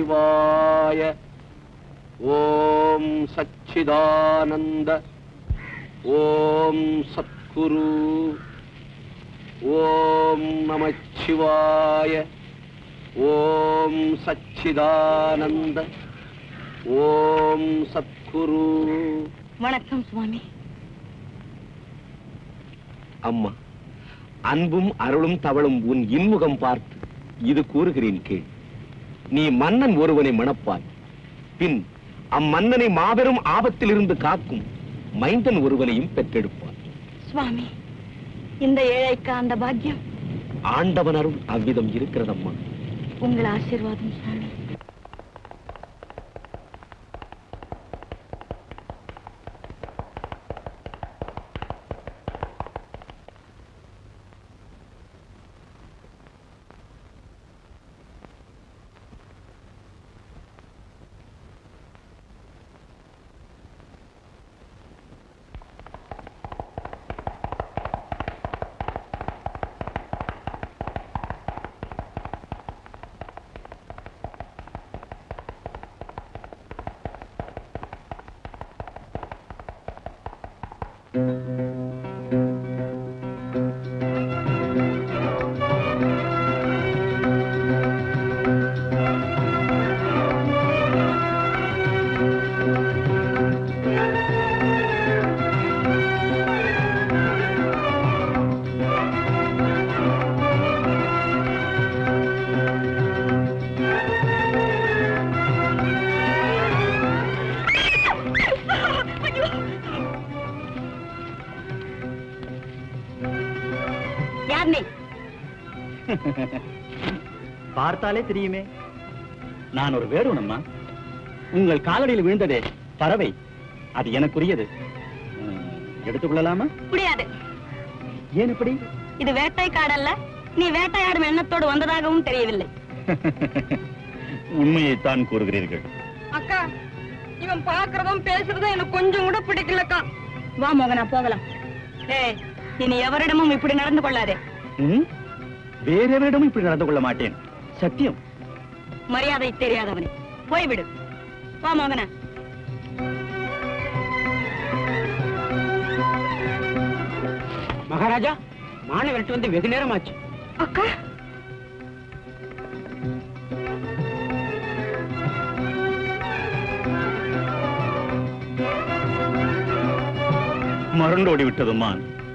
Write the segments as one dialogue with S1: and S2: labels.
S1: நமச்சிவாய ஓம் சச்சிதானந்த ஓம் சத்குரு ஓம் நமச்சிவாய ஓம் சச்சிதானந்த ஓம் சத்குரு
S2: வணக்கம் சுவாமி
S1: அம்மா அன்பும் அருளும் தவளும் உன் இன்முகம் பார்த்து இது கூறுகிறேன் கேள் நீ மன்னன் ஒருவனை மணப்பாய் பின் அம்மன்னனை மாபெரும் ஆபத்திலிருந்து காக்கும் மைந்தன் ஒருவனையும் பெற்றெடுப்பாய்
S2: சுவாமி இந்த ஏழைக்கு அந்த பாக்கியம்
S1: ஆண்டவன் அருள் அவ்விதம் இருக்கிறதம்மா
S2: உங்கள் ஆசீர்வாதம் சுவாமி யார் நீ
S3: பார்த்தாலே தெரியுமே நான் ஒரு வேடுவனம்மா உங்கள் காலடியில் விழுந்ததே பறவை அது எனக்குரியது ம், எடுத்துக்கொள்ளலாமா
S2: முடியாது
S3: ஏன் இப்படி
S2: இது வேட்டை காடல்ல நீ வேட்டையாடும் எண்ணத்தோடு வந்ததாகவும் தெரியவில்லை
S3: உண்மையைத்தான் கூறுகிறீர்கள்
S2: அக்கா இவன் பாக்குறதும் பேசுறதும் எனக்கு கொஞ்சம் கூட பிடிக்கலக்கா வா மோகனா போகலாம் ஏய் இனி எவரிடமும் இப்படி நடந்து கொள்ளாதே
S3: ம்? வேறெவரிடமும் இப்படி நடந்து கொள்ள மாட்டேன் சத்தியம்
S2: மரியாதை தெரியாதவனே போய்விடு வா மோகனா
S4: மகாராஜா மான விரட்டு வந்து வெகு நேரம் ஆச்சு
S2: அக்கா
S3: மறந்தோடி விட்டதுமா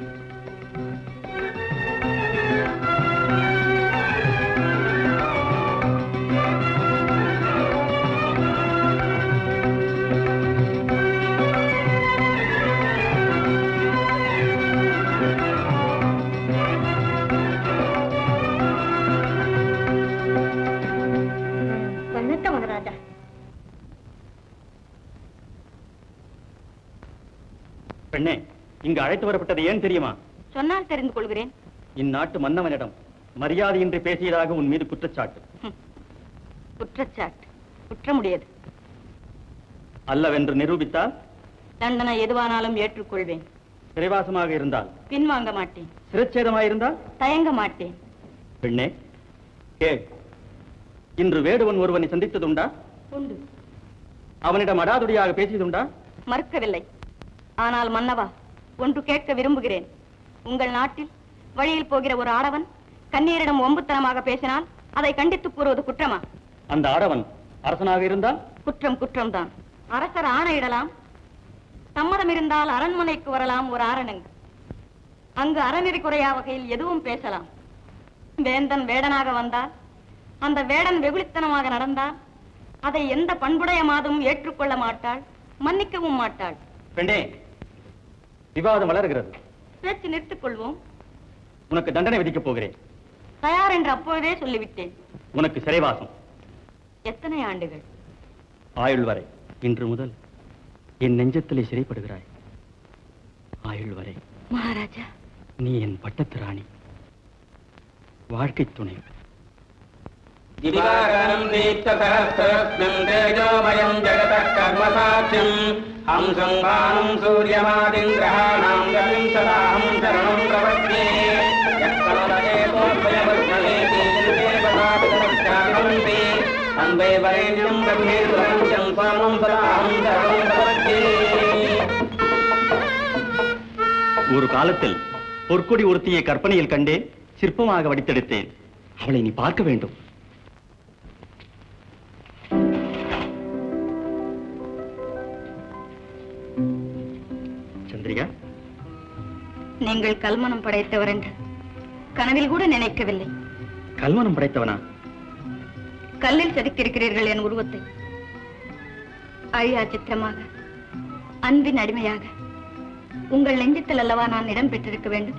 S2: வணக்கம் மகாராஜா
S3: பெண்ணே இங்கு அழைத்து வரப்பட்டது ஏன் தெரியுமா
S2: சொன்னால் தெரிந்து கொள்கிறேன்
S3: இந்நாட்டு மன்னவனிடம் மரியாதையின்றி பேசியதாக உன் மீது குற்றச்சாட்டு
S2: குற்றச்சாட்டு குற்றமுடையது
S3: அல்லவென்று நிரூபித்தால்
S2: தண்டனை எதுவானாலும் ஏற்றுக்கொள்வேன்
S3: சிறைவாசமாக இருந்தால்
S2: பின்வாங்க மாட்டேன்
S3: சிரச்சேதமாயிருந்தால்
S2: தயங்க மாட்டேன்
S3: பெண்ணே கே இன்று வேடுவன் ஒருவனை சந்தித்ததுண்டா
S2: உண்டு
S3: அவனிடம் அடாதுடியாக பேசியதுண்டா
S2: மறுக்கவில்லை ஆனால் மன்னவா ஒன்று கேட்க விரும்புகிறேன் உங்கள் நாட்டில் வழியில் போகிற ஒரு ஆடவன் கண்ணீரிடம் ஒம்புத்தனமாக பேசினால் அதை கண்டித்து கூறுவது குற்றமா
S3: அந்த ஆடவன் அரசனாக இருந்தால்
S2: குற்றம் குற்றம்தான் அரசர் ஆணையிடலாம் சம்மதம் இருந்தால் அரண்மனைக்கு வரலாம் ஒரு ஆரணங்கு அங்கு அறநெறி குறையா வகையில் எதுவும் பேசலாம் வேந்தன் வேடனாக வந்தால் அந்த வேடன் வெகுளித்தனமாக நடந்தால் அதை எந்த பண்புடைய மாதமும் ஏற்றுக்கொள்ள மாட்டாள் மன்னிக்கவும் மாட்டாள்
S3: பெண்ணே விவாதம் வளர்கிறது
S2: பேச்சு நிறுத்திக் கொள்வோம்
S3: உனக்கு தண்டனை விதிக்கப் போகிறேன்
S2: தயார் என்று அப்பொழுதே சொல்லிவிட்டேன்
S3: உனக்கு சிறைவாசம்
S2: எத்தனை ஆண்டுகள்
S3: ஆயுள் வரை இன்று முதல் என் நெஞ்சத்திலே சிறைப்படுகிறாய் ஆயுள் வரை
S2: மகாராஜா
S3: நீ என் பட்டத்து ராணி வாழ்க்கை துணை
S5: दिवाकरम् दीप्तसहस्ररत्नम् तेजोमयम् जगतः कर्मसाक्ष्यम् हंसम् भानुम् सूर्यमादिम् ग्रहाणाम् गतिम् सदाहम् शरणम् प्रपद्ये यत्कमलकेतोद्भयवर्षणे तीयन्ते पदापितरक्षाभिवन्ति वै वरेण्यं ब्रह्मेन्द्रं स्वामं सदाहं शरणं प्रपद्ये
S3: ஒரு காலத்தில் பொற்கொடி ஒருத்தியை கற்பனையில் கண்டேன் சிற்பமாக வடித்தெடுத்தேன் அவளை நீ பார்க்க வேண்டும் சந்திரிகா
S2: நீங்கள் கல்மனம் படைத்தவர் என்று கனவில் கூட நினைக்கவில்லை
S3: கல்வனம் படைத்தவனா
S2: கல்லில் செதுக்கியிருக்கிறீர்கள் என் உருவத்தை அழியா சித்திரமாக அன்பின் அடிமையாக உங்கள் நெஞ்சத்தில் அல்லவா நான் இடம் பெற்றிருக்க வேண்டும்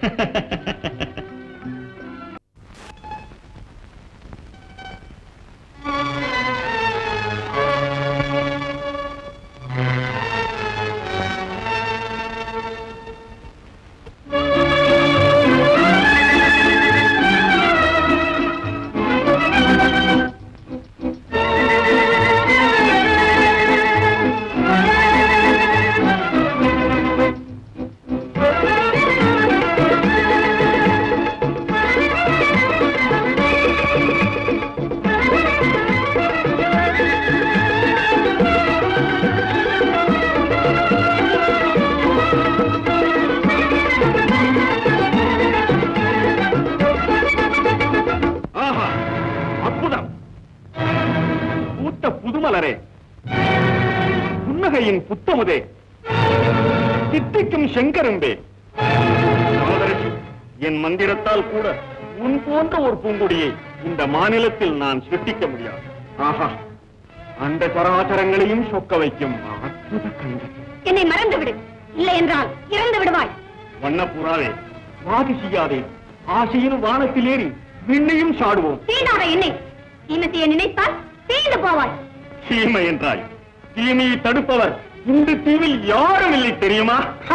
S1: ஆஹா அற்புதம் பூத்த புதுமலரே புன்னகையின் புத்தமுதே தித்திக்கும் செங்கரும்பே சகோதரசி, என் மந்திரத்தால் கூட உன் போன்ற ஒரு பூங்குடியை இந்த மாநிலத்தில் நான் சிருஷ்டிக்க முடியாது ஆஹா அந்த சராச்சரங்களையும் சொக்க வைக்கும் அற்புத கண்கள்
S2: என்னை மறந்து விடு இல்லை என்றால் இறந்து விடுவாய்
S1: வண்ணப்புறாவே வாதி செய்யாதே ஆசையின் வானத்தில் ஏறி விண்ணையும் சாடுவோம்
S2: தீண்டாத என்னை தீமை செய்ய நினைத்தால் தீண்டு போவாய்
S1: தீமை என்றாய் தீமையை தடுப்பவர் இந்த தீவில் யாரும் இல்லை தெரியுமா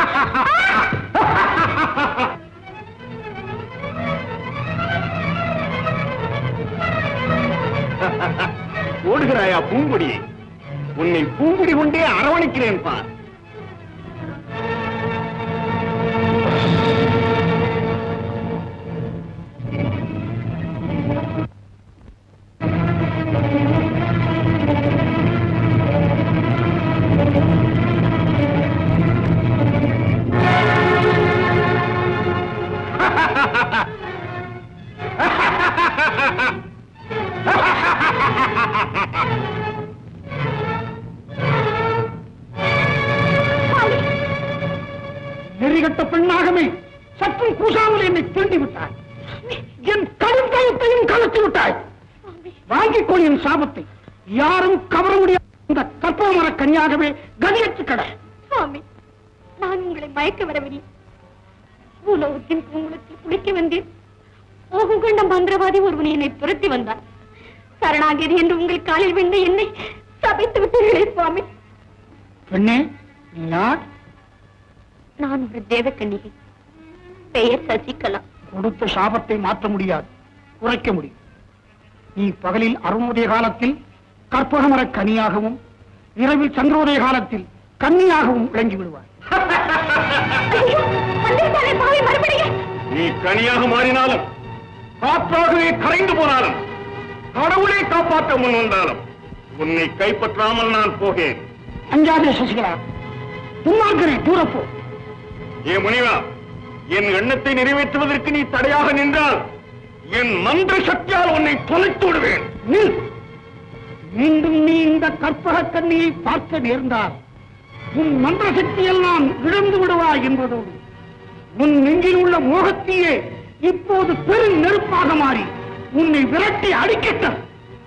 S1: ஓடுகிறாயா பூங்குடி உன்னை பூங்குடி கொண்டே அரவணைக்கிறேன் பார் நெறிகட்ட பெண்ணாகவே சற்றும் கூசாமல் என்னை தூண்டி விட்டாய் என் கழுத்தையும் கலத்தி விட்டாய் வாங்கிக் கொள் என் சாபத்தை யாரும் கவர முடியாத இந்த கற்பமர கன்னியாகவே கதியற்று கடை
S2: சுவாமி நான் உங்களை மயக்க வரவில்லை பூலோகத்தின் பூங்குளத்தில் குளிக்க வந்தேன் மோகம் கொண்ட மந்திரவாதி ஒருவன் என்னை துரத்தி வந்தான் சரணாகியது என்று உங்கள் காலில் விழுந்த என்னை சபித்து விட்டீர்களே சுவாமி
S4: பெண்ணே நீ யார்
S2: நான் ஒரு தேவக்கன்னிகை பெயர் சசிகலா
S4: கொடுத்த சாபத்தை மாற்ற முடியாது குறைக்க முடியும் நீ பகலில் அருணோதய காலத்தில் கற்பகமர கனியாகவும் இரவில் சந்திரோதய காலத்தில் கன்னியாகவும் விளங்கி விடுவாய்
S2: ஐயோ, வந்திருக்காரே பாவி மறுபடியும்
S1: நீ கனியாக மாறினாலும் காற்றாகவே கரைந்து போனாலும் கடவுளை காப்பாற்ற முன் வந்தாலும் உன்னை கைப்பற்றாமல் நான் போகேன்
S4: அஞ்சாதே சசிகலா துன்மார்க்கரே தூரப்போ
S1: ஏ முனிவா என் எண்ணத்தை நிறைவேற்றுவதற்கு நீ தடையாக நின்றால் என் மந்திர சக்தியால் உன்னை தொலைத்து விடுவேன்
S4: நில் மீண்டும் நீ இந்த கற்பக கண்ணியை பார்க்க நேர்ந்தால் உன் மந்திர சக்தியெல்லாம் இழந்து விடுவாய் என்பதோடு உன் நெஞ்சில் உள்ள மோகத்தையே இப்போது பெரும் நெருப்பாக மாறி உன்னை விரட்டி அடிக்கட்டும்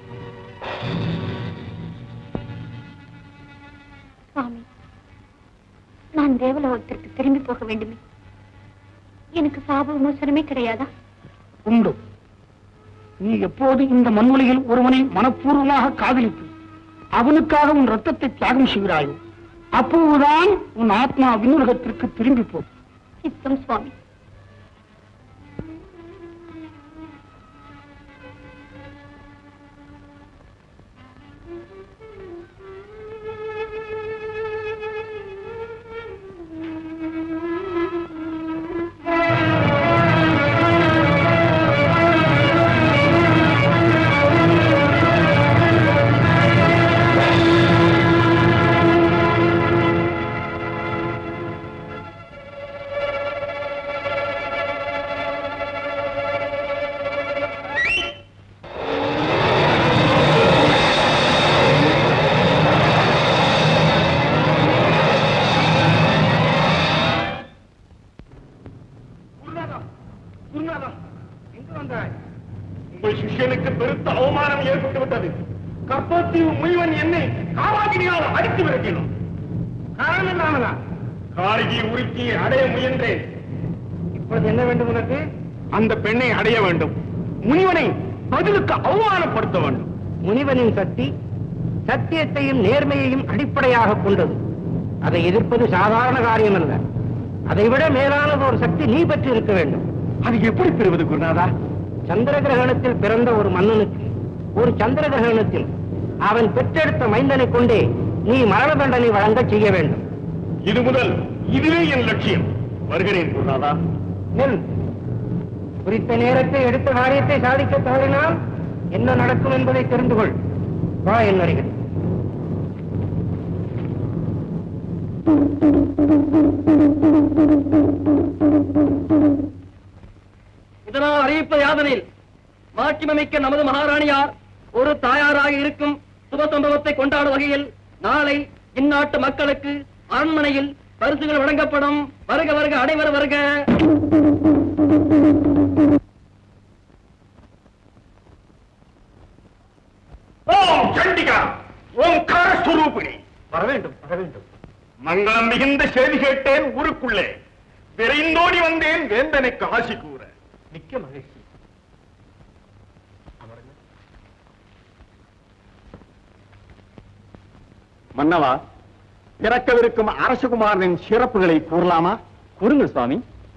S2: சுவாமி நான் தேவலோகத்திற்கு திரும்பி போக வேண்டுமே எனக்கு சாப விமோசனமே கிடையாதா
S4: உண்டு நீ எப்போது இந்த மண்வெளியில் ஒருவனை மனப்பூர்வமாக காதலித்து அவனுக்காக உன் ரத்தத்தை தியாகம் செய்கிறாயோ அப்போதுதான் உன் ஆத்மா விண்ணுலகத்திற்கு திரும்பி போகும்
S2: சித்தம் சுவாமி
S1: ஆ
S4: குருநாதா எங்கு வந்தாய்
S1: உங்கள் சிஷ்யனுக்கு பெருத்த அவமானம் ஏற்பட்டு விட்டது கற்பத்தீவு முனிவன் என்னை காவாகினியால் அடித்து விரட்டினான்
S4: காரணம் நானதா
S1: காரிகி உருக்கியை அடைய முயன்றேன்
S4: இப்பொழுது என்ன வேண்டும் உனக்கு
S1: அந்த பெண்ணை அடைய வேண்டும் முனிவனை பதிலுக்கு அவமானப்படுத்த வேண்டும்
S4: முனிவனின் சக்தி சத்தியத்தையும் நேர்மையையும் அடிப்படையாக கொண்டது அதை எதிர்ப்பது சாதாரண காரியம் அல்ல அதைவிட மேலானது ஒரு சக்தி நீ பெற்று இருக்க வேண்டும்
S1: அது எப்படி பெறுவது குருநாதா
S4: சந்திர கிரகணத்தில் பிறந்த ஒரு மன்னனுக்கு ஒரு சந்திர கிரகணத்தில் அவன் பெற்றெடுத்த மைந்தனை கொண்டே நீ மரண தண்டனை வழங்கச் செய்ய வேண்டும்
S1: இது முதல் இதுவே என் லட்சியம் வருகிறேன் குருநாதா
S4: நெல் குறித்த நேரத்தை எடுத்த காரியத்தை சாதிக்க தவறினால் என்ன நடக்கும் என்பதை தெரிந்து கொள் வா என் அருகில்
S5: இதனால் அறிவிப்பது யாதனில் மாட்சிமமிக்க நமது மகாராணியார் ஒரு தாயாராக இருக்கும் சுப சம்பவத்தை கொண்டாடும் வகையில் நாளை இந்நாட்டு மக்களுக்கு அரண்மனையில் பரிசுகள் வழங்கப்படும் வருக வருக அனைவர் வருக
S1: ஓம் சண்டிகா ஓம்கார ஸ்வரூபிணி
S3: வர வேண்டும் வர வேண்டும்
S1: மங்களம் மிகுந்த செய்தி கேட்டேன் ஊருக்குள்ளே விரைந்தோடி வந்தேன் வேந்தனுக்கு ஆசி கூற
S3: மிக்க மகிழ்ச்சி
S1: மன்னவா பிறக்கவிருக்கும் அரசகுமாரனின் சிறப்புகளை கூறலாமா
S3: கூறுங்கள் சுவாமி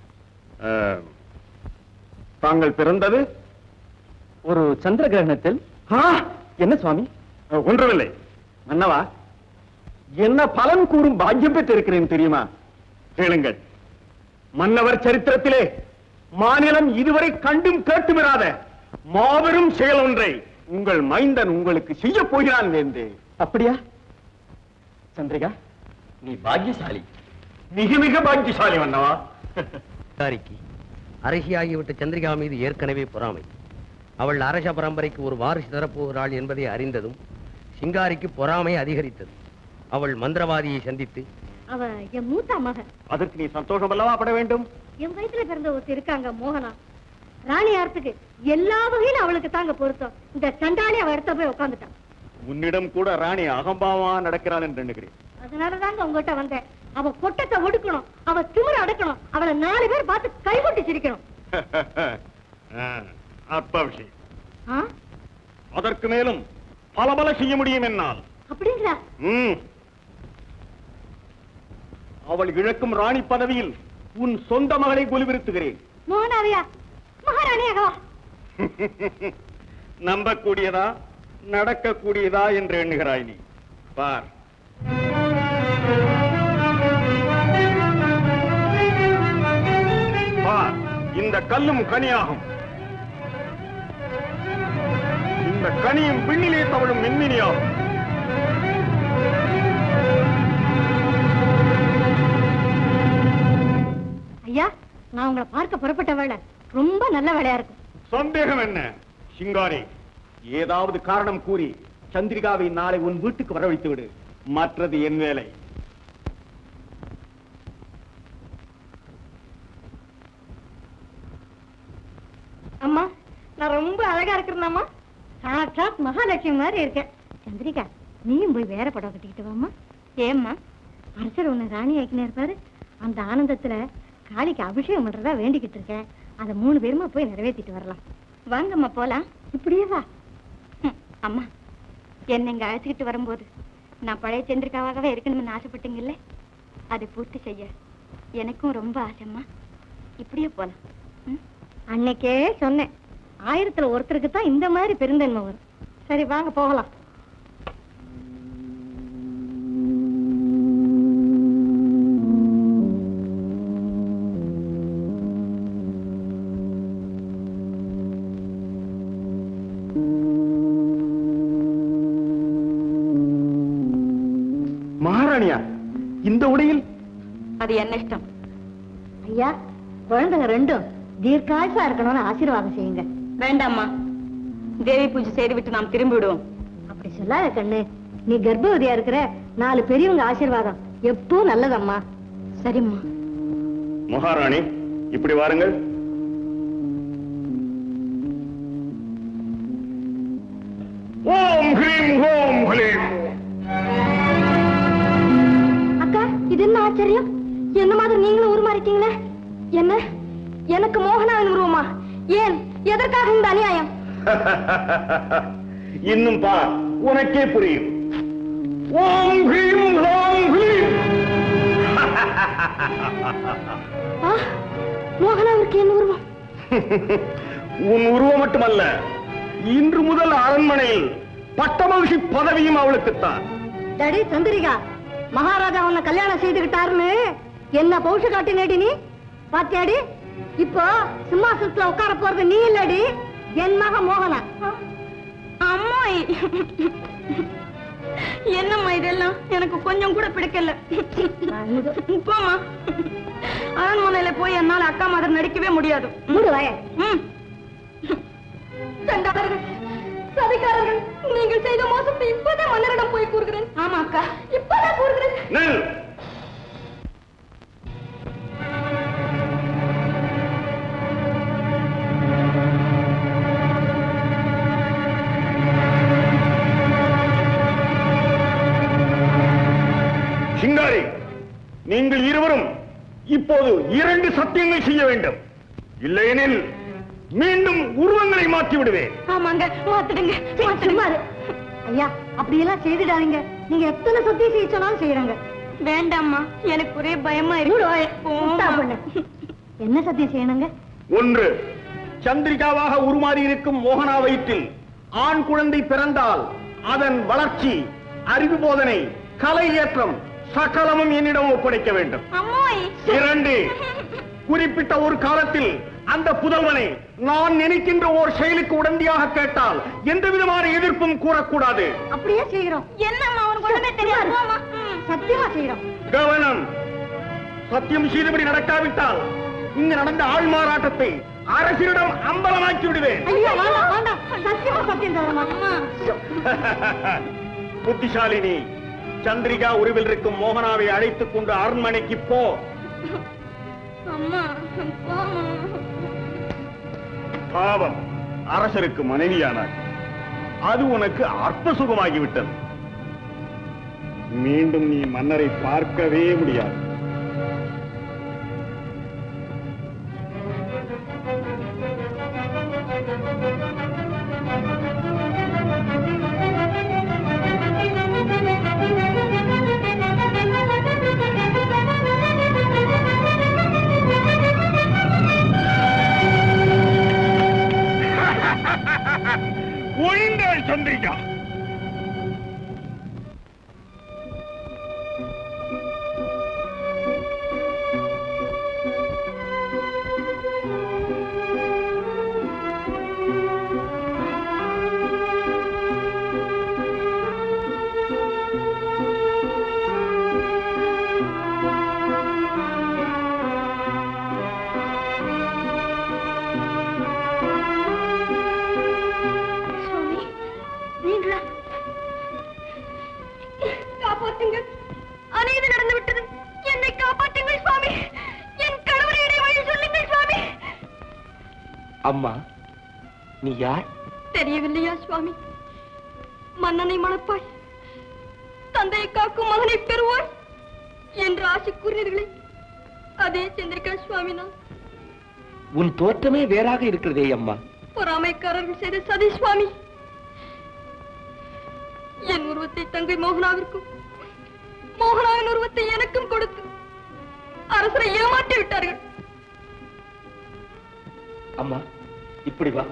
S1: தாங்கள் பிறந்தது
S3: ஒரு சந்திர கிரகணத்தில் என்ன சுவாமி
S1: அஹ், ஒன்றுமில்லை மன்னவா என்ன பலன் கூறும் பாக்கியம் பெற்றிருக்கிறேன் தெரியுமா கேளுங்கள் மன்னவர் சரித்திரத்திலே மாநிலம் இதுவரை கண்டும் கேட்டுமிராத மாபெரும் செயல் ஒன்றை உங்கள் மைந்தன் உங்களுக்கு செய்ய போகிறான் வேந்தே
S3: அப்படியா சந்திரிகா நீ பாக்கியசாலி
S1: மிக மிக பாக்கியசாலி மன்னவா
S6: சிங்காரிக்கு அரசியாகிவிட்ட சந்திரிகா மீது ஏற்கனவே பொறாமை அவள் அரச பரம்பரைக்கு ஒரு வாரிசு தரப்போகிறாள் என்பதை அறிந்ததும் சிங்காரிக்கு பொறாமை அதிகரித்தது அவள் மந்திரவாதியை சந்தித்து
S7: அவ என் மூத்த மகன்
S1: அதற்கு நீ சந்தோஷம் அல்லவா பட வேண்டும்
S7: என் வயசுல பிறந்த ஒருத்தர் இருக்காங்க மோகனா ராணி ஆர்த்துக்கு எல்லா வகையிலும் அவளுக்கு தாங்க பொருத்தம் இந்த சண்டாளி அவ இடத்த போய் உட்காந்துட்டான்
S1: உன்னிடம் கூட ராணி அகம்பாவமா நடக்கிறாள் என்று எண்ணுகிறேன்
S7: அதனாலதாங்க உங்ககிட்ட வந்தேன் அவ கொட்டத்தை ஒடுக்கணும் அவ திமிர அடக்கணும் அவளை நாலு பேர் பார்த்து கைகொட்டி சிரிக்கணும்
S1: அற்ப விஷயம்
S7: ஆ?
S1: அதற்கு மேலும் பல பல செய்ய முடியும் என்னால்
S7: அப்படிங்களா
S1: ம். அவள் இழக்கும் ராணி பதவியில் உன் சொந்த மகளை குலுவிருத்துகிறேன்
S7: மோகனாவையா மகாராணியாகவா
S1: நம்பக்கூடியதா நடக்கக்கூடியதா என்று எண்ணுகிறாய் நீ பார் பார் இந்த கல்லும் கனியாகும் இந்த கனியும் விண்ணிலே தவழும் மின்மினியாகும்
S7: ஐயா நான் உங்களை பார்க்க புறப்பட்ட வேலை ரொம்ப நல்ல வேலையா இருக்கும்
S1: சந்தேகம் என்ன சிங்காரி ஏதாவது காரணம் கூறி சந்திரிகாவை நாளை உன் வீட்டுக்கு வரவழைத்து விடு மற்றது என் வேலை
S7: அம்மா நான் ரொம்ப அழகா இருக்கிறேனாம்மா சாட்சாத் மகாலட்சுமி மாதிரி இருக்கேன் சந்திரிகா நீயும் போய் வேற படம் கட்டிக்கிட்டு வாம்மா ஏம்மா அரசர் உன்னை ராணி ஆக்கினே இருப்பாரு அந்த ஆனந்தத்துல காளிக்கு அபிஷேகம் பண்றதா வேண்டிக்கிட்டு இருக்கேன் அதை மூணு பேருமா போய் நிறைவேற்றிட்டு வரலாம்
S2: வாங்கம்மா போலாம்
S7: இப்படியே வா
S2: ம், அம்மா என்னை இங்க அழைச்சிக்கிட்டு வரும்போது நான் பழைய சந்திரிகாவாகவே இருக்கணும்னு ஆசைப்பட்டீங்கல்ல அதை பூர்த்தி செய்ய எனக்கும் ரொம்ப ஆசைம்மா இப்படியே போலாம் ம்?
S7: அன்னைக்கே சொன்னேன் ஆயிரத்துல ஒருத்தருக்கு தான் இந்த மாதிரி பெருந்தன்மை வரும் சரி வாங்க போகலாம்
S1: மகாராணியா இந்த உடையில்
S2: அது என்ன இஷ்டம்
S7: ஐயா குழந்தைங்க ரெண்டும் தீர்க்காயுசா இருக்கணும்னு ஆசீர்வாதம் செய்யுங்க
S2: வேண்டாம்மா தேவி பூஜை செய்துவிட்டு நாம் திரும்பி விடுவோம்
S7: அப்படி சொல்லாத கண்ணு நீ கர்ப்பவதியா இருக்கிற நாலு பெரியவங்க ஆசீர்வாதம் எப்பவும் நல்லதம்மா
S2: சரிம்மா
S1: மகாராணி இப்படி வாருங்கள்
S4: ஹ்லீம் ஹோம் ஹ்லீம்
S7: அக்கா இது என்ன ஆச்சரியம் என்ன மாதிரி நீங்களும் உருமாறிட்டீங்களே என்ன எனக்கு மோகனாவின் உருவமா ஏன் எதற்காக இந்த அநியாயம்
S4: இன்னும் பார் உனக்கே புரியும் ஓம் ஹ்லீம் ஹோம் ஹ்லீம்
S7: ஆ, மோகனாவிற்கு என்ன உருவம்
S4: உன் உருவம் மட்டுமல்ல இன்று முதல் அரண்மனையில் பட்டமகிழ்ச்சி பதவியும் அவளுக்குத்தான்
S7: டடி சந்திரிகா மகாராஜா உன்னை கல்யாணம் செய்துகிட்டாருன்னு என்ன பௌஷ காட்டி நேடி நீ பாத்தியாடி இப்போ சிம்மாசனத்துல உட்கார போறது நீ இல்லடி என் மக மோகனா
S2: அம்மாய் என்னம்மா இதெல்லாம் எனக்கு கொஞ்சம் கூட பிடிக்கல போமா அரண்மனையில போய் என்னால அக்கா மாதிரி நடிக்கவே முடியாது
S7: மூடு வாய
S2: ம். சண்டாளர்கள், சதிகாரர்கள் நீங்கள் செய்த மோசத்தை இப்பதான் மன்னரிடம் போய் கூறுகிறேன் ஆமா அக்கா இப்பதான் கூறுகிறேன்
S4: நெல் சிங்காரி நீங்கள் இருவரும் இப்போது இரண்டு சத்தியங்கள் செய்ய வேண்டும் இல்லையெனில் மீண்டும் உருவங்களை மாற்றி விடுவேன்
S2: ஆமாங்க மாத்திடுங்க
S7: சும்மா இரு. ஐயா அப்படியெல்லாம் செய்துடாதீங்க நீங்க எத்தனை சத்தியம் செய்ய சொன்னாலும் செய்யறாங்க
S2: வேண்டாம்மா எனக்கு ஒரே பயமா
S7: மூடு வாய.
S2: இருக்கு
S7: முட்டா
S2: போம்மா.
S7: பொண்ணு. என்ன சத்தியம் செய்யணுங்க
S4: ஒன்று சந்திரிகாவாக உருமாறி இருக்கும் மோகனா வயிற்றில் ஆண் குழந்தை பிறந்தால் அதன் வளர்ச்சி அறிவு போதனை கலை ஏற்றம் சகலமும் என்னிடம் ஒப்படைக்க வேண்டும்
S2: அம்மாய்
S4: இரண்டு குறிப்பிட்ட ஒரு காலத்தில் அந்த புதல்வனை நான் நினைக்கின்ற ஓர் செயலுக்கு உடந்தையாக கேட்டால் எந்த விதமான எதிர்ப்பும் கூறக்கூடாது
S7: அப்படியே செய்யறோம்
S2: என்னம்மா உனக்கு ஒண்ணுமே தெரியாது போம்மா. ம்.
S7: சத்தியமா செய்யறோம்
S4: கவனம் சத்தியம் செய்தபடி நடக்காவிட்டால் இங்கு நடந்த ஆள்மாறாட்டத்தை அரசிடம் அம்பலமாக்கி விடுவேன்
S7: ஐயோ வேண்டாம் வேண்டாம் சத்தியமா சத்தியம் தர மாட்டோம்
S4: புத்திசாலினி சந்திரிகா உருவில் இருக்கும் மோகனாவை அழைத்துக் கொண்டு அரண்மனைக்கு போ
S2: அம்மா போம்மா
S4: பாவம் அரசருக்கு மனைவியானார் அது உனக்கு அற்ப சுகமாகிவிட்டது மீண்டும் நீ மன்னரை பார்க்கவே முடியாது ஒழிந்தாள் சந்திரிகா
S2: சுவாமி நீங்களா காப்பாற்றுங்க அநீதி நடந்து விட்டது என்னை காப்பாற்றுங்கள் சுவாமி என் கணவரை வழி சொல்லுங்கள் சுவாமி
S1: அம்மா நீ யார்
S2: தெரியவில்லையா சுவாமி மன்னனை மணப்பாய் தந்தையை காக்கும் மகனை பெறுவாய் என்று ஆசை கூறினீர்களே அதே சந்திரிகா சுவாமி நான்
S1: உன் தோற்றமே வேறாக இருக்கிறதே அம்மா
S2: பொறாமைக்காரர்கள் செய்த சதி சுவாமி என் உருவத்தை தங்கை மோகனாவிற்கும் மோகனாவின் உருவத்தை எனக்கும் கொடுத்து அரசரை ஏமாற்றி விட்டார்கள்
S1: அம்மா இப்படி வா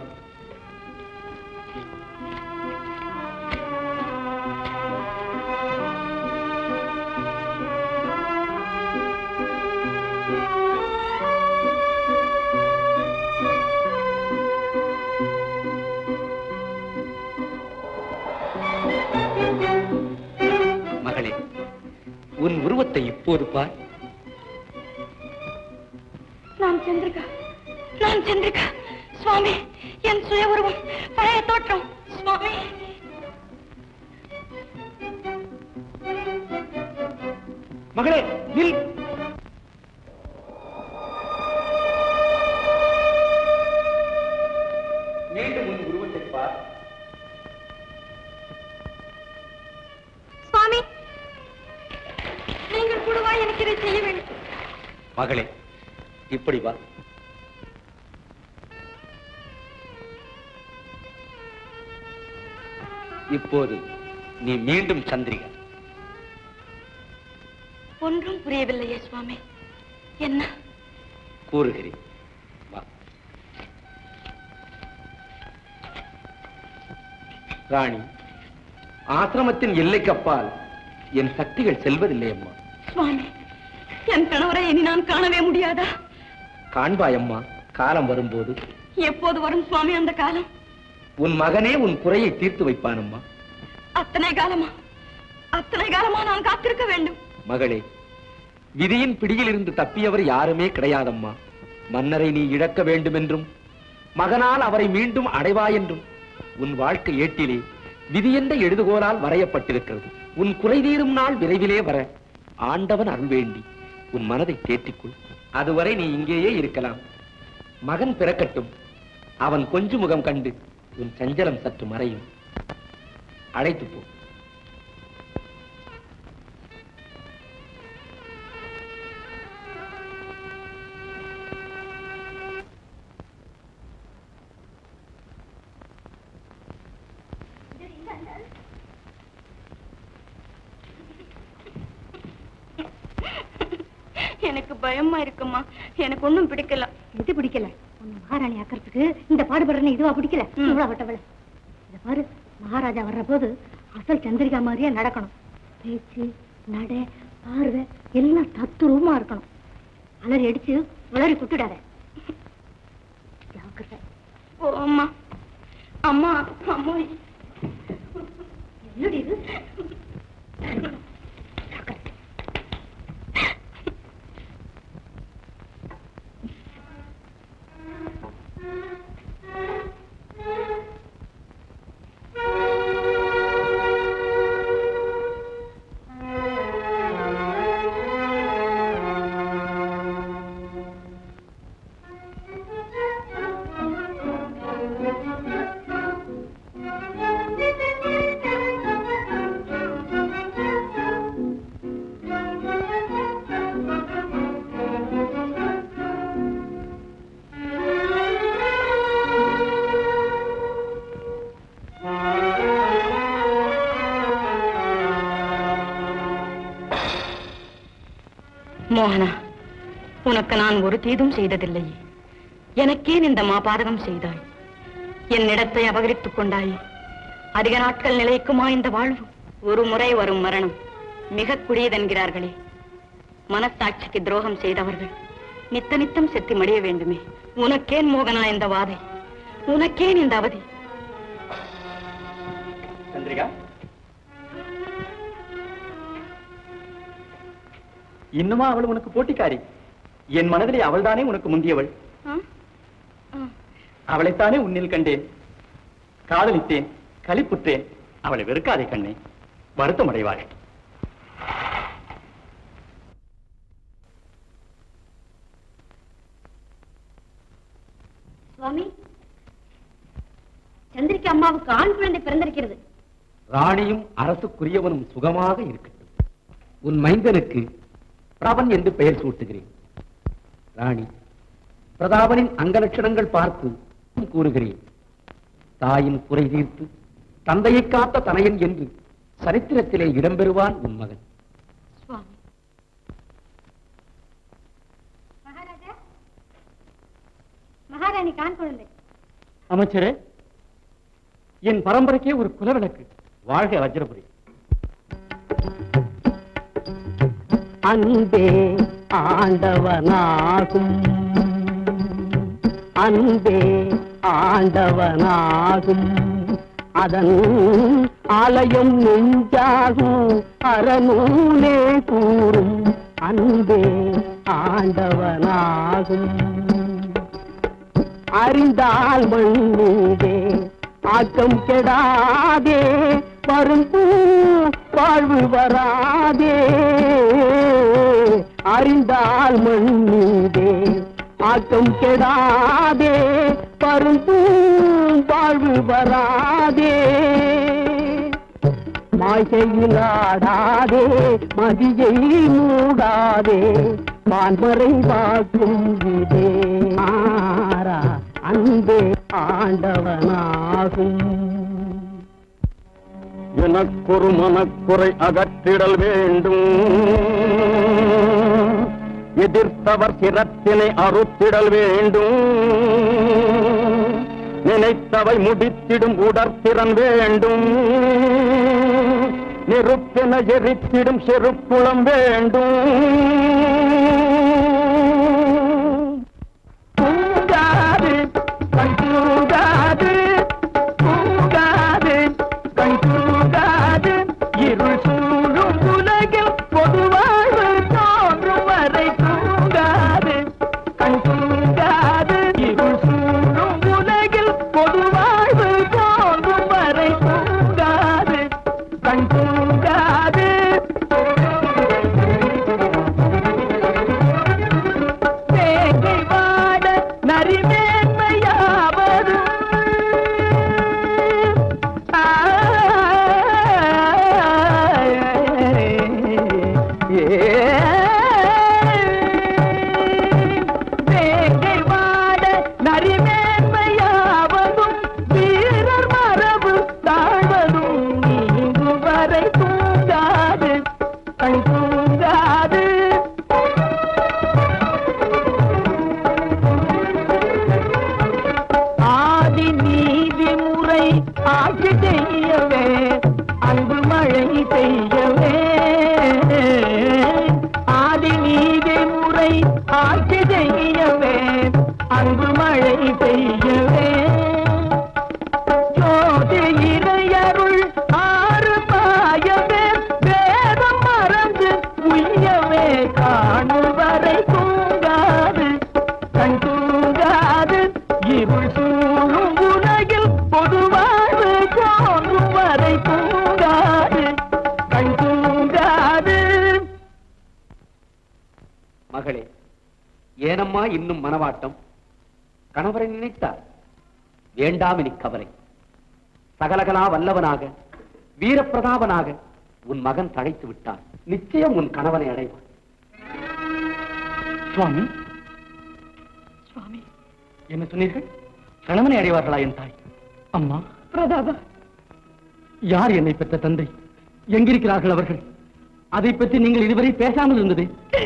S1: மகளே உன் உருவத்தை இப்போது பார்
S2: நான் சந்திரிகா நான் சந்திரிகா சுவாமி என் சுய உருவம் பழைய தோற்றம் சுவாமி
S1: மகளே நில் மீண்டும் உன் உருவத்தை பார் மகளே இப்படி வா இப்போது நீ மீண்டும் சந்திரிகா
S2: ஒன்றும் புரியவில்லையே சுவாமி என்ன
S1: கூறுகிறேன் வா ராணி ஆசிரமத்தின் எல்லைக்கப்பால் என் சக்திகள் செல்வதில்லை அம்மா
S2: சுவாமி என் கணவரை இனி நான் காணவே முடியாதா
S1: காண்பாய் அம்மா காலம் வரும்போது
S2: எப்போது வரும் சுவாமி அந்த காலம்
S1: உன் மகனே உன் குறையை தீர்த்து வைப்பான் அம்மா
S2: அத்தனை காலமா அத்தனை காலமா நான் காத்திருக்க வேண்டும்
S1: மகளே விதியின் பிடியிலிருந்து தப்பியவர் யாருமே கிடையாதம்மா மன்னரை நீ இழக்க வேண்டும் என்றும் மகனால் அவரை மீண்டும் அடைவாய் என்றும் உன் வாழ்க்கை ஏட்டிலே விதி என்ற எழுதுகோலால் வரையப்பட்டிருக்கிறது உன் குறை தீரும் நாள் விரைவிலே வர ஆண்டவன் அருள் வேண்டி உன் மனதை தேற்றிக்கொள் அதுவரை நீ இங்கேயே இருக்கலாம் மகன் பிறக்கட்டும் அவன் கொஞ்சு முகம் கண்டு உன் சஞ்சலம் சற்று மறையும் அழைத்து போ
S2: எனக்கு பயமா இருக்குமா எனக்கு ஒண்ணும் பிடிக்கல
S7: எது பிடிக்கல உன்னை மகாராணி ஆக்கிறதுக்கு இந்த பாடுபடுறேன்னு இதுவா பிடிக்கல இவ்வளவுட்டவள இத பாரு மகாராஜா வர்ற போது அசல் சந்திரிகா மாதிரியே நடக்கணும் பேச்சு நட பார்வை எல்லாம் தத்துரூபமா இருக்கணும் அலறி அடிச்சு உளறி குட்டுடாத ஜாக்கிரதை
S2: ஓ அம்மா அம்மா அம்மா
S7: என்னடி இது
S2: மோகனா உனக்கு நான் ஒரு தீதும் செய்ததில்லையே எனக்கேன் இந்த மாபாதகம் செய்தாய் என்னிடத்தை அபகரித்துக் கொண்டாயே அதிக நாட்கள் நிலைக்குமா இந்த வாழ்வு ஒரு முறை வரும் மரணம் மிக குடியதென்கிறார்களே மனசாட்சிக்கு துரோகம் செய்தவர்கள் நித்த நித்தம் செத்து மடிய வேண்டுமே உனக்கேன் மோகனா இந்த வாதை உனக்கேன் இந்த அவதி
S3: சந்திரிகா இன்னுமா அவள் உனக்கு போட்டிக்காரி என் மனதிலே அவள்தானே உனக்கு முந்தியவள்
S2: ஆ? ஆ.
S3: அவளைத்தானே உன்னில் கண்டேன் காதலித்தேன் களிப்புற்றேன் அவளை வெறுக்காதே கண்ணே வருத்தம் அடைவாள்
S7: சுவாமி சந்திரிகா அம்மாவுக்கு ஆண் குழந்தை பிறந்திருக்கிறது
S1: ராணியும் அரசுக்குரியவனும் சுகமாக இருக்கட்டும் உன் மைந்தனுக்கு பிரபன் என்று பெயர் சூட்டுகிறேன் ராணி பிரதாபனின் அங்கலட்சணங்கள் பார்த்து கூறுகிறேன் தாயின் குறை தீர்த்து தந்தையை காத்த தனையன் என்று சரித்திரத்திலே இடம்பெறுவான் உன் மகன்
S2: சுவாமி
S7: மகாராஜா மகாராணி ஆண் குழந்தை
S3: அமைச்சரே என் பரம்பரைக்கே ஒரு குலவிளக்கு வாழ்க வஜ்ரபுரி
S8: அன்பே ஆண்டவனாகும் அன்பே ஆண்டவனாகும் அதன் ஆலயம் நெஞ்சாகும் அறநூலே கூறும் அன்பே ஆண்டவனாகும் அறிந்தால் மண்ணீதே ஆக்கம் கெடாதே பரும்பூ வாழ்வு வராதே அறிந்தால் மண்ணீதே ஆக்கம் கெடாதே பரும்பூ வாழ்வு வராதே மாய்கையில் ஆடாதே மதியை மூடாதே வான்மறைவாக்கும் இதே மாறா அன்பே ஆண்டவனாகும்
S9: எனக்கொரு மனக்குறை அகற்றிடல் வேண்டும் எதிர்த்தவர் சிரத்தினை அறுத்திடல் வேண்டும் நினைத்தவை முடித்திடும் உடற்திறன் வேண்டும் நெருப்பென எரித்திடும் செருப்புளம் வேண்டும்
S8: தூங்காது கண் தூங்காது தூங்காது கண் தூங்காது இருள் சூழும் உலகில் பொதுவாழ்வு தோன்றும் வரை தூங்காது கண் தூங்காது இருள் சூழும் உலகில் பொதுவாழ்வு தோன்றும் வரை தூங்காது கண் தூங்காது வேங்கை வாட நரிமேன்மையாவது வேங்கை வாட நரிமேன்மையாவதும் வீரர் மரபு தாழ்வதும் நீங்கு வரை தூங்காது கண் தூங்காது ஆதி நீதி முறை ஆட்சி செய்யவே அன்பு மழை செய்யவே ஆதி நீதி முறை ஆட்சி செய்யவே அன்பு மழை செய்யவே ஜோதி இறையருள் ஆறு பாயவே வேதம் மறந்து உய்யவே காணும் வரை தூங்காது கண் தூங்காது இருள் சூழும் உலகில் பொதுவாழ்வு தோன்றும் வரை தூங்காது கண் தூங்காது
S1: மகளே ஏனம்மா இன்னும் மனவாட்டம் கணவரை நினைத்தார் வேண்டாம் இனி கவலை சகலகலா வல்லவனாக வீரப்பிரதாபனாக உன் மகன் தழைத்து விட்டார் நிச்சயம் உன் கணவனை அடைவான்
S3: சுவாமி சுவாமி என்ன சொன்னீர்கள் கணவனை அடைவார்களா என் தாய் அம்மா
S7: பிரதாபா
S3: யார் என்னை பெற்ற தந்தை எங்கிருக்கிறார்கள் அவர்கள் அதை பற்றி நீங்கள் இதுவரை பேசாமல் இருந்தது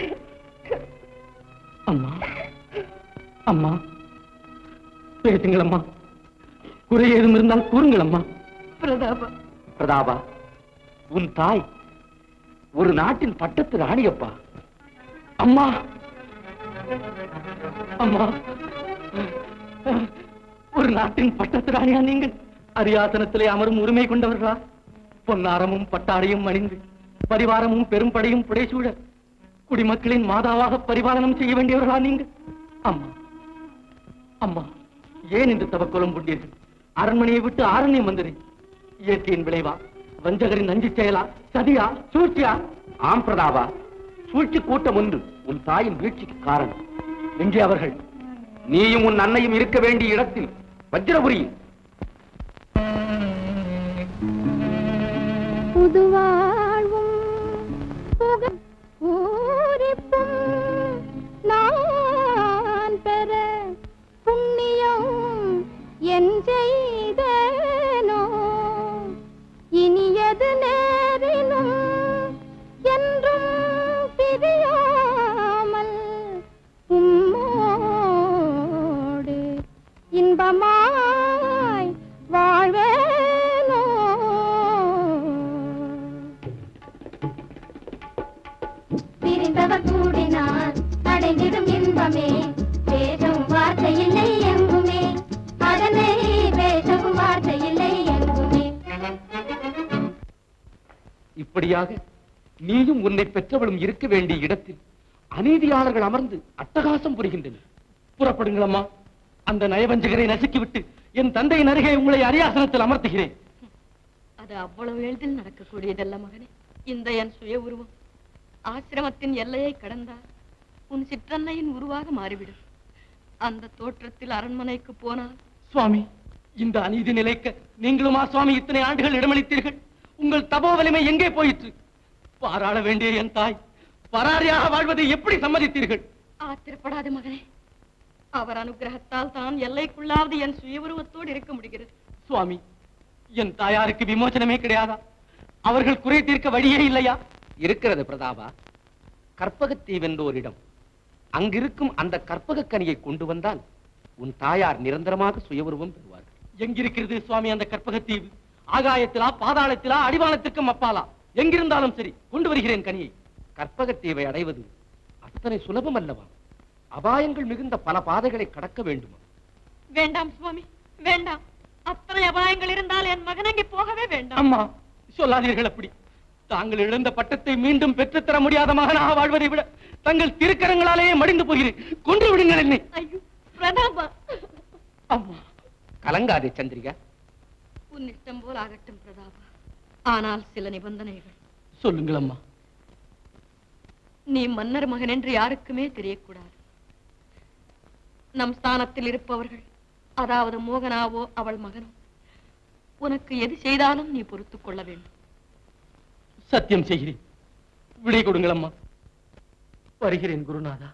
S3: அம்மா அம்மா பேசுங்கள் அம்மா குறை ஏதும் இருந்தால் கூறுங்கள் அம்மா
S7: பிரதாபா
S1: பிரதாபா உன் தாய் ஒரு நாட்டின் பட்டத்து ராணியப்பா
S3: அம்மா அம்மா ஒரு நாட்டின் பட்டத்து ராணியா நீங்கள் அரியாசனத்திலே அமரும் உரிமை கொண்டவர்களா பொன்னாரமும் பட்டாடையும் அணிந்து பரிவாரமும் பெரும்படையும் புடைசூழ குடிமக்களின் மாதாவாக பரிபாலனம் செய்ய வேண்டியவர்களா நீங்கள் அம்மா அம்மா ஏன் இந்த தவக்கோலம் கொண்டீர்கள் அரண்மனையை விட்டு ஆரண்யம் வந்தது இயற்கையின் விளைவா வஞ்சகரின் நஞ்சு செயலா சதியா சூழ்ச்சியா
S1: ஆம் பிரதாபா சூழ்ச்சி கூட்டம் ஒன்று உன் தாயின் வீழ்ச்சிக்கு காரணம்
S3: எங்கே அவர்கள்
S1: நீயும் உன் அன்னையும் இருக்க வேண்டிய இடத்தில் வஜ்ரபுரியில்
S7: புதுவாழ்வும் புகழ் பூரிப்பும் நான் பெற புண்ணியம் என் செய்தேனோ இனியது நேரினும் என்றும் பிரியாமல் உம்மோடு இன்பமாய் வாழ்வேனோ
S10: பிரிந்தவர் கூடினார் அடைந்திடும் இன்பமே பேசும் வார்த்தை இல்லை எங்குமே அதனை பேசும் வார்த்தை இல்லை எங்குமே
S1: இப்படியாக நீயும் உன்னை பெற்றவளும் இருக்க வேண்டிய இடத்தில் அநீதியாளர்கள் அமர்ந்து அட்டகாசம் புரிகின்றனர்
S3: புறப்படுங்கள் அம்மா அந்த நயவஞ்சகரை நசுக்கிவிட்டு என் தந்தையின் அருகே உங்களை அரியாசனத்தில் அமர்த்துகிறேன்
S2: அது அவ்வளவு எளிதில் நடக்கக்கூடியதல்ல மகனே இந்த என் சுய உருவம் ஆசிரமத்தின் எல்லையை கடந்தால் உன் சிற்றன்னையின் உருவாக மாறிவிடும் அந்த தோற்றத்தில் அரண்மனைக்கு போனால்
S3: சுவாமி இந்த அநீதி நிலைக்க நீங்களுமா சுவாமி இத்தனை ஆண்டுகள் இடமளித்தீர்கள் உங்கள் தபோ வலிமை எங்கே போயிற்று பாராள வேண்டிய என் தாய் பராரியாக வாழ்வதை எப்படி சம்மதித்தீர்கள்
S2: ஆத்திரப்படாத மகனே அவர் அனுகிரகத்தால் தான் எல்லைக்குள்ளாவது என் சுய உருவத்தோடு இருக்க முடிகிறது
S3: சுவாமி என் தாயாருக்கு விமோசனமே கிடையாதா அவர்கள் குறை தீர்க்க வழியே இல்லையா இருக்கிறது பிரதாபா கற்பகத்தீவென்ற ஒரு இடம் அங்கிருக்கும் அந்த கற்பக கனியை கொண்டு வந்தால் உன் தாயார் நிரந்தரமாக சுய உருவம் பெறுவார்கள் எங்கிருக்கிறது சுவாமி அந்த கற்பகத்தீவு ஆகாயத்திலா பாதாளத்திலா அடிவானத்திற்கும் அப்பாலா எங்கிருந்தாலும் சரி கொண்டு வருகிறேன் கனியை கற்பகத்தீவை அடைவது அத்தனை சுலபம் அல்லவா அபாயங்கள் மிகுந்த பல பாதைகளை கடக்க வேண்டுமா
S2: வேண்டாம் சுவாமி வேண்டாம் அத்தனை அபாயங்கள் இருந்தால் என் மகன் அங்கே போகவே வேண்டாம்
S3: அம்மா சொல்லாதீர்கள் அப்படி தாங்கள் இழந்த பட்டத்தை மீண்டும் பெற்றுத்தர முடியாத மகனாக வாழ்வதை விட தங்கள் திருக்கரங்களாலேயே மடிந்து போகிறேன் கொன்று விடுங்கள் என்னை
S2: ஐயோ பிரதாபா
S3: அம்மா கலங்காதே சந்திரிகா
S2: உன் இஷ்டம் போல் ஆகட்டும் பிரதாபா ஆனால் சில நிபந்தனைகள்
S3: சொல்லுங்கள் அம்மா
S2: நீ மன்னர் மகன் என்று யாருக்குமே தெரியக்கூடாது நம் ஸ்தானத்தில் இருப்பவர்கள் அதாவது மோகனாவோ அவள் மகனோ உனக்கு எது செய்தாலும் நீ பொறுத்துக் கொள்ள வேண்டும்
S3: சத்தியம் செய்கிறேன் விடை கொடுங்கள் அம்மா வருகிறேன் குருநாதா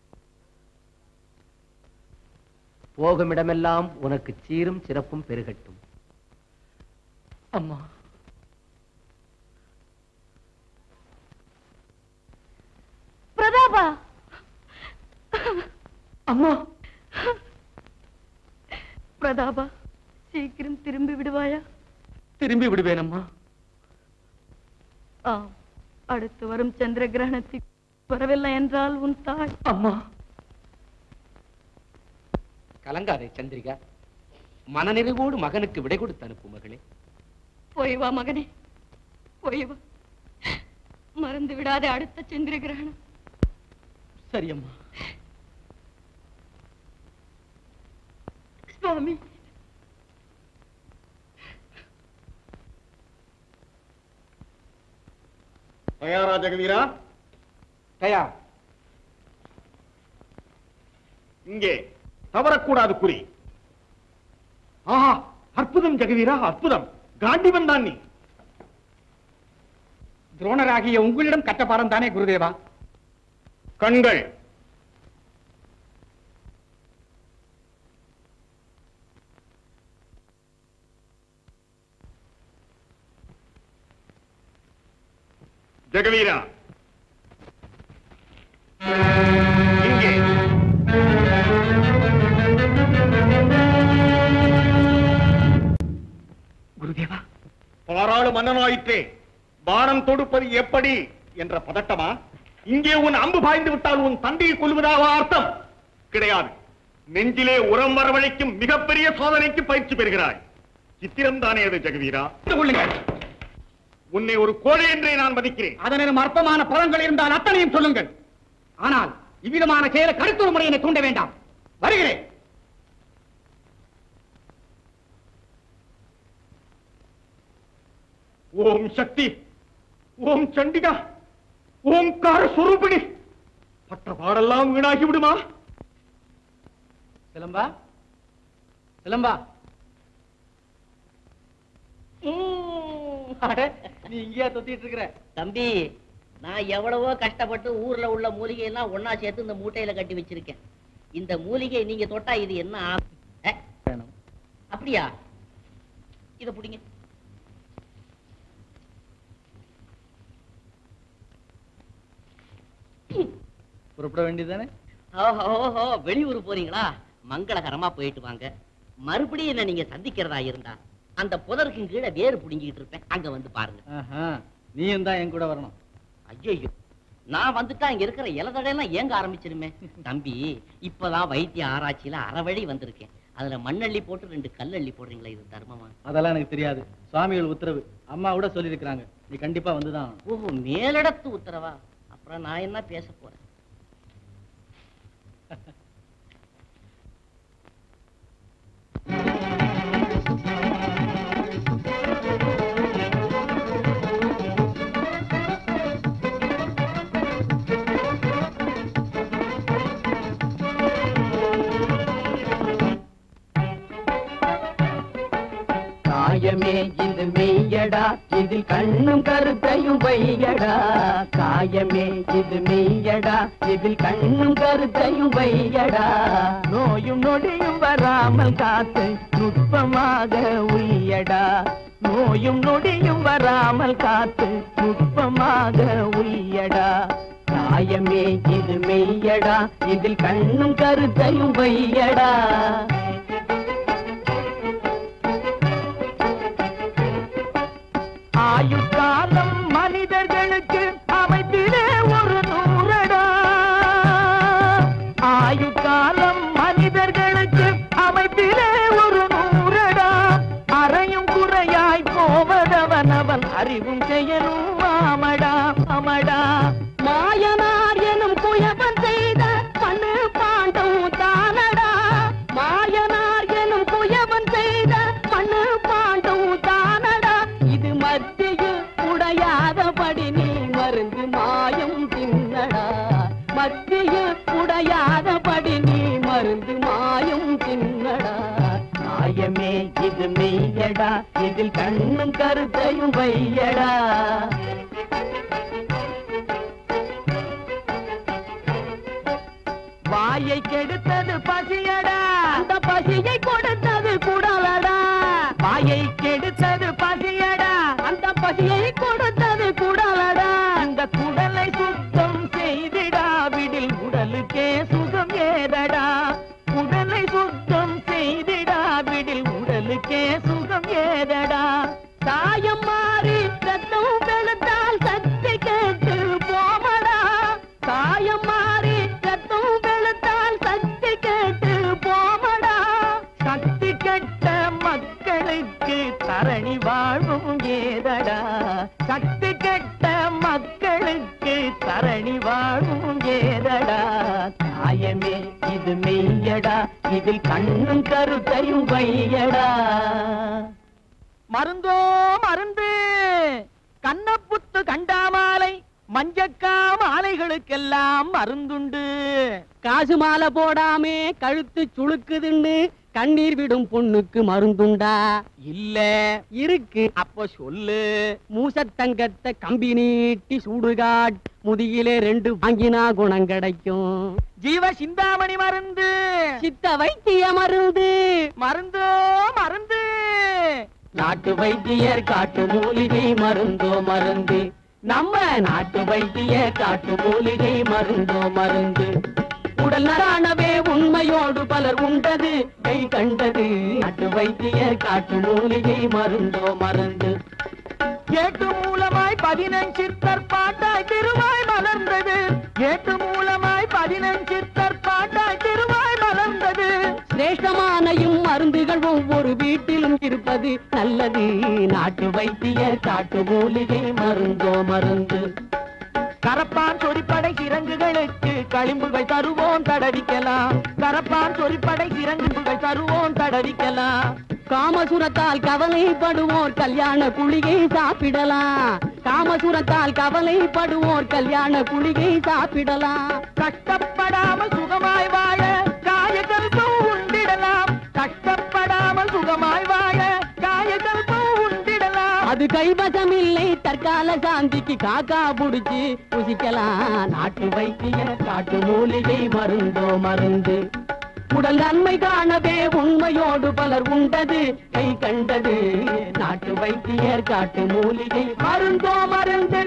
S6: போகும் இடமெல்லாம் உனக்கு சீரும் சிறப்பும் பெருகட்டும்
S3: அம்மா
S2: பிரதாபா
S3: அம்மா
S2: பிரதாபா சீக்கிரம் திரும்பி விடுவாயா
S3: திரும்பி விடுவேன் அம்மா
S2: ஆம் அடுத்து வரும் சந்திர கிரகணத்துக்கு வரவில்லை என்றால் உன் தாய்
S3: அம்மா கலங்காதே சந்திரிகா மனநிறைவோடு மகனுக்கு விடை கொடுத்து அனுப்பு மகளே
S2: போய் வா மகனே போய் வா மறந்து விடாதே அடுத்த சந்திர கிரகணம்
S3: சரி அம்மா
S2: சுவாமி
S4: தயாரா ஜெகவீரா
S3: தயார்
S4: இங்கே தவறக்கூடாது குறி ஆஹா அற்புதம் ஜெகவீரா அற்புதம் காண்டிவன் தான் நீ
S3: துரோணராகிய உங்களிடம் கட்ட பாரம் தானே குருதேவா
S4: கண்கள் ஜெகவீரா இங்கே
S3: குருதேவா
S4: பாராளு மன்னனாயிற்றே பானம் தொடுப்பது எப்படி என்ற பதட்டமா இங்கே உன் அம்பு பாய்ந்து விட்டால் உன் தந்தையை கொல்வதாக அர்த்தம் கிடையாது நெஞ்சிலே உரம் வரவழைக்கும் மிகப்பெரிய சோதனைக்கு பயிற்சி பெறுகிறாய் சித்திரம் தானே அது ஜெகவீரா
S3: கொள்ளுங்கள்
S4: உன்னை ஒரு கோழை என்றே நான் மதிக்கிறேன்
S3: அதனிடம் அற்பமான பலன்கள் இருந்தால் அத்தனையும் சொல்லுங்கள் ஆனால் இவ்விதமான செயல கருத்துரு முறையினை தூண்ட வேண்டாம் வருகிறேன்
S4: ஓம் சக்தி ஓம் சண்டிகா ஓம்கார சுரூபிணி பட்ட பாடெல்லாம் வீணாகி விடுமா
S3: சிலம்பா சிலம்பா நீ இங்கேயா தொத்திட்டு இருக்கிற
S11: தம்பி நான் எவ்வளவோ கஷ்டப்பட்டு ஊர்ல உள்ள மூலிகை எல்லாம் ஒண்ணா சேர்த்து இந்த மூட்டையில கட்டி வச்சிருக்கேன் இந்த மூலிகை நீங்க தொட்டா இது என்ன ஆகும்? அ? அப்படியா இத புடிங்க
S3: புறப்பட வேண்டியதானே
S11: ஓஹோ ஓஹோ வெளியூர் போறீங்களா மங்களகரமா போயிட்டு வாங்க மறுபடியும் என்ன நீங்க சந்திக்கிறதா இருந்தா அந்த புதருக்கு கீழே வேறு புடுங்கிட்டு இருப்பேன் அங்க வந்து பாருங்க
S3: நீயும் தான் என் கூட வரணும்
S11: ஐயோ நான் வந்துட்டா இங்க இருக்கிற இலதடையெல்லாம் ஏங்க ஆரம்பிச்சிருமே தம்பி இப்பதான் வைத்திய ஆராய்ச்சியில அறவழி வந்திருக்கேன் அதுல மண்ணள்ளி போட்டு ரெண்டு கல்லள்ளி போடுறீங்களா இது தர்மமா
S3: அதெல்லாம் எனக்கு தெரியாது சுவாமிகள் உத்தரவு அம்மா கூட சொல்லியிருக்கிறாங்க நீ கண்டிப்பா வந்துதான்
S11: ஓஹோ மேலிடத்து உத்தரவா அப்புறம் நான் என்ன பேச போறேன்
S8: காயமே இது மெய்யடா இதில் கண்ணும் கருத்தையும் வையடா காயமே இது மெய்யடா இதில் கண்ணும் கருத்தையும் வையடா நோயும் நொடியும் வராமல் காத்து நுட்பமாக உய்யடா நோயும் நொடியும் வராமல் காத்து நுட்பமாக உய்யடா காயமே இது மெய்யடா இதில் கண்ணும் கருத்தையும் வையடா ஆயுட்காலம் மனிதர்களுக்கு அமைப்பிலே ஒரு நூறடா ஆயுட்காலம் மனிதர்களுக்கு அமைப்பிலே ஒரு நூறடா அறையும் குறையாய் போவதவன் அவன் அறிவும் செயலும் ஆமடா அமடா மாயனார் எனும் குயவன் செய்த பண்ணு பாண்டம் தானடா மாயனார் எனும் குயவன் செய்த பண்ணு பாண்டம் தானடா இது மத்தியில் உடையாதபடி நீ மருந்து மாயம் தின்னடா மத்தியில் உடையாதபடி நீ மருந்து மாயம் தின்னடா மாயமே இது மெய்யடா இதில் கண்ணும் கருத்தையும் வையடா வாயை கெடுத்தது பசியடா அந்த பசியை கொடுத்தது குடலடா வாயை கெடுத்தது பசியடா அந்த பசியை கொடுத்தது குடலடா அந்த குடலை சுத்தம் செய்திடாவிடில் உடலுக்கே சுகம் ஏதடா உடலை சுத்தம் செய்திடாவிடில் உடலுக்கே சுகம் ஏதடா சாயம் மாறி ரத்தம் வெளுத்தால் சக்தி கேட்டு போமடா சாயம் மாறி ரத்தம் வெளுத்தால் சக்தி கேட்டு போமடா சக்தி கெட்ட மக்களுக்கு தரணி வாழ்வும் ஏதடா சக்தி கெட்ட மக்களுக்கு தரணி வாழ்வும் ஏதடா தாயமே இது மெய்யடா இதில் கண்ணும் கருத்தையும் வையடா மருந்தோ மருந்து கண்ணப்புத்து கண்டாமாலை மஞ்சக்கா மாலைகளுக்கெல்லாம் மருந்துண்டு காசு மாலை போடாமே கழுத்து சுளுக்குதுன்னு கண்ணீர் விடும் பொண்ணுக்கு மருந்துண்டா இல்ல இருக்கு அப்ப சொல்லு மூசத்தங்கத்தை கம்பி நீட்டி சூடுகாட் முதியிலே ரெண்டு வாங்கினா குணம் கிடைக்கும் ஜீவ சிந்தாமணி மருந்து சித்த வைத்திய மருந்து மருந்தோ மருந்து நாட்டு வைத்தியர் காட்டு மூலிகை மருந்தோ மருந்து நம்ம நாட்டு வைத்தியர் காட்டு மூலிகை மருந்தோ மருந்து உடல் நரானவே உண்மையோடு பலர் உண்டது கை கண்டது நாட்டு வைத்தியர் காட்டு மூலிகை மருந்தோ மருந்து ஏட்டு மூலமாய் பதினஞ்சித்தர் பாட்டாய் திருவாய் மலர்ந்தது ஏட்டு மூலமாய் பதினஞ்சித்தர் பாட்டாய் திருவாய் மலர்ந்தது சிரேஷ்டமானையும் மருந்துகள் ஒவ்வொரு வீட்டிலும் இருப்பது நல்லது நாட்டு வைத்தியர் காட்டு மூலிகை மருந்தோ மருந்து கரப்பான் சொறிப்படை இறங்குகளுக்கு களிம்புகள் தருவோம் தடவிக்கலாம் கரப்பான் சொறிப்படை இறங்குகள் தருவோம் தடவிக்கலாம் காமசுரத்தால் கவலைப்படுவோர் கல்யாண குளிகை சாப்பிடலாம் காமசுரத்தால் கவலைப்படுவோர் கல்யாண குளிகை சாப்பிடலாம் கஷ்டப்படாமல் சுகமாய் வாழ காயகல்பம் உண்டிடலாம் கஷ்டப்படாமல் சுகமாய் வாழ காயகல்பம் உண்டிடலாம் அது கைவசம் இல்லை தற்கால சாந்திக்கு காக்கா புடிச்சு புசிக்கலாம் நாட்டு வைத்திய காட்டு மூலிகை மருந்தோ மருந்து உடல் நன்மை காணவே உண்மையோடு பலர் உண்டது கை கண்டது நாட்டு வைத்தியர் காட்டு மூலிகை மருந்தோ மருந்து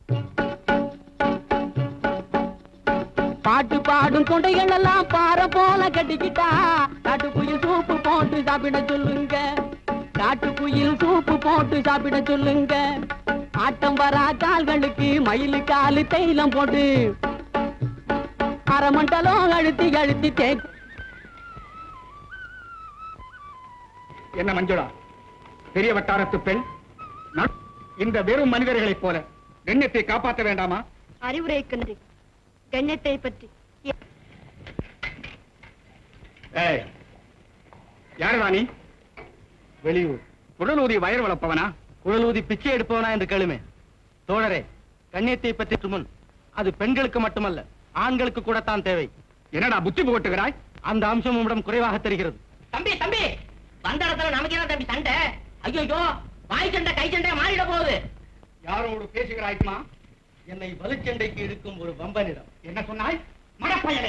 S8: பாட்டு பாடும் தொண்டைகள் எல்லாம் பாறை போல கட்டிக்கிட்டா காட்டு குயில் சூப்பு போட்டு சாப்பிட சொல்லுங்க காட்டு குயில் சூப்பு போட்டு சாப்பிட சொல்லுங்க ஆட்டம் வரா கால்களுக்கு மயிலு காலு தைலம் போட்டு அரை மண்டலம் அழுத்தி அழுத்தி தேக்கு
S4: என்ன மஞ்சுளா பெரிய வட்டாரத்து பெண் ந- இந்த வெறும் மனிதர்களைப் போல கண்ணியத்தை காப்பாற்ற வேண்டாமா
S7: அறிவுரைக்கு நன்றி கண்ணியத்தை பற்றி
S4: ஏய் யாருடா நீ வெளியூர் குடலூதி வயர் வளர்ப்பவனா
S3: குழலூதி பிச்சை எடுப்பவனா என்று கேளுமே தோழரே கண்ணியத்தை பற்றி முன் அது பெண்களுக்கு மட்டுமல்ல ஆண்களுக்கு கூட தான் தேவை
S4: என்னடா புத்தி புகட்டுகிறாய்
S3: அந்த அம்சம் உம்மிடம் குறைவாக தெரிகிறது
S11: தம்பி தம்பி வந்த இடத்துல நமக்கு என்ன தம்பி சண்டை ஐயோ வாய் சண்டை கை சண்டை மாறிட போகுது
S4: யாரோடு பேசுகிறாய்மா
S3: என்னை வலுச்சண்டைக்கு இருக்கும் ஒரு வம்பனிடம்
S4: என்ன சொன்னாய் மடப்பயலே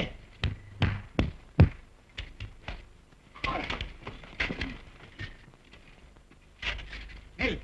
S4: நெல்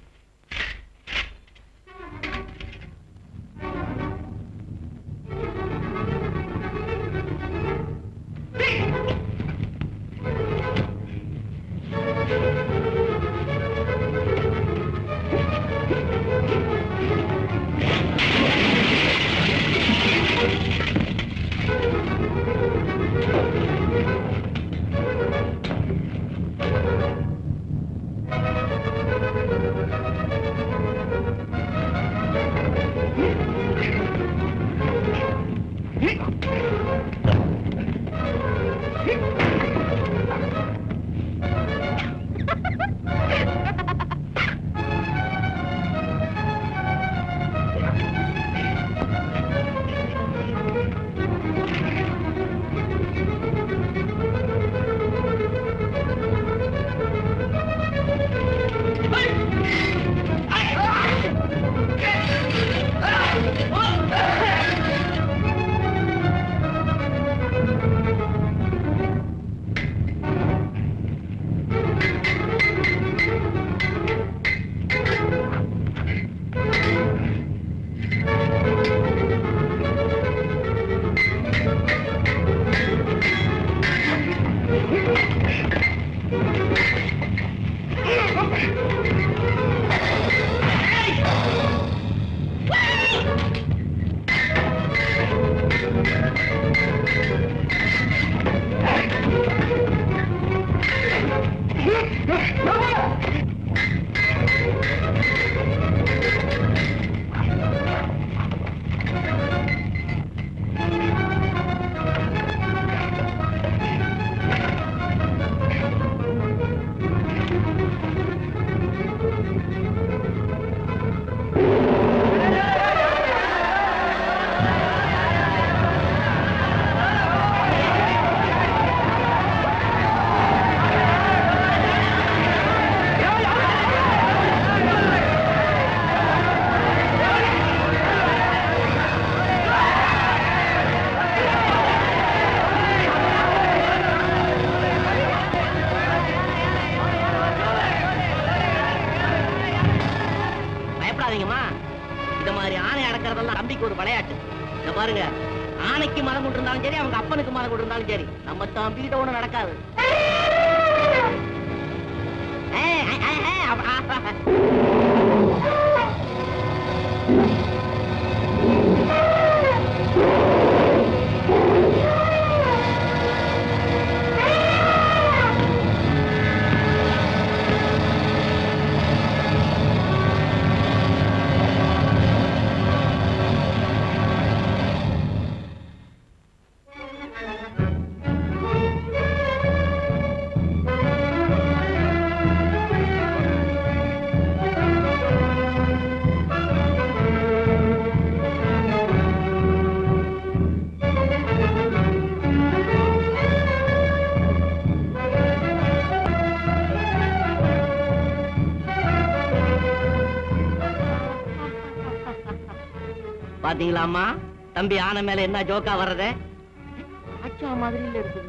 S11: பயப்படாதீங்கம்மா இந்த மாதிரி ஆணை அடக்கிறதெல்லாம் தம்பிக்கு ஒரு விளையாட்டு இந்த பாருங்க ஆணைக்கு மரம் கொண்டு இருந்தாலும் சரி அவங்க அப்பனுக்கு மரம் கொண்டு இருந்தாலும் சரி நம்ம தம்பிகிட்ட ஒண்ணு நடக்காது ஏய், ஏய், ஏய், ஏய், அப்ப- ஆ, ஆ, ஆ. பாத்தீங்களாம்மா தம்பி ஆனை மேல என்ன ஜோக்கா வர்றத ஆச்சா மாதிரி இருக்குது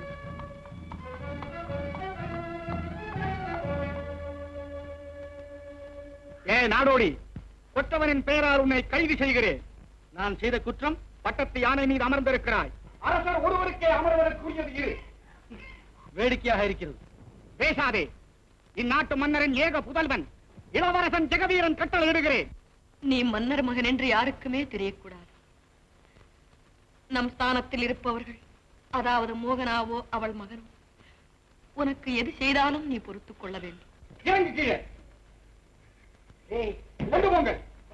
S4: ஏ நாடோடி கொற்றவனின் பெயரால் உன்னை கைது செய்கிறேன் நான் செய்த குற்றம் பட்டத்து யானை மீது அமர்ந்திருக்கிறாய் அரசர் ஒருவருக்கே அமர்வதற்குரியது இரு
S3: வேடிக்கையாக இருக்கிறது
S4: பேசாதே இந்நாட்டு மன்னரின் ஏக புதல்வன் இளவரசன் ஜெகவீரன் கட்டளையிடுகிறேன்
S2: நீ மன்னர் மகன் என்று யாருக்குமே தெரியக்கூடாது நம் ஸ்தானத்தில் இருப்பவர்கள் அதாவது மோகனாவோ அவள் மகனோ உனக்கு எது செய்தாலும் நீ பொறுத்துக் கொள்ள வேண்டும்
S4: இறங்கு கீழே ஏய், கொண்டு போங்க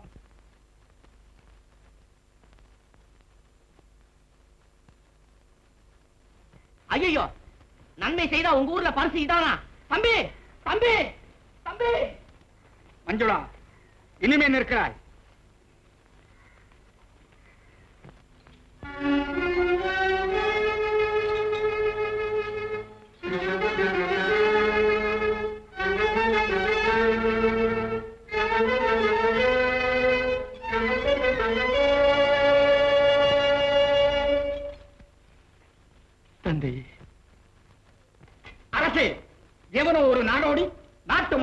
S11: ஐயோ நன்மை செய்தா உங்க ஊர்ல பரிசு இதானா தம்பி தம்பி தம்பி
S4: மஞ்சுளா இனிமே நிற்கிறாய்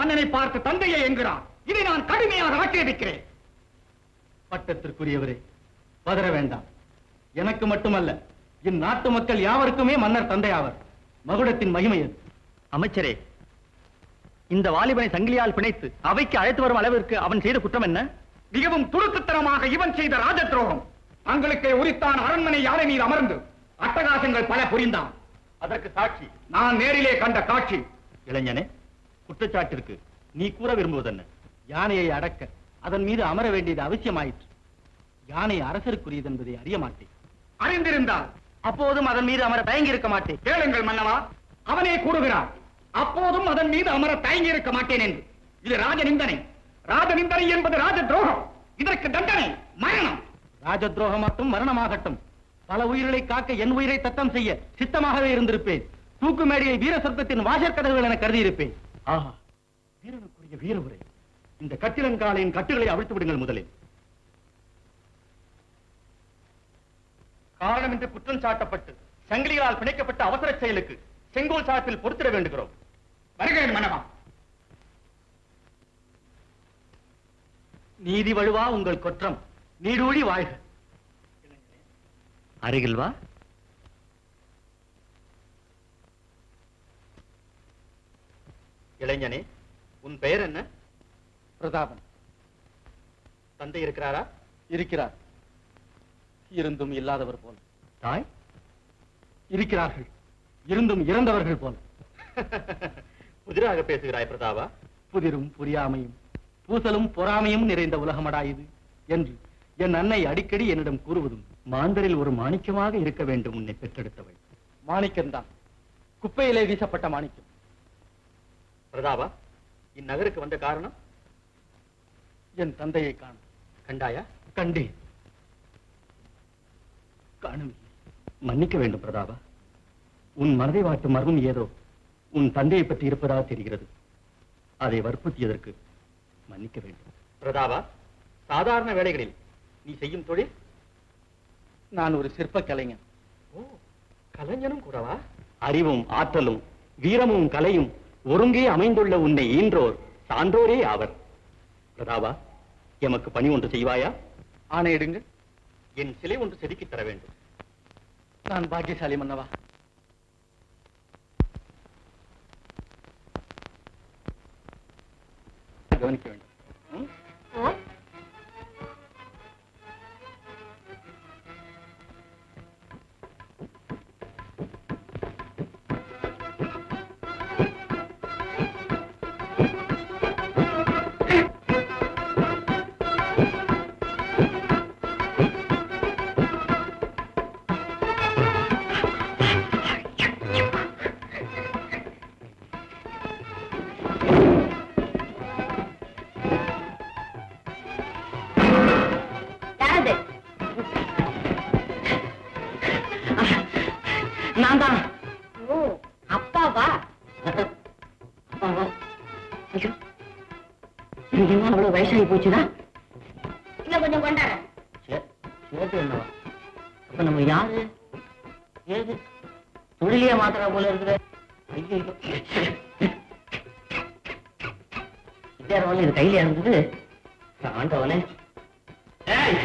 S4: மன்னனை பார்த்து தந்தையை என்கிறான் இதை நான் கடுமையாக ஆட்சேபிக்கிறேன்
S3: பட்டத்திற்குரியவரே பதற வேண்டாம் எனக்கு மட்டுமல்ல இந்நாட்டு மக்கள் யாவருக்குமே மன்னர் தந்தையாவர் மகுடத்தின் மகிமை அது
S5: அமைச்சரே இந்த வாலிபனை சங்கிலியால் பிணைத்து அவைக்கு அழைத்து வரும் அளவிற்கு அவன் செய்த குற்றம் என்ன
S4: மிகவும் துடுக்குத்தனமாக இவன் செய்த ராஜ துரோகம் தங்களுக்கே உரித்தான் அரண்மனை யாரை மீது அமர்ந்து அட்டகாசங்கள் பல புரிந்தான்
S5: அதற்கு சாட்சி
S4: நான் நேரிலே கண்ட காட்சி
S5: இளைஞனே குற்றச்சாட்டிற்கு நீ கூற விரும்புவதென்ன
S3: யானையை அடக்க அதன் மீது அமர வேண்டியது அவசியமாயிற்று யானை அரசருக்குரியது என்பதை அறிய மாட்டேன்
S4: அறிந்திருந்தால்
S3: அப்போதும் அதன் மீது அமர தயங்கி இருக்க மாட்டேன்
S4: கேளுங்கள் மன்னவா அவனே கூறுகிறான் அப்போதும் அதன் மீது அமர தயங்கி இருக்க மாட்டேன் என்று இது ராஜ நிந்தனை ராஜ நிந்தனை என்பது ராஜ துரோகம் இதற்கு தண்டனை மரணம்
S3: ராஜ துரோகம் மட்டும் மரணமாகட்டும் பல உயிர்களை காக்க என் உயிரை தத்தம் செய்ய சித்தமாகவே இருந்திருப்பேன் தூக்கு மேடையை வீர சொர்க்கத்தின் வாசற் கதவுகள் என கருதியிருப்பேன்
S5: ஆஹா வீரனுக்குரிய வீரவுரை இந்த கட்டிலங்காலின் கட்டுகளை அவிழ்த்து விடுங்கள் முதலில் காரணம் என்று குற்றம் சாட்டப்பட்டு சங்கிலிகளால் பிணைக்கப்பட்ட அவசர செயலுக்கு செங்கோல் சாத்தில் பொறுத்திட வேண்டுகிறோம்
S4: வருகிறேன் மன்னவா
S3: நீதி வழுவா உங்கள் குற்றம் நீடூழி வாழ்க
S5: அருகில் வா இளைஞனே உன் பெயர் என்ன
S3: பிரதாபன்
S5: தந்தை இருக்கிறாரா
S3: இருக்கிறார் இருந்தும் இல்லாதவர் போல
S5: தாய்
S3: இருக்கிறார்கள் இருந்தும் இறந்தவர்கள் போல
S5: புதிராக பேசுகிறாய் பிரதாபா
S3: புதிரும் புரியாமையும் பூசலும் பொறாமையும் நிறைந்த உலகமடா இது என்று என் அன்னை அடிக்கடி என்னிடம் கூறுவதும்
S5: மாந்தரில் ஒரு மாணிக்கமாக இருக்க வேண்டும் உன்னை பெற்றெடுத்தவள்
S3: மாணிக்கம்தான் குப்பையிலே வீசப்பட்ட மாணிக்கம்
S5: பிரதாபா இந்நகருக்கு வந்த காரணம்
S3: என் தந்தையை காண
S5: கண்டாயா
S3: கண்டேன் காணவில்லை
S5: மன்னிக்க வேண்டும் பிரதாபா உன் மனதை வாட்டும் மர்மம் ஏதோ உன் தந்தையை பற்றி இருப்பதாக தெரிகிறது அதை வற்புறுத்தியதற்கு மன்னிக்க வேண்டும் பிரதாபா சாதாரண வேலைகளில் நீ செய்யும் தொழில்
S3: நான் ஒரு சிற்ப கலைஞன்
S5: ஓ கலைஞனும் கூடவா அறிவும் ஆற்றலும் வீரமும் கலையும் ஒருங்கே அமைந்துள்ள உன்னை ஈன்றோர் சான்றோரே ஆவர் பிரதாபா எமக்கு பணி ஒன்று செய்வாயா
S3: ஆணையிடுங்க
S5: என் சிலை ஒன்று செதுக்கித் தர வேண்டும்
S3: நான் பாக்கியசாலி மன்னவா கவனிக்க வேண்டும் ம்?
S11: யாரது நான் தான் ஓ அப்பாவா அப்பாவா ஐயோ எனக்கு என்ன அவ்வளவு வயசாகி போச்சுதா இன்னும் கொஞ்சம் கொண்டாட சேட்டு என்னவா அப்ப நம்ம யாரு ஏது தொழிலே மாத்திரா போல இருக்குது ஐயோ வித்தியாரம் இது கையில இருந்தது ஆண்டவனே ஏய்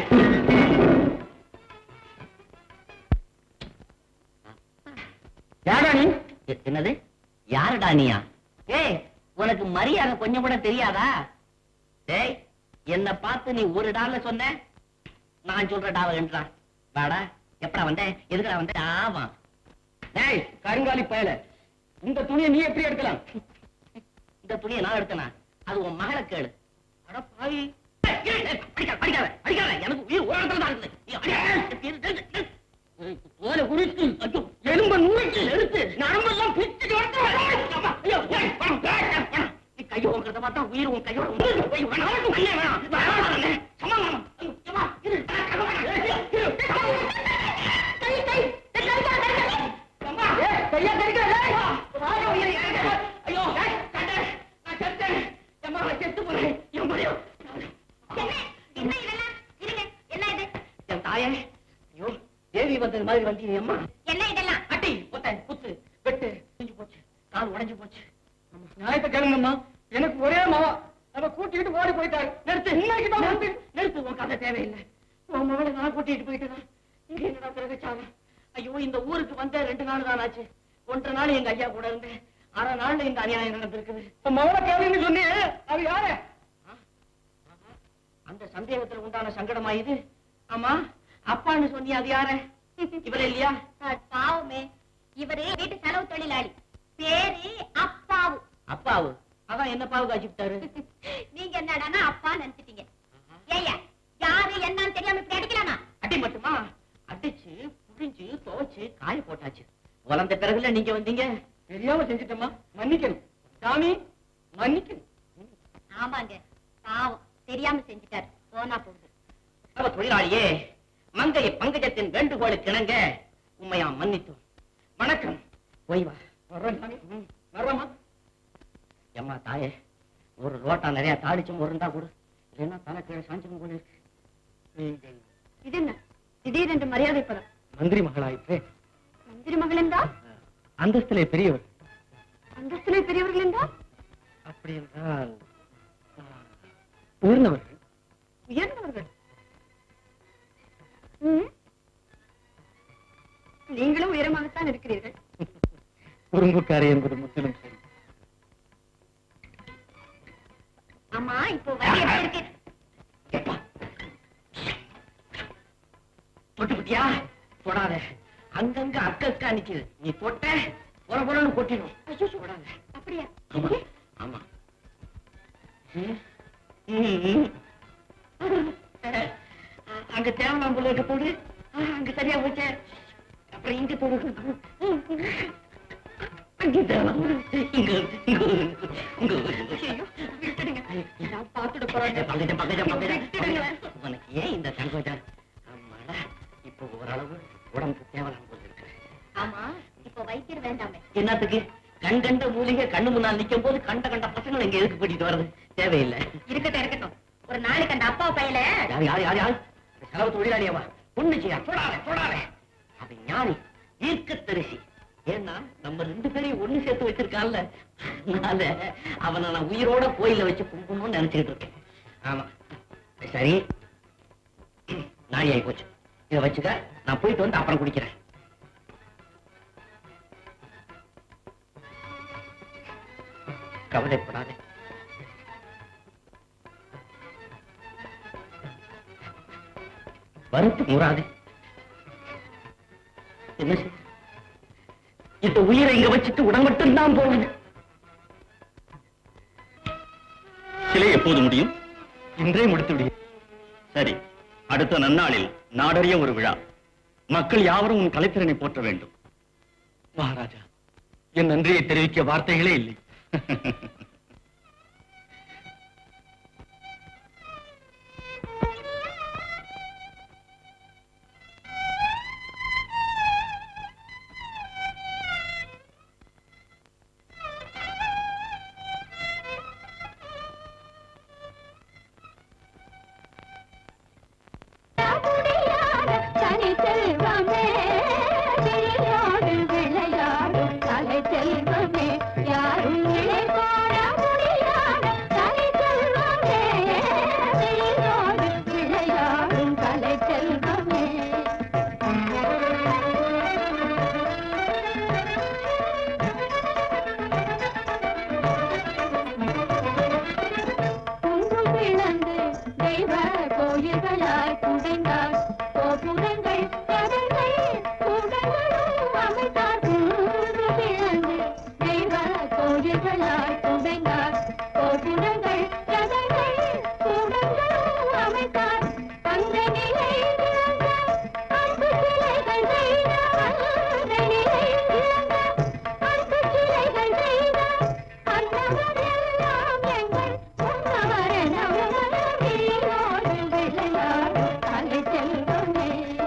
S11: யாரா நீ எ- என்னது யாருடா நீயா ஏய் உனக்கு மரியாதை கொஞ்சம் கூட தெரியாதா டேய் என்ன பார்த்து நீ ஒரு டால சொன்ன நான் சொல்ற டாவ என்றா வாடா எப்படா வந்த எதுக்குடா வந்த ஆமா டேய் கருங்காலி பயல இந்த துணியை நீ எப்படி எடுக்கலாம் இந்த துணியை நான் எடுத்தனா அது உன் மகளை கேளு அட பாவி ஏய், ஏய், ஏய், அடிக்காத, அடிக்காத, அடிக்காத. எனக்கு உயிர் ஓரத்துல தான் இருக்குது. நீ அடிக்காத. ஏய், தோலை உரித்து, ஐயோ, எலும்பை நுழைச்சு எடுத்து, நரம்பெல்லாம் பிச்சுட்டு வந்து, அம்மா, ஐயோ, ஏய், வேணாம், வேணாம், வேணாம். நீ கையை ஓங்குறத பார்த்தா உயிர் உன் கையோட உண்டு. ஐயோ, வேணாம், அண்ணே, வேணாம், வேணாம், அண்ணே. சும்மா வேணாம். ஐயோ, சும்மா, இரு, இரு, இரு, இரு. கை, கை, கை, கை, கை, கை, கை. அம்மா, ஏய், கையை கடிக்காத, ஏய். ஐயோ, ஏய், ஏய், ஐயோ, ஏய், கண்டே, நான் செத்தேன். அம்மா, நான் செத்து போறேன். என் முடியும்.
S10: என்ன இதெல்லாம் இருங்க என்ன இது
S11: என் தாயே ஐயோ தேவி வந்தது மாதிரி வந்தீங்க அம்மா
S10: என்ன இதெல்லாம்
S11: அட்டி ஒத்த குத்து வெட்டு செஞ்சு போச்சு கால் உடைஞ்சு போச்சு
S3: நியாயத்தை கேளுங்கம்மா
S5: எனக்கு ஒரே மாவா அவ கூட்டிட்டு ஓடி போயிட்டாரு நிறுத்து இன்னைக்கு தான் வந்து நிறுத்து உன் கதை தேவையில்லை உன் மகளை நான் கூட்டிட்டு போயிட்டேன் இங்க என்னடா பிறகுச்சாவ ஐயோ இந்த ஊருக்கு வந்த ரெண்டு நாள் தான் ஆச்சு ஒன்றரை நாள் எங்க ஐயா கூட இருந்தேன் அரை நாள்ல இந்த அநியாயம் நடந்திருக்குது உன் மகளை கேளுன்னு சொன்னி அவ யாரு அந்த சந்தேகத்துல உண்டான சங்கடமா இது ஆமா அப்பான்னு சொன்னி அது யாரு இவரே இல்லையா
S10: பாவமே இவரு வீட்டு செலவு தொழிலாளி பேரு அப்பாவு
S5: அப்பாவு அதான் என்ன பாவு காய்ச்சிட்டாரு
S10: நீங்க என்னடான்னா அப்பா நினைச்சிட்டீங்க ஏய்யா யாரு என்னன்னு தெரியாம இப்படி அடிக்கலாமா
S5: அடி மட்டுமா அடிச்சு புழிஞ்சு துவைச்சு காய போட்டாச்சு வளர்ந்த பிறகுல நீங்க வந்தீங்க தெரியாம செஞ்சுட்டோமா மன்னிக்கணும் சாமி மன்னிக்கணும்
S10: ஆமாங்க பாவம் தெரியாம செஞ்சுட்டாரு போனா போகுது
S5: அவ தொழிலாளியே மங்கை பங்கஜத்தின் வேண்டுகோளுக்கு இணங்க உண்மையா மன்னித்தோம் வணக்கம் போய் வா வர்றேன் சாமி ம், வர்றேம்மா எம்மா தாயே ஒரு ரோட்டா நிறைய தாளிச்சும் இருந்தா கூட இல்லைன்னா தலை கீழே சாஞ்சிரும் போல இருக்கு நீங்கள்
S10: இது என்ன திடீரென்று மரியாதை பதம்
S5: மந்திரி மகளாயிற்றே
S10: மந்திரி மகள் என்றால்
S5: அந்தஸ்திலே பெரியவர்
S10: அந்தஸ்திலே பெரியவர்கள் என்றால்
S5: அப்படி என்றால் ஆ, உயர்ந்தவர்கள்
S10: உயர்ந்தவர்கள் ம். நீங்களும் உயரமாகத்தான் இருக்கிறீர்கள்
S5: குறும்புக்காரி என்பது முற்றிலும் சரி
S10: ஆமா இப்போ வழி எப்படி இருக்கு
S5: ஏப்பா. தொட்டு விட்டியா தொடாத அங்கங்க அக்கா நிக்குது நீ தொட்ட பொற பொறன்னு கொட்டிடும்
S10: ஐயோ
S5: தொடாத
S10: அப்படியா
S5: ஆமா ஆமா ம், ம், ம். அஹ், அங்க தேவலாம் போல இருக்க போடு அஹ், அங்க சரியா போச்சே அப்புறம் இங்க போடு அங்க தேவலாம் போடு இங்க இங்க இங்க
S10: ஐயோ விட்டுடுங்க நான் பார்த்துட
S5: பக்கத்து, பக்கத்து, பக்கத்து, பக்கத்து.
S10: விட்டுடுங்களேன்.
S5: உனக்கு ஏன் இந்த தங்கோஜா அம்மாடா இப்போ ஓரளவு உடம்புக்கு தேவலாம் போல இருக்கு
S10: ஆமா இப்போ வைத்தியர் வேண்டாமே
S5: என்னத்துக்கு கண் கண்ட மூலிகை கண்ணு முன்னால் நிக்கும் போது கண்ட கண்ட பசங்களை இங்க எதுக்கு கூட்டிட்டு வர்றது தேவையில்லை
S10: இருக்கட்டும் இருக்கட்டும் ஒரு நாளைக்கு அந்த அப்பா பையல
S5: யார் யார் யார் யார் செலவு தொழிலாளியவா பொண்ணு செய்யா சொடாத சொடாத அவன் ஞானி ஈர்க்க தரிசி ஏன்னா நம்ம ரெண்டு பேரையும் ஒண்ணு சேர்த்து வச்சிருக்கான்ல அதனால அவனை நான் உயிரோட கோயில வச்சு கும்பிடணும்னு நினைச்சுக்கிட்டு இருக்கேன் ஆமா சரி நாளி ஆகி போச்சு இதை வச்சுக்க நான் போயிட்டு வந்து அப்புறம் குடிக்கிறேன் கவலைப்படாதே வருத்து முறாதே என்ன செய்ய? இந்த உயிரை இங்க வச்சுட்டு உடல் மட்டும் தான் போகுது
S12: சிலை எப்போது முடியும்
S5: இன்றே முடித்து விடுகிறேன்
S12: சரி அடுத்த நன்னாளில் நாடறிய ஒரு விழா மக்கள் யாவரும் உன் கலைத்திறனை போற்ற வேண்டும்
S5: மகாராஜா என் நன்றியை தெரிவிக்க வார்த்தைகளே இல்லை
S7: தனி செல்வமே விளையாடு விளையாடும் கலை செல்வமே யாரும் நிலை போட முடியாத தனி செல்வமே விளையாடு விளையாடும் கலை செல்வமே குன்றும் பிளந்து தெய்வ கோயில்களாய் குடைந்தார் கோபுரங்கள் கதங்கள் கூடங்களும் அமைத்தார் குன்றும் பிளந்து தெய்வ கோயில்களாய் குடைந்தார் கோபுரங்கள் கதங்கள் கூடங்களும் அமைத்தார் தங்க நிலை திறந்த அன்பு சிலைகள் செய்த அந்த நிலை திறந்த அன்பு சிலைகள் செய்த அன்னவரெல்லாம் எங்கள் உன்னவரெனவும் வீரோடு விளையாடும் கலை செல்வமே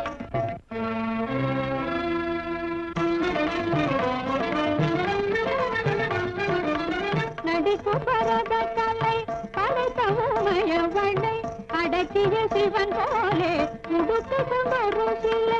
S7: நடிப்பு பரத கலை படைத்தவமயவனை அடக்கிய சிவன் போலே உடுத்து கொண்டொரு சிலை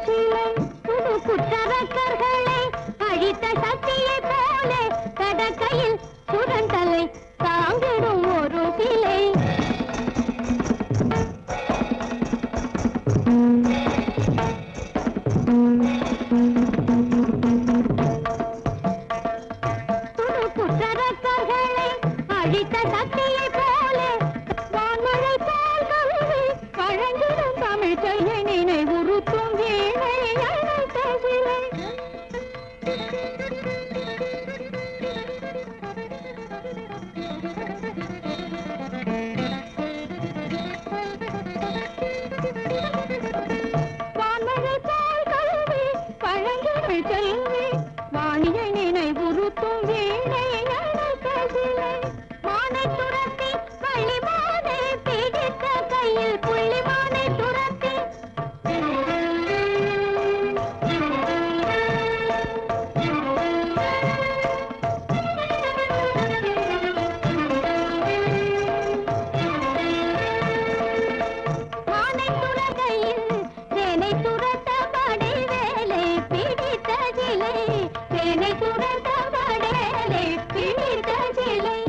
S13: சிலை புது குற்றவக்கர்களை அழித்த சக்தியை போல கடக்கையில் சுரண்டலை தாங்கிடும் ஒரு சிலை புது குற்றவக்கர்களை அழித்த சக்தியை போல வான்மழை போல் கவிதை வழங்கிடும் தமிழ் செய்யை நினைவுறுத்தும் வீணை அழைத்த சிலை வான்மழை போல் கல்வி பழங்கிழமை செல்வி வாணியை நினைவுறுத்தும் வீணை அழைத்த சிலை மானை துரத்தி பள்ளி மானை பிடித்த கையில் புள்ளி மானை துரத்தி மானை துரகையில் சேனை துரத்த படை வேலை பிடித்த சிலை சேனை துரத்த படேலை பிடித்த சிலை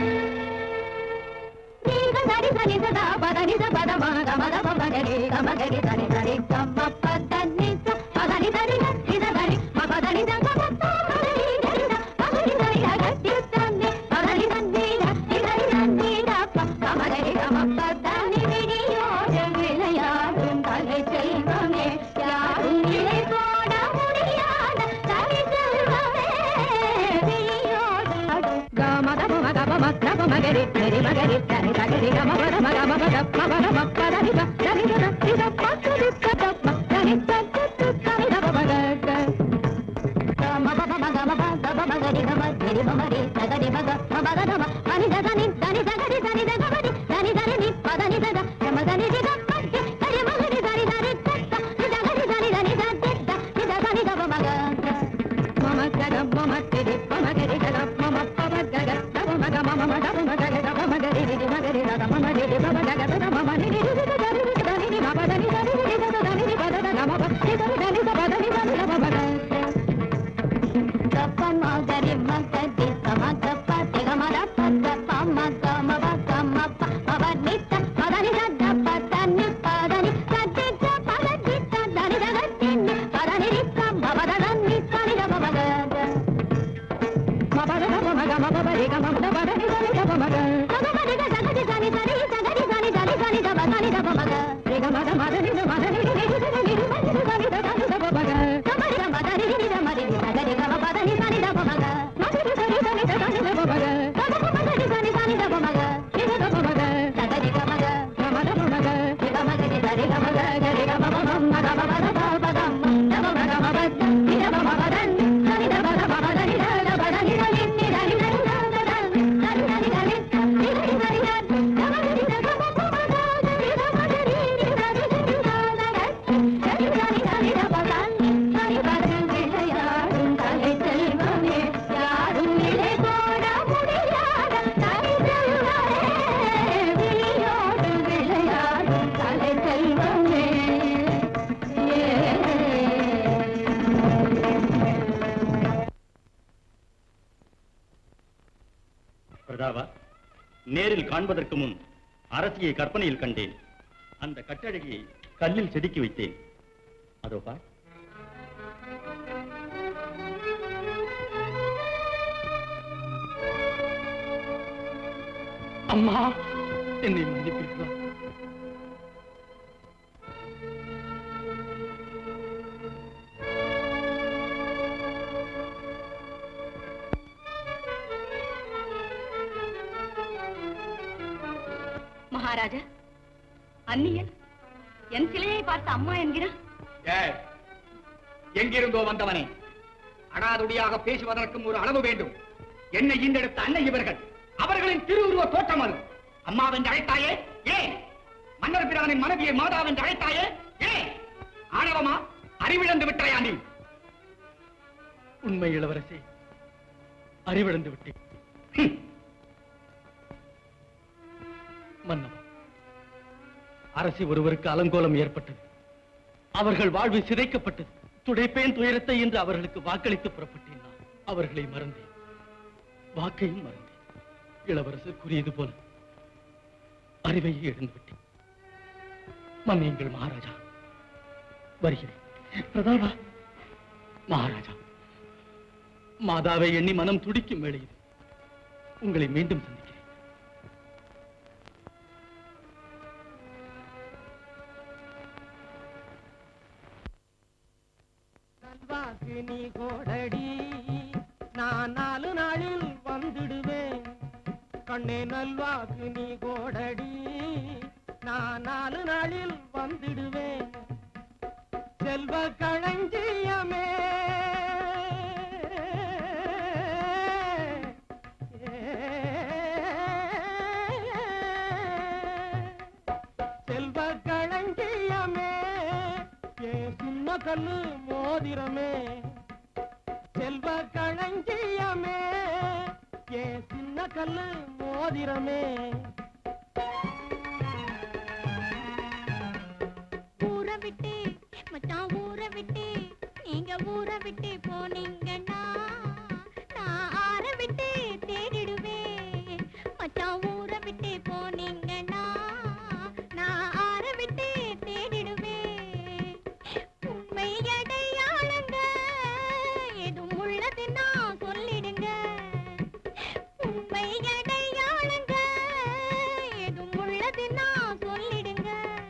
S13: நீங்கள் நரி சனி சதா பதனி பத மத மத பகரி கமகரி சனி சரி கம்ம பதனி பதனி சரி நி சரி மபதனி சங்க பதனி சரி பதனி சரி அகத்தி தன்னி பதனி தன்னி நி சரி நன்னி தப்ப கமகரி கம பதனி விடியோடு விளையாடும் தலை செல்வமே யாரும் நிலை போட முடியாத தலை செல்வமே விழியோடு கமத மக மக மகரி நெறி மகரி தனி தகரி கம மக மக மக மக மக பதனி தனி தனி பக்கரி கதப்ப தனி தத்து தனி தப மக மப மக மப தப மகரி கம நெறி மமரி தகரி மக மப தம தனி தனி தனி தகரி தனி தகரி தனி தனி நி பதனி தக கம தனி திக பக்கி தனி மகரி தனி தனி தத்த நி தகரி தனி தனி தத்த நி தனி தப மக மம கக மம திரி மம கரி கக மம பவ கக தப மக மம ம தப மக கக தப மகரி ரி மகரி ர தப ம ரி பவ கக தப மம ரி ரி ரி தரி ரி தரி ரி மப தனி தரி ரி தத தனி ரி பத தன மப ரி தரி தனி தப தனி தனி தப மக தப்ப மகரி மகதி தம தப்ப திக மத பத பம கம ப கம ப மப நித்த பதனி தத பதனி பதனி தத்தி த பதனி ததனி தகத்தி நி பதனி ரி க மப தனி தனி தப மக மப தப மக மப பரி க மப தப தனி தனி தப மக மக பரி க தகதி தனி தனி தகதி தனி தனி தனி தப தனி தப மக ரி க மத மத நி மத நி ரி ரி ரி ரி ரி மதி தனி தனி தப மக தபரி க மத ரி ரி ரி மதி ரி தகதி க மப தனி தனி தப மக மதி ரி தனி தனி தனி தப மக தப மக ரி தனி தனி தப மக ரி க தப மக தகதி க மக க மத மக ரி க மக ரி தரி க மக க ரி க மப ம க மப த ப க ம தப மக மப ரி தப மப தன் தனி தப த மப தனி த தப தனி தனி நி தனி தனி த த த தனி தனி தனி ரி ரி தனி த தப ரி த க மப ம க ரி த ம க ரி ரி த ரி ரி த த க தனி தனி தனி தப தன் தனி பதன் விளையாடும் தலை செல்வமே யாரும் நிலை போட முடியாத தலை செல்வமே விழியோடு விளையாடும் தலை செல்வமே
S12: பிரதாபா நேரில் காண்பதற்கு முன் அரசியை கற்பனையில் கண்டேன் அந்த கட்டழகியை கல்லில் செதுக்கி வைத்தேன் அதோ பார்
S3: அம்மா என்னை மன்னிப்பீர்களா
S2: மகாராஜா அந்நியன் என் சிலையை பார்த்து அம்மா என்கிறான்
S4: ஏய், எங்கிருந்தோ வந்தவனே அடாதுடியாக பேசுவதற்கும் ஒரு அளவு வேண்டும் என்னை ஈண்டெடுத்த அன்னை இவர்கள் அவர்களின் திருவுருவ தோற்றம் அது அம்மாவென்று அழைத்தாயே ஏன் மன்னர் பிரானின் மனைவியை மாதாவென்று அழைத்தாயே ஏன் ஆணவமா அறிவிழந்து விட்டாயா நீ
S3: உண்மை இளவரசி அறிவிழந்து விட்டேன் மன்னவா அரசி ஒருவருக்கு அலங்கோலம் ஏற்பட்டது அவர்கள் வாழ்வு சிதைக்கப்பட்டது துடைப்பேன் துயரத்தை என்று அவர்களுக்கு வாக்களித்து புறப்பட்டேன் நான் அவர்களை மறந்தேன் வாக்கையும் மறந்தேன் இளவரசர் கூறியது போல அறிவையை இழந்து விட்டேன் மன்னியுங்கள் மகாராஜா வருகிறேன் பிரதாபா மகாராஜா மாதாவை எண்ணி மனம் துடிக்கும் வேளை இது உங்களை மீண்டும் சந்திக்கிறேன்
S8: நல்வாக்கு நீ கோடடி நான் நாலு நாளில் வந்துடுவேன் கண்ணே நல்வாக்கு நீ கோடடி நான் நாலு நாளில் வந்துடுவேன் செல்வ களஞ்சியமே செல்வ களஞ்சியமே ஏ சின்ன கல்லு மோதிரமே செல்வ களஞ்சியமே ஏ சின்ன கல்லு மோதிரமே
S13: ஊரை விட்டு மச்சான் ஊரை விட்டு நீங்க ஊரை விட்டு போனீங்கன்னா நான் ஆற விட்டு தேடிடுவேன் மச்சான் ஊரை விட்டு போனீங்கன்னா நான் ஆற விட்டு தேடிடுவேன் உண்மை அடையாளங்க எதுவும் உள்ளதுன்னா சொல்லிடுங்க உண்மை அடையாளங்க எதுவும் உள்ளதுன்னா சொல்லிடுங்க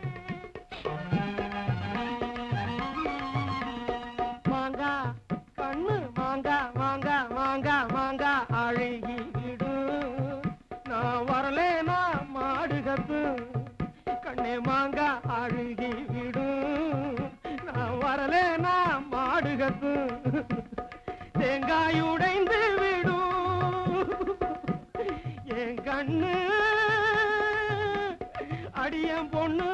S8: மாங்கா கண்ணு மாங்கா மாங்கா மாங்கா மாங்கா அழுகி விடு நான் வரலேனா மாடு கத்து கண்ணே மாங்கா அழுகி விடு நான் வரலேனா மாடு கத்து தேங்காய் உடைந்து விடும் என் கண்ணு அடியன் பொண்ணு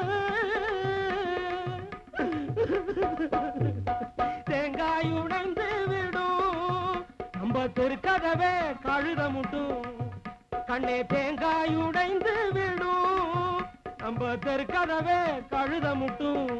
S8: தேங்காய் உடைந்து விடும் நம்ம தெருக்கதவே கழுத முட்டும் கண்ணே தேங்காய் உடைந்து விடும் நம்ம தெருக்கதவே கழுத முட்டும்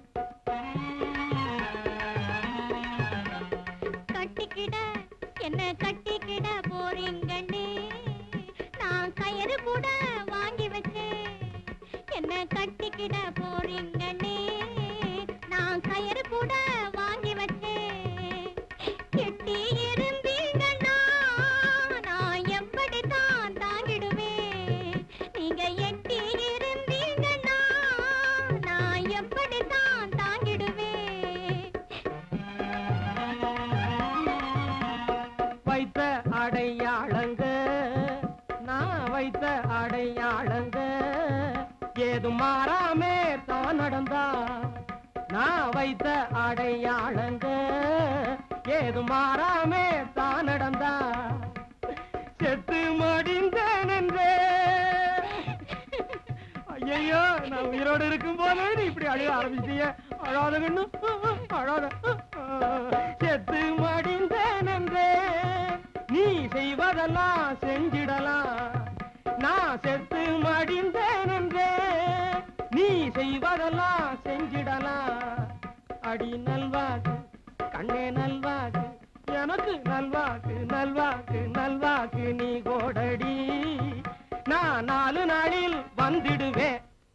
S13: கட்டிக்கிட என்ன கட்டிக்கிட போறீங்கன்னு நான் கயிறு கூட வாங்கி வச்சேன் என்ன கட்டிக்கிட போறீங்கன்னு நான் கயிறு கூட வாங்கி வச்சேன் கெட்டி இருந்தீங்கன்னா நான் எப்படித்தான் தாங்கிடுவேன் நீங்க எட்டி இருந்தீங்கன்னா நான் எப்படித்தான் தாங்கிடுவேன்
S8: வைத்த அடையாளங்க நான் வைத்த அடையாளங்க ஏதும் மாறாமே தான் நடந்தா நான் வைத்த அடையாளங்க ஏதும் மாறாமே தான் நடந்தா செத்து மடிந்தேன் என்றே ஐயோ நான் உயிரோடு இருக்கும் போது நீ இப்படி அழுக ஆரம்பிச்சிட்டீங்க அழாத கண்ணு அழாத செத்து மடிந்தேன் என்றே நீ செய்வதெல்லாம் செஞ்சிடலாம் நான் செத்து மடிந்தேன் என்றே நீ செய்வதெல்லாம் செஞ்சிடலாம் அடி நல்வாக்கு கண்ணே நல்வாக்கு எனக்கு நல்வாக்கு நல்வாக்கு நல்வாக்கு நீ கோடடி நான் நாலு நாளில் வந்துடுவேன்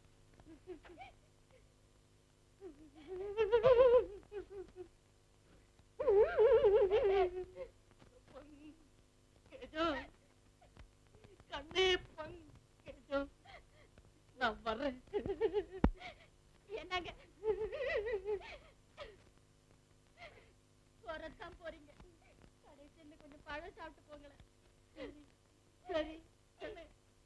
S2: கண்ணே பங்கேஜம் நான் வர்றேன்
S13: என்னங்க போறதான் போறீங்க கடைசியில கொஞ்சம் பழம் சாப்பிட்டு போங்களேன் சரி சரி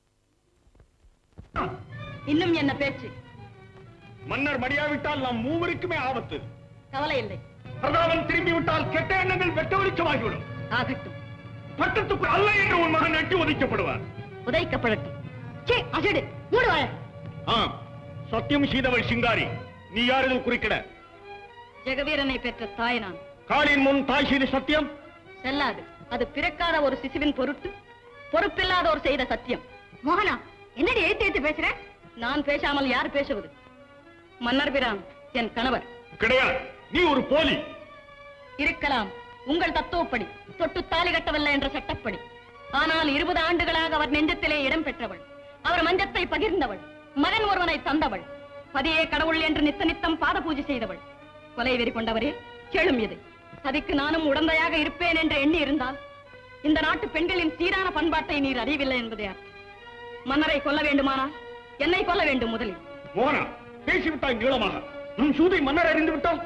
S2: இன்னும் என்ன பேச்சு
S1: மன்னர் மடியாவிட்டால் நாம் மூவருக்குமே ஆபத்து
S2: கவலை இல்லை
S1: பிரதாபன் திரும்பி விட்டால் கெட்ட எண்ணங்கள் வெட்ட வெளிச்சமாகிவிடும்
S2: ஆகட்டும்
S1: பட்டத்துக்குள் அல்ல என்று உன் மகன் நட்டு ஒதுக்கப்படுவார்
S2: உதைக்கப்படட்டும் சே அசடு மூடுவாய
S1: ஆம் சத்தியம் செய்தவள் சிங்காரி நீ யார் இதில் குறுக்கிட
S2: ஜெகவீரனை பெற்ற தாய் நான்
S1: காலின் முன் தாய் செய்த சத்தியம்
S2: செல்லாது அது பிறக்காத ஒரு சிசுவின் பொருட்டு பொறுப்பில்லாதோர் செய்த சத்தியம் மோகனா என்னடி எழுத்து எழுத்து பேசுற நான் பேசாமல் யார் பேசுவது மன்னர் பிரான் என் கணவர்
S12: கிடையாது நீ ஒரு போலி
S2: இருக்கலாம் உங்கள் தத்துவப்படி தொட்டு தாலி கட்டவில்லை என்ற சட்டப்படி ஆனால் இருபது ஆண்டுகளாக அவர் நெஞ்சத்திலே இடம் பெற்றவள் அவர் மஞ்சத்தை பகிர்ந்தவள் மகன் ஒருவனை தந்தவள் பதியே கடவுள் என்று நித்த நித்தம் பாத பூஜை செய்தவள் கொலை வெறி கொண்டவரே கேளும் இது சதிக்கு நானும் உடந்தையாக இருப்பேன் என்று எண்ணி இருந்தால் இந்த நாட்டு பெண்களின் சீரான பண்பாட்டை நீர் அறியவில்லை என்பதே அர்த்தம் மன்னரை கொல்ல வேண்டுமானால் என்னை கொல்ல வேண்டும் முதலில்
S12: மோகனா பேசிவிட்டாய் நீளமாக நம் சூதை மன்னர் அறிந்து விட்டால்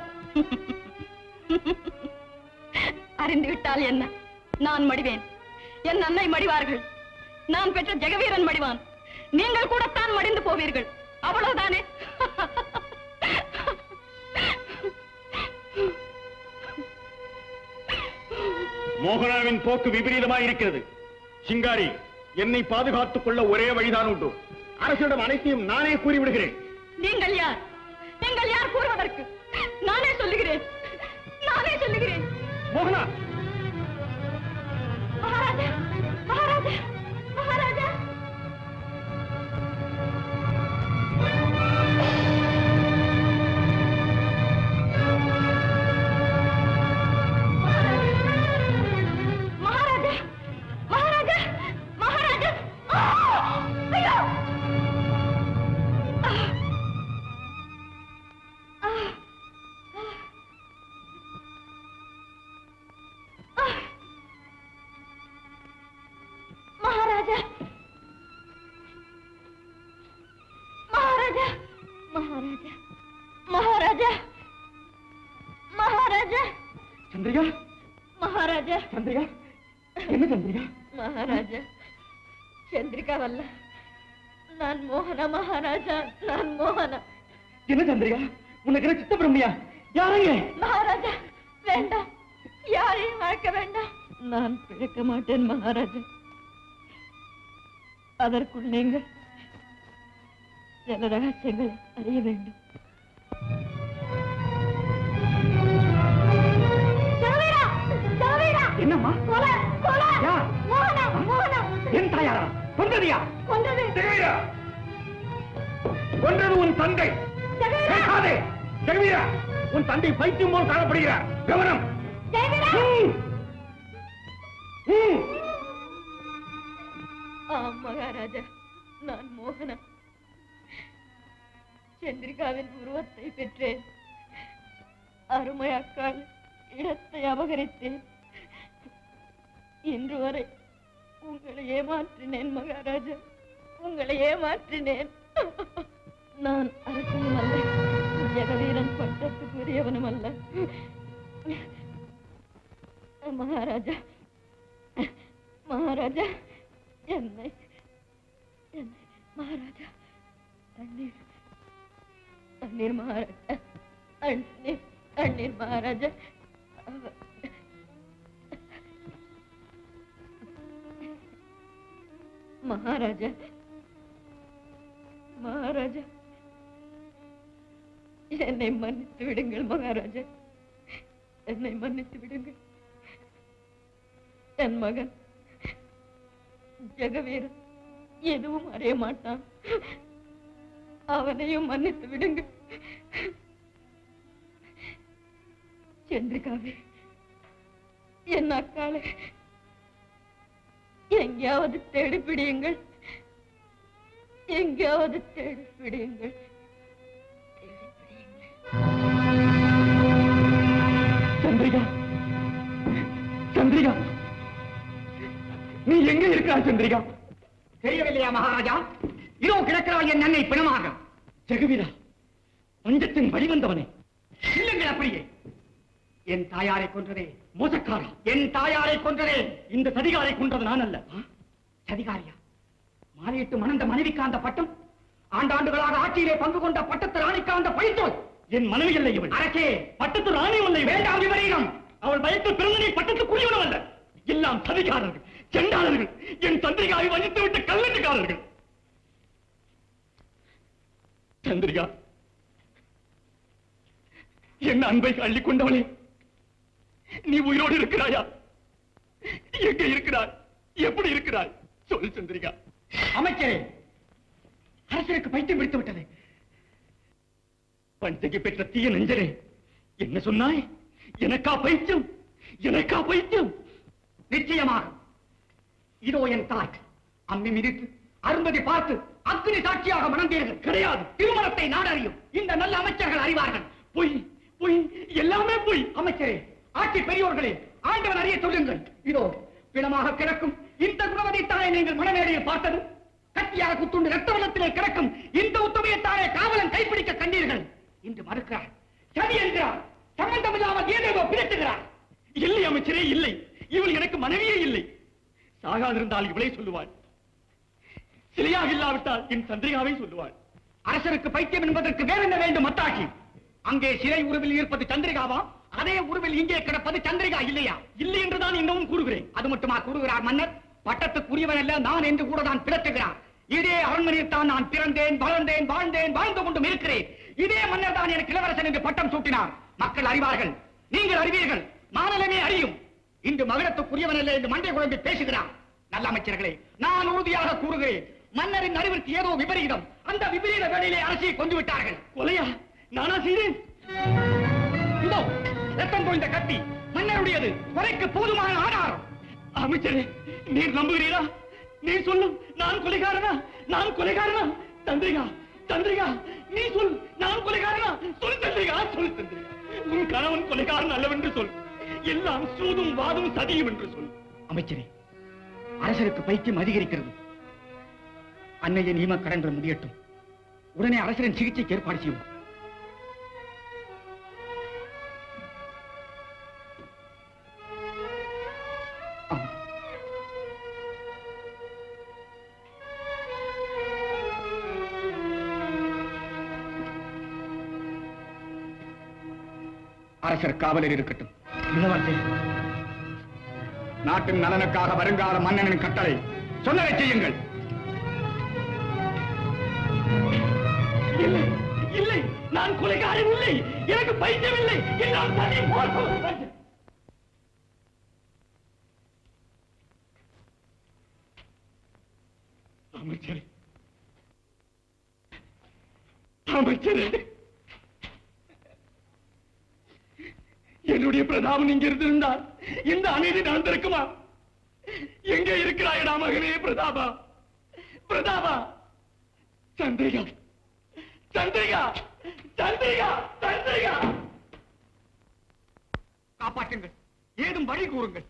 S2: அறிந்து விட்டால் என்ன நான் மடிவேன் என் அன்னை மடிவார்கள் நான் பெற்ற ஜெகவீரன் மடிவான் நீங்கள் கூடத்தான் மடிந்து போவீர்கள் அவ்வளவுதானே
S12: மோகனாவின் போக்கு விபரீதமாய் இருக்கிறது சிங்காரி என்னை பாதுகாத்துக் கொள்ள ஒரே வழிதான் உண்டு அரசிடம் அனைத்தையும் நானே கூறிவிடுகிறேன்
S2: நீங்கள் யார் நீங்கள் யார் கூறுவதற்கு நானே சொல்லுகிறேன் நானே சொல்லுகிறேன்
S12: மோகனா
S2: மகாராஜா மகாராஜா மகாராஜா மகாராஜா மகாராஜா மகாராஜா ஆ! ஐயோ! ஆ! ஆ! ஆ! மகாராஜா மகாராஜா மகாராஜா மகாராஜா மகாராஜா
S3: சந்திரிகா
S2: மகாராஜா
S3: சந்திரிகா என்ன சந்திரிகா
S2: மகாராஜா சந்திரிகா வல்ல நான் மோகன மகாராஜா நான் மோகன
S3: என்ன சந்திரிகா உனக்கு என்ன சித்த பிரம்மையா யாரங்க
S2: மகாராஜா வேண்டாம் யாரையும் மறக்க வேண்டாம் நான் பிழைக்க மாட்டேன் மகாராஜா அதற்குள் நீங்கள் சில ரகசியங்களை அறிய வேண்டும்
S3: என்னம்மா
S2: கொலை கொலை
S3: யார்?
S2: மோகனா மோகனா
S3: என் தாயாரா கொண்டது யார்
S2: கொண்டது
S12: ஜெகவீரா கொன்றது உன் தந்தை கேட்காதே ஜெகவீரா உன் தந்தை பைத்தியம் போல் காணப்படுகிறார் கவனம் ம். ம்.
S2: ஆம் மகாராஜா நான் மோகனா சந்திரிகாவின் உருவத்தை பெற்றேன் அருமை அக்கால் இடத்தை அபகரித்தேன் இன்று வரை உங்களை ஏமாற்றினேன் மகாராஜா உங்களை ஏமாற்றினேன் நான் அரசனும் அல்ல ஜெகவீரன் பட்டத்துக்குரியவனும் அல்ல மகாராஜா மகாராஜா என்னை என்னை மகாராஜா தண்ணீர் தண்ணீர் மகாராஜா தண்ணீர் தண்ணீர் மகாராஜா அவ- மகாராஜா மகாராஜா என்னை மன்னித்து விடுங்கள் மகாராஜா என்னை மன்னித்து விடுங்கள் என் மகன் ஜெகவீரன் எதுவும் அறிய மாட்டான் அவனையும் மன்னித்து விடுங்கள் சந்திரிகாவே என் அக்காளை எங்கேயாவது தேடி பிடியுங்கள் எங்கேயாவது தேடி பிடியுங்கள்
S3: சந்திரிகா சந்திரிகா நீ எங்க இருக்கிறாய் சந்திரிகா
S4: தெரியவில்லையா மகாராஜா இதோ கிடக்கிறாய் என் அன்னை பிணமாக
S3: ஜெகவீரா பஞ்சத்தின் வழிவந்தவனே
S4: இல்லைங்கள் அப்படியே என் தாயாரை கொன்றதே
S3: மோசக்காரா
S4: என் தாயாரை கொன்றதே
S3: இந்த சதிகாரை கொன்றது நான் அல்ல
S4: சதிகாரியா மாலையிட்டு மணந்த மனைவிக்கு அந்த பட்டம் ஆண்டாண்டுகளாக ஆட்சியிலே பங்கு கொண்ட பட்டத்து ராணிக்கு அந்த பழித்தோல்
S3: என் மனைவி இல்லை இவள்
S4: அரசே
S3: பட்டத்து ராணி இல்லை இவள்.
S4: வேண்டாம் விபரீதம்
S3: அவள் பயத்தில் பிறந்தனை பட்டத்துக்குரியவனும் அல்ல எல்லாம் சதிகாரர்கள் செண்டாளர்கள் என் சந்திரிகாவை வஞ்சித்து விட்ட கல்லட்டுக்காரர்கள் சந்திரிகா என் அன்பை அள்ளிக் கொண்டவளே நீ உயிரோடு இருக்கிறாயா எங்க இருக்கிறாய் எப்படி இருக்கிறாய் சொல் சந்திரிகா
S4: அமைச்சரே அரசருக்கு பைத்தியம் பிடித்து விட்டது
S12: பஞ்சகி பெற்ற தீய நெஞ்சனே என்ன சொன்னாய் எனக்கா பைத்தியம் எனக்கா பைத்தியம்
S4: நிச்சயமாக இதோ என் தாய் அம்மி மிதித்து அரும்பதி பார்த்து அக்னி சாட்சியாக மணந்தீர்கள் கிடையாது திருமணத்தை நாடறியும் இந்த நல்ல அமைச்சர்கள் அறிவார்கள்
S12: பொய் பொய் எல்லாமே பொய்
S4: அமைச்சரே ஆட்சி பெரியோர்களே ஆண்டவன் அறிய சொல்லுங்கள் இதோ பிணமாக கிடக்கும் இந்த குணவதித்தானே நீங்கள் மனமேடையில் பார்த்தது கத்தியாக குத்துண்டு ரத்த வெள்ளத்திலே கிடக்கும் இந்த உத்தமையத்தானே காவலன் கைப்பிடிக்க கண்டீர்கள் இன்று மறுக்கிறார் சரி என்கிறார் சம்பந்தம் இல்லாமல் ஏதேதோ பிரிட்டுகிறார்
S12: இல்லை அமைச்சரே இல்லை இவள் எனக்கு மனைவியே இல்லை சாகாதிருந்தால் இவளே சொல்லுவாள் சிலையாக இல்லாவிட்டால் என் சந்திரிகாவை சொல்லுவாள்
S4: அரசருக்கு பைத்தியம் என்பதற்கு வேற என்ன வேண்டும் மத்தாட்சி அங்கே சிலை உருவில் இருப்பது சந்திரிகாவா அதே உருவில் இங்கே கிடப்பது சந்திரிகா இல்லையா
S12: இல்லை என்றுதான் இன்னமும் கூறுகிறேன்
S4: அது மட்டுமா கூறுகிறார் மன்னர் பட்டத்துக்குரியவன் அல்ல நான் என்று கூட தான் பிறத்துகிறார் இதே அரண்மனையில் தான் நான் பிறந்தேன் வளர்ந்தேன் வாழ்ந்தேன் வாழ்ந்து கொண்டும் இருக்கிறேன் இதே மன்னர் தான் எனக்கு இளவரசன் என்று பட்டம் சூட்டினார் மக்கள் அறிவார்கள் நீங்கள் அறிவீர்கள் மாநிலமே அறியும் இன்று மகரத்துக்குரியவன் அல்ல என்று மண்டை குழம்பி பேசுகிறார் நல்ல அமைச்சர்களே நான் உறுதியாக கூறுகிறேன் மன்னரின் அறிவிற்கு ஏதோ விபரீதம் அந்த விபரீத வேலையிலே அரசியை கொண்டு விட்டார்கள்
S12: கொலையா நானா செய்தேன்
S4: இதோ ரத்தம் தோய்ந்த கத்தி மன்னருடையது கொலைக்கு போதுமான ஆதாரம்
S12: அமைச்சரே நீர் நம்புகிறீரா நீர் சொல்லும் நான் கொலைகாரனா நான் கொலைகாரனா தந்திரிகா தந்திரிகா நீ சொல் நான் கொலைகாரனா சொல் தந்திரிகா சொல் தந்திரிகா உன் கணவன் கொலைகாரன் அல்லவென்று சொல் எல்லாம் சூதும் வாதும் சதியும் என்று சொல்
S4: அமைச்சரே அரசருக்கு பைத்தியம் அதிகரிக்கிறது அன்னையை நியம கடன்கள் முடியட்டும் உடனே அரசரின் சிகிச்சைக்கு ஏற்பாடு செய்யும் அரசர் காவலர் இருக்கட்டும் இளவரசே நாட்டின் நலனுக்காக வருங்கால மன்னனின் கட்டளை சொன்னதை செய்யுங்கள்
S12: இல்லை இல்லை நான் கொலைகாரன் இல்லை எனக்கு பைத்தியம் இல்லை என்னால் சதி போர் அமைச்சரே அமைச்சரே என்னுடைய பிரதாபம் இங்க இருந்திருந்தால் இந்த அநீதி நடந்திருக்குமா எங்கே இருக்கிறாயடா மகனே பிரதாபா பிரதாபா சந்திரிகா சந்திரிகா சந்திரிகா சந்திரிகா
S4: காப்பாற்றுங்கள் ஏதும் வழி கூறுங்கள்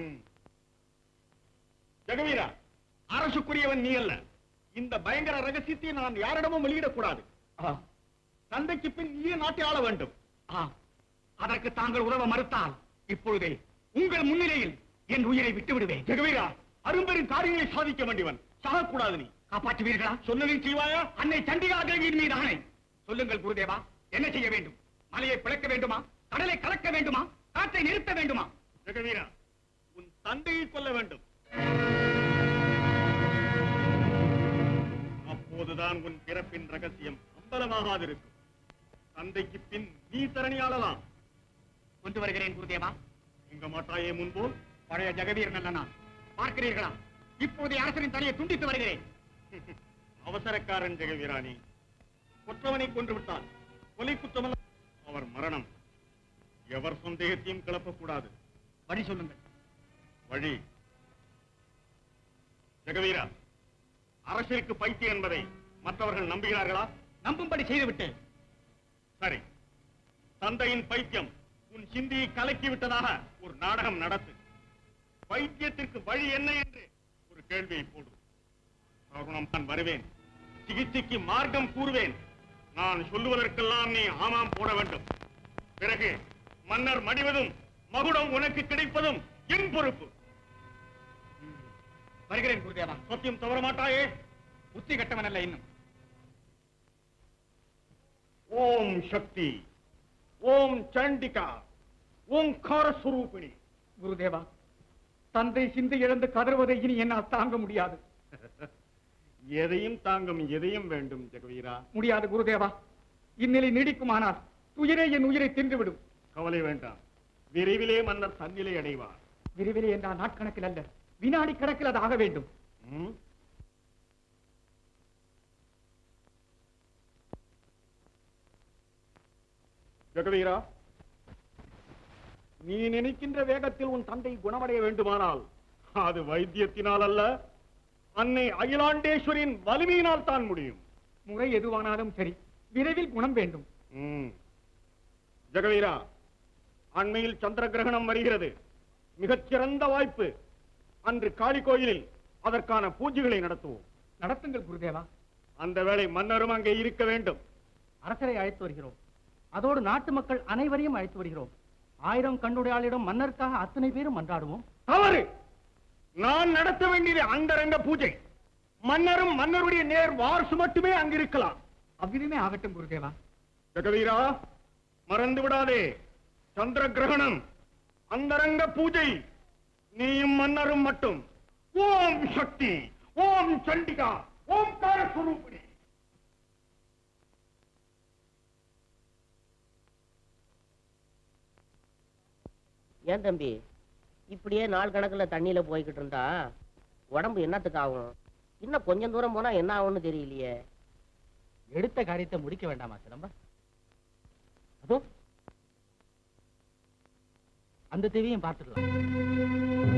S14: ஜெகவீரா அரசுக்குரியவன் நீ அல்ல இந்த பயங்கர ரகசியத்தை நான் யாரிடமும் வெளியிடக்கூடாது தந்தைக்கு பின் நீயே நாட்டை ஆள வேண்டும்
S4: அதற்கு தாங்கள் உதவ மறுத்தால் இப்பொழுதே உங்கள் முன்னிலையில் என் உயிரை விட்டு விடுவேன்
S14: ஜெகவீரா அரும்பெரும் காரியங்களை சாதிக்க வேண்டியவன் சாகக்கூடாது நீ
S4: காப்பாற்றுவீர்களா
S14: சொன்னதை செய்வாயா
S4: அன்னை சண்டிகா தேவியின் மீது ஆணை சொல்லுங்கள் குருதேவா என்ன செய்ய வேண்டும் மலையை பிளக்க வேண்டுமா கடலை கலக்க வேண்டுமா காற்றை நிறுத்த வேண்டுமா
S14: ஜெகவீரா உன் தந்தையை கொல்ல வேண்டும் அப்போதுதான் உன் பிறப்பின் ரகசியம் அம்பலமாகாதிருக்கும் தந்தைக்கு பின் நீ தரணி ஆளலாம்
S4: கொண்டு வருகிறேன் குருதேவா
S14: எங்க மாட்டாயே முன்போல்
S4: பழைய ஜெகவீர் நல்ல நான் பார்க்கிறீர்களா இப்போதைய அரசரின் தலையை துண்டித்து வருகிறேன்
S14: அவசரக்காரன் ஜெகவீராணி கொற்றவனை கொன்று விட்டான் கொலை குற்றமல்ல அவர் மரணம் எவர் சந்தேகத்தையும் கிளப்பக்கூடாது
S4: வழி சொல்லுங்கள்
S14: வழி ஜெகவீரா அரசிற்கு பைத்தியம் என்பதை மற்றவர்கள் நம்புகிறார்களா
S4: நம்பும்படி செய்துவிட்டேன்
S14: சரி தந்தையின் பைத்தியம் உன் சிந்தியை கலக்கி விட்டதாக ஒரு நாடகம் நடத்து பைத்தியத்திற்கு வழி என்ன என்று ஒரு கேள்வியை போடு தருணம் நான் வருவேன் சிகிச்சைக்கு மார்க்கம் கூறுவேன் நான் சொல்லுவதற்கெல்லாம் நீ ஆமாம் போட வேண்டும் பிறகு மன்னர் மடிவதும் மகுடம் உனக்கு கிடைப்பதும் என் பொறுப்பு
S4: வருகிறேன் குருதேவா
S14: சத்தியம் தவற மாட்டாயே
S4: புத்தி கட்டவன் அல்ல இன்னும்
S14: ஓம் சக்தி ஓம் சண்டிகா ஓங்கார சுரூபிணி
S4: குருதேவா தந்தை சிந்தை இழந்து கதறுவதை இனி என்னால் தாங்க முடியாது
S14: எதையும் தாங்கும் எதையும் வேண்டும் ஜெகவீரா
S4: முடியாது குருதேவா இந்நிலை நீடிக்குமானால் துயரே என் உயிரை தின்றுவிடும்
S14: கவலை வேண்டாம் விரைவிலே மன்னர் தன்னிலை அடைவார்
S4: விரைவிலே என்றால் நாட்கணக்கில் அல்ல வினாடி கணக்கில் அது ஆக வேண்டும்
S14: ம்? ஜெகவீரா நீ நினைக்கின்ற வேகத்தில் உன் தந்தை குணமடைய வேண்டுமானால் அது வைத்தியத்தினால் அல்ல அன்னை அகிலாண்டேஸ்வரின் வலிமையினால் தான் முடியும்
S4: முறை எதுவானாலும் சரி விரைவில் குணம் வேண்டும்
S14: ம். ஜெகவீரா அண்மையில் சந்திர கிரகணம் வருகிறது மிகச்சிறந்த வாய்ப்பு அன்று காளி கோயிலில் அதற்கான பூஜைகளை நடத்துவோம்
S4: நடத்துங்கள் குருதேவா
S14: அந்த வேளை மன்னரும் அங்கே இருக்க வேண்டும்
S3: அரசரை அழைத்து வருகிறோம் அதோடு நாட்டு மக்கள் அனைவரையும் அழைத்து வருகிறோம் ஆயிரம் கண்ணுடையாளிடம் மன்னருக்காக அத்தனை பேரும் மன்றாடுவோம்
S14: தவறு நான் நடத்த வேண்டியது அந்தரங்க பூஜை மன்னரும் மன்னருடைய நேர் வாரிசு மட்டுமே அங்கிருக்கலாம்
S4: அவ்விதமே ஆகட்டும் குருதேவா
S14: ஜெகவீரா மறந்து விடாதே சந்திர கிரகணம் அந்தரங்க பூஜை நீயும் மன்னரும் மட்டும் ஓம் சக்தி ஓம் சண்டிகா ஓம்கார சுரூபிணி
S11: ஏன் தம்பி இப்படியே நாள் கணக்குல தண்ணியில போய்கிட்டு இருந்தா உடம்பு என்னத்துக்கு ஆகும் இன்னும் கொஞ்சம் தூரம் போனா என்ன ஆகும்னு தெரியலையே
S3: எடுத்த காரியத்தை முடிக்க வேண்டாமா சிலம்பா அதோ அந்த தேவியும் பார்த்துக்கலாம்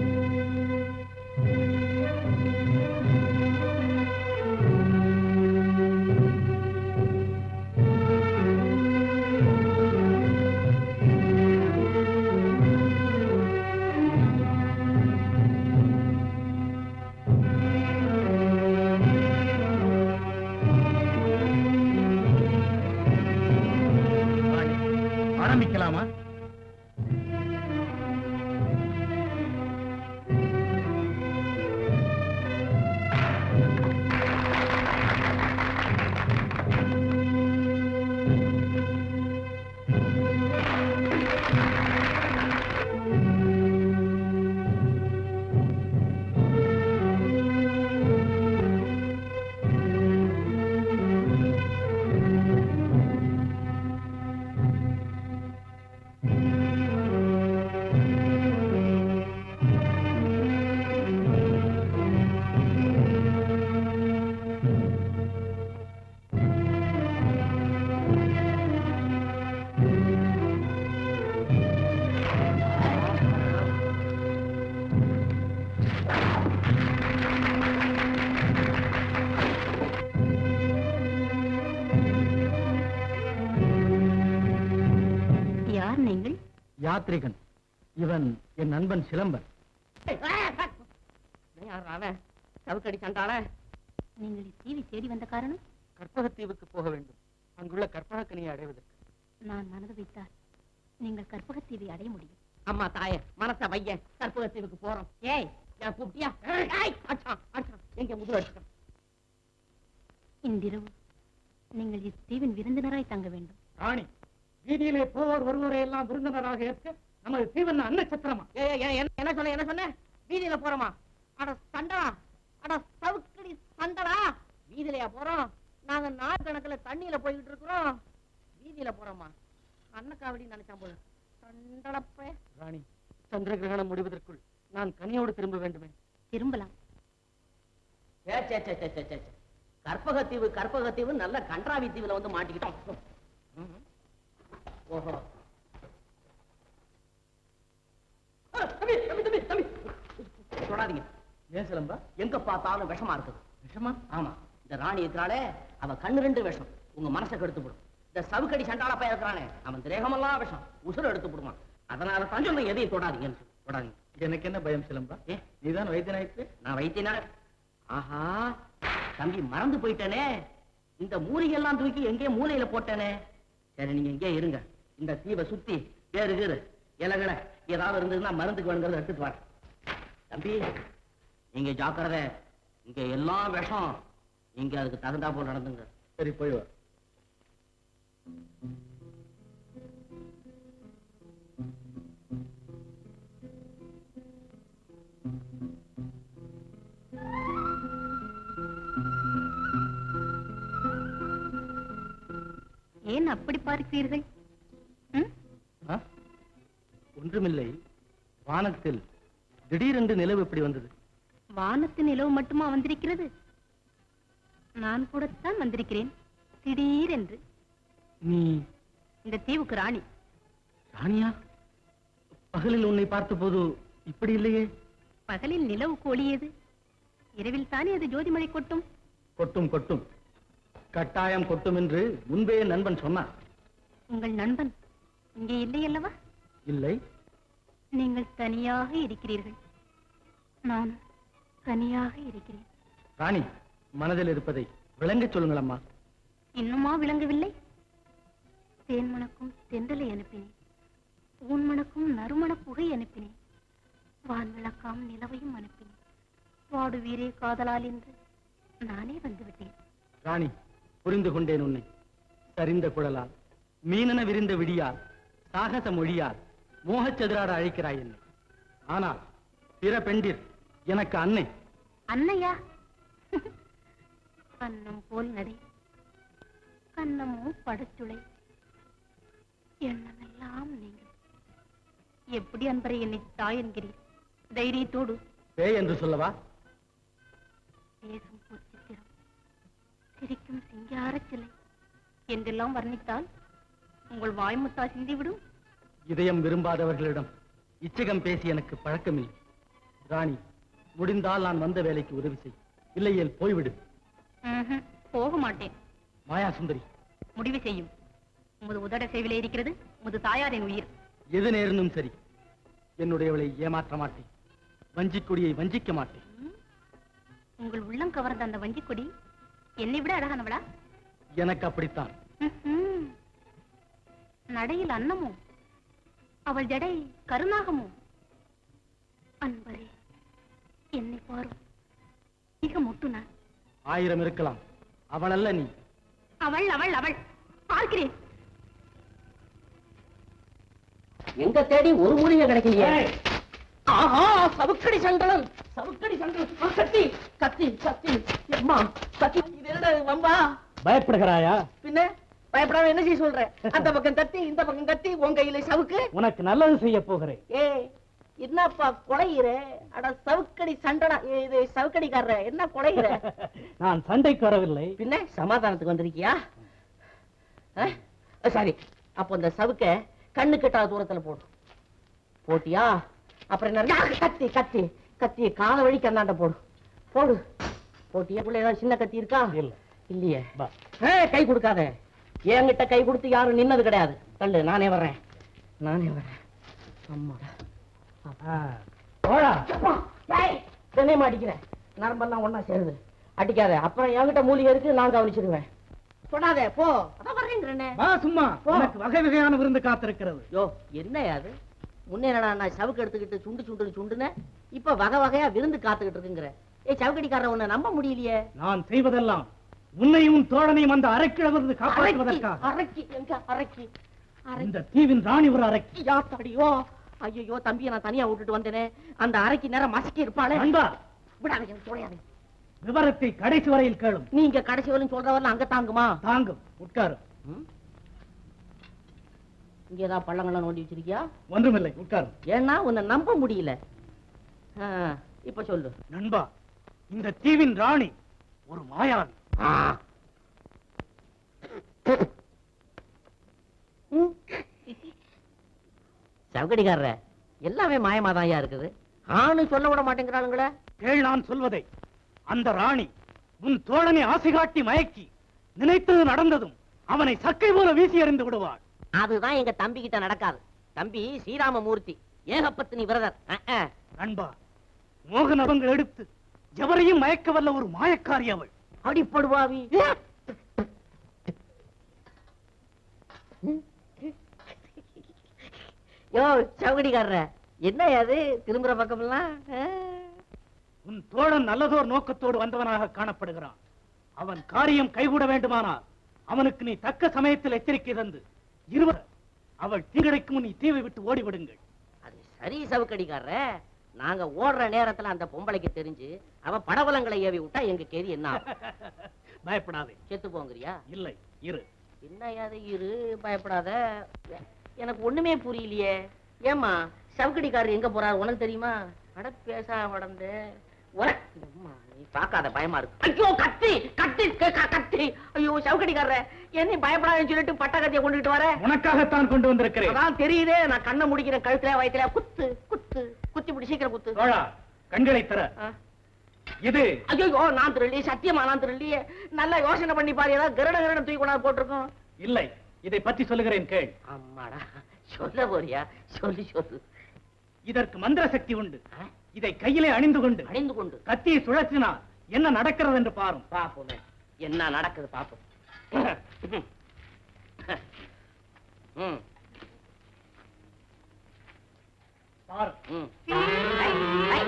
S4: ஆரம்பிக்கலாமா
S2: யார் நீங்கள்
S3: யாத்ரிகன் இவன் என் நண்பன் சிலம்பன்
S11: அவன் சவுக்கடி சண்டாள
S2: நீங்கள் இத்தீவை தேடி வந்த காரணம்
S3: கற்பகத்தீவுக்கு போக வேண்டும் அங்குள்ள கற்பகக்கனியை அடைவதற்கு
S2: நான் மனது வைத்தால் நீங்கள் கற்பகத்தீவை அடைய முடியும்
S11: அம்மா தாய மனச வையன் கற்பகத்தீவுக்கு போறோம் ஏய் நான் கூப்பிட்டியா ஏய், அடிச்சான், அடிச்சான். எங்க முதுகு அடிச்சான்
S2: இன்றிரவு நீங்கள் இத்தீவின் விருந்தினராய் தங்க வேண்டும்
S4: ராணி வீதியிலே போவோர் வருவோரை எல்லாம் விருந்தினராக ஏற்க நமது தீவன அன்ன சத்திரமா
S11: ஏய், ஏய், ஏய், என்ன என்ன சொன்ன என்ன சொன்ன வீதியில போறோமா அட சண்டா அட சவுக்கடி சண்டடா வீதியிலயா போறோம் நாங்க நாள் கணக்குல தண்ணியில போய்கிட்டு இருக்கிறோம் வீதியில போறோமா அன்னக்காவடி நினைச்சான் போல சண்டடப்பே
S3: ராணி சந்திர கிரகணம் முடிவதற்குள் நான் கனியோடு திரும்ப வேண்டுமே
S2: திரும்பலாம்
S11: சே, சே, சே, சே, சே, சே, சே. கற்பகத்தீவு கற்பகத்தீவு நல்ல கன்றாவி தீவுல வந்து மாட்டிக்கிட்டோம் ம். ஓஹோ ஆ, தம்பி, தம்பி, தம்பி, தம்பி. தொடாதீங்க
S3: ஏன் சிலம்பா
S11: எங்க பார்த்தாலும் விஷமா இருக்குது
S3: விஷமா
S11: ஆமா இந்த ராணி இருக்கிறாளே அவ கண்ணு ரெண்டு விஷம் உங்க மனசை கெடுத்து போடும் இந்த சவுக்கடி சண்டாள பையன் இருக்கிறானே அவன் திரேகமெல்லாம் விஷம் உசுர எடுத்து போடுவான் அதனால தான் சொல்றேன் எதையும் தொடாதீங்கன்னு சொல்லி. தொடாதீங்க
S3: எனக்கு என்ன பயம் சிலம்பா
S11: ஏ
S3: நீதான் வைத்தியனாயிற்று
S11: நான் வைத்தியனா ஆஹா தம்பி மறந்து போயிட்டேனே இந்த மூலிகை எல்லாம் தூக்கி எங்கேயோ மூலையில போட்டேனே சரி நீங்க எங்கேயே இருங்க இந்த தீவை சுத்தி வேறு கீறு இலகலை ஏதாவது இருந்ததுன்னா மருந்துக்கு வேணுங்கிறத எடுத்துட்டு வரேன் தம்பி நீங்க ஜாக்கிரதை இங்க எல்லாம் விஷம் நீங்க அதுக்கு தகுந்தா போல் நடந்துங்க
S3: சரி போய் வா
S2: ஏன் அப்படி பார்க்கிறீர்கள் ம்?
S3: ஆ? ஒன்றுமில்லை வானத்தில் திடீரென்று நிலவு எப்படி வந்தது
S2: வானத்து நிலவு மட்டுமா வந்திருக்கிறது நான் கூடத்தான் வந்திருக்கிறேன் திடீரென்று
S3: நீ
S2: இந்த தீவுக்கு ராணி
S3: ராணியா பகலில் உன்னை பார்த்தபோது இப்படி இல்லையே
S2: பகலில் நிலவுக்கு ஒளியது இரவில் தானே அது ஜோதிமழை கொட்டும்
S3: கொட்டும் கொட்டும் கட்டாயம் கொட்டும் என்று முன்பே நண்பன் சொன்னார்
S2: உங்கள் நண்பன் இங்கே இல்லை அல்லவா
S3: இல்லை
S2: நீங்கள் தனியாக இருக்கிறீர்கள் நான் தனியாக இருக்கிறேன்
S3: ராணி மனதில் இருப்பதை விளங்கச் சொல்லுங்கள் அம்மா
S2: இன்னுமா விளங்கவில்லை தேன் மணக்கும் தென்றலை அனுப்பினேன் ஊன் மணக்கும் நறுமண புகை அனுப்பினேன் வான் விளக்காம் நிலவையும் அனுப்பினேன் வாடுவீரே காதலால் என்று நானே வந்துவிட்டேன்
S3: ராணி புரிந்து கொண்டேன் உன்னை சரிந்த குழலால் மீனென விரிந்த விடியால் சாகச மொழியால் மோகச் சதுராட அழைக்கிறாய் என்னை ஆனால் பிற பெண்டிர் எனக்கு அன்னை
S2: அன்னையா கண்ணம் போல் நடை கண்ணமோ படச்சுளை எண்ணமெல்லாம் நீங்கள் எப்படி அன்பரை என்னை தாய் என்கிறீர் தைரியத்தோடு
S3: பேய் என்று சொல்லவா
S2: பேசும் பொற்சித்திரம் சிரிக்கும் சிங்காரச் சிலை என்றெல்லாம் வர்ணித்தால் உங்கள் வாய்முத்தா சிந்திவிடும்
S3: இதயம் விரும்பாதவர்களிடம் இச்சகம் பேசி எனக்கு பழக்கமில்லை ராணி முடிந்தால் நான் வந்த வேலைக்கு உதவி செய் இல்லையேல் போய்விடு
S2: ம்ஹும், போக மாட்டேன்
S3: மாயா சுந்தரி
S2: முடிவு செய்யும் உமது உதட சேவிலே இருக்கிறது உமது தாயாரின் உயிர்
S3: எது நேர்ந்தும் சரி என்னுடையவளை ஏமாற்ற மாட்டேன் வஞ்சிக்கொடியை வஞ்சிக்க மாட்டேன்
S2: உங்கள் உள்ளம் கவர்ந்த அந்த வஞ்சிக் கொடி என்னை விட அழகானவளா
S3: எனக்கு அப்படித்தான்
S2: ம்ஹும். நடையில் அன்னமோ அவள் ஜடை கருநாகமோ அன்பரே என்னை பாரும் மிக முட்டுனா
S3: ஆயிரம் இருக்கலாம் அவள் அல்ல நீ
S2: அவள் அவள் அவள் பார்க்கிறேன்
S11: எங்க தேடி ஒரு மூலிகை கிடைக்கலையே ஆஹா சவுக்கடி சண்டலம் சவுக்கடி சண்டலம் ஆ, கத்தி கத்தி கத்தி அம்மா கத்தி இது என்னடா இது, வம்பா
S3: பயப்படுகிறாயா
S11: பின்ன பயப்படாம என்ன செய்ய சொல்ற அந்த பக்கம் கத்தி இந்த பக்கம் கத்தி உன் கையில சவுக்கு
S3: உனக்கு நல்லது செய்ய போகிறேன்
S11: ஏய் என்னப்பா கொலையிற அட சவுக்கடி சண்டனா ஏய், இது சவுக்கடிக்காரர என்ன கொலையிற
S3: நான் சண்டைக்கு வரவில்லை
S11: பின்ன சமாதானத்துக்கு வந்திருக்கியா சாரி அப்போ இந்த சவுக்க கண்ணு கெட்டாத தூரத்துல போடு போட்டியா அப்புறம் என்ன யா, கத்தி கத்தி கத்தி கால வழிக்கு அந்தாண்ட போடு போடு போட்டியா உள்ள ஏதாவது சின்ன கத்தி இருக்கா
S3: இல்ல
S11: இல்லையே ஏய், கை கொடுக்காத என்கிட்ட கை கொடுத்து யாரும் நின்னது கிடையாது தள்ளு நானே வர்றேன் நானே வர்றேன் அம்மாடா
S3: போடா
S11: தினையும் அடிக்கிறேன் நரம்பெல்லாம் ஒண்ணா சேருது அடிக்காத அப்புறம் என்கிட்ட மூலிகை இருக்கு நான் கவனிச்சிடுவேன் தொடாத போ அதான் வர்றேங்கிறேனே
S3: வா சும்மா
S11: போ.
S3: உனக்கு வகை வகையான விருந்து காத்திருக்கிறது
S11: யோ என்ன அது முன்னே என்னடா நான் சவுக்கு எடுத்துக்கிட்டு சுண்டு சுண்டு சுண்டுன இப்ப வகை வகையா விருந்து காத்துக்கிட்டு இருக்குங்கிற ஏய் சவுக்கடிக்காரன் உன்னை நம்ப முடியலையே
S3: நான் செய்வதெல்லாம் உன்னையும் தோழனையும் அந்த அரைக்கிழமிருந்து
S11: அரக்கி
S3: காப்பாற்றுவதற்காக
S11: அரக்கி எங்க அரக்கி
S3: இந்த தீவின் ராணி ஒரு அரைக்கி
S11: யாத்தாடியோ ஐயோ தம்பியை நான் தனியா விட்டுட்டு வந்தேனே அந்த அரைக்கு நேரம் மசக்கி இருப்பாளே
S3: நண்பா
S11: விடாதீங்க துணையாதீங்க
S3: விவரத்தை கடைசி வரையில் கேளும்
S11: நீங்க கடைசி வரையும் சொல்றவரெல்லாம் அங்க தாங்குமா
S3: தாங்கும் உட்காரும்
S11: இங்க ஏதாவது பள்ளங்கள்லாம் நோண்டி வச்சிருக்கியா
S3: ஒன்றுமில்லை உட்காரும்
S11: ஏன்னா உன்னை நம்ப முடியல ஆ, இப்ப சொல்லு
S3: நண்பா இந்த தீவின் ராணி ஒரு மாயாவி
S11: சவுக்கடிக்காரர எல்லாமே மாயமாதான்யா இருக்குது ஆணு சொல்ல விட மாட்டேங்கிறாளுங்களே
S3: கேள் நான் சொல்வதை அந்த ராணி உன் தோழனை ஆசை காட்டி மயக்கி நினைத்தது நடந்ததும் அவனை சக்கை போல வீசி எறிந்து விடுவாள்
S11: அதுதான் எங்க தம்பி கிட்ட நடக்காது தம்பி ஸ்ரீராமமூர்த்தி ஏகப்பத்தினி விரதர் அஹ், அஹ்.
S3: நண்பா மோக நபங்கள் எடுத்து எவரையும் மயக்க வல்ல ஒரு மாயக்காரி அவள்
S11: அடிப்படுவாவி யோ சவுக்கடிக்காரர என்ன அது திரும்புற பக்கமெல்லாம் ஆ?
S3: உன் தோழன் நல்லதோர் நோக்கத்தோடு வந்தவனாக காணப்படுகிறான் அவன் காரியம் கைகூட வேண்டுமானால் அவனுக்கு நீ தக்க சமயத்தில் எச்சரிக்கை தந்து இருவர் அவள் தீங்கிடைக்கும் முன் தீவை விட்டு ஓடிவிடுங்கள்
S11: அது சரி சவுக்கடிக்காரர நாங்க ஓடுற நேரத்துல அந்த பொம்பளைக்கு தெரிஞ்சு அவ படவலங்களை ஏவி விட்டா எங்க கேரி என்ன ஆகும்?
S3: பயப்படாதே
S11: செத்து போங்கிறியா
S3: இல்லை இரு
S11: என்னையாது இரு பயப்படாத எனக்கு ஒண்ணுமே புரியலையே ஏம்மா சவுக்கடிக்காரர் எங்க போறாரு உனக்கு தெரியுமா அட பேசா வடந்து உனக்கு அம்மா, நீ பார்க்காத பயமா இருக்கு ஐயோ கத்தி கத்தி க- க- கத்தி ஐயோ சவுக்கடிக்காரர என்ன பயப்படாதுன்னு சொல்லிட்டு பட்ட கத்தியை கொண்டுட்டு வர
S4: உனக்காகத்தான் கொண்டு வந்திருக்கிறேன்
S11: அதான் தெரியுதே நான் கண்ணை முடிக்கிற கழுத்துல வயித்துல குத்து குத்து குத்தி பிடி சீக்கிரம் குத்து
S4: தோழா கண்களை தர
S11: ஆ.
S4: இது
S11: ஐயோ நான் திருள்ளி சத்தியமா நான் திருள்ளி நல்லா யோசனை பண்ணி பாரு ஏதாவது கருட கருட தூக்கி கொண்டாந்து போட்டிருக்கோம்
S4: இல்லை இதை பற்றி சொல்லுகிறேன் கேள்
S11: அம்மாடா சொல்ல போறியா சொல்லி சொல்லு
S4: இதற்கு மந்திர சக்தி உண்டு இதை கையிலே அணிந்து கொண்டு
S11: அணிந்து கொண்டு
S4: கத்தியை சுழற்றினால் என்ன நடக்கிறது என்று பாரும்
S11: பாப்போமே என்ன நடக்குது பாப்போம் ம்
S4: பாரு
S11: ம் ஐ, ஐ.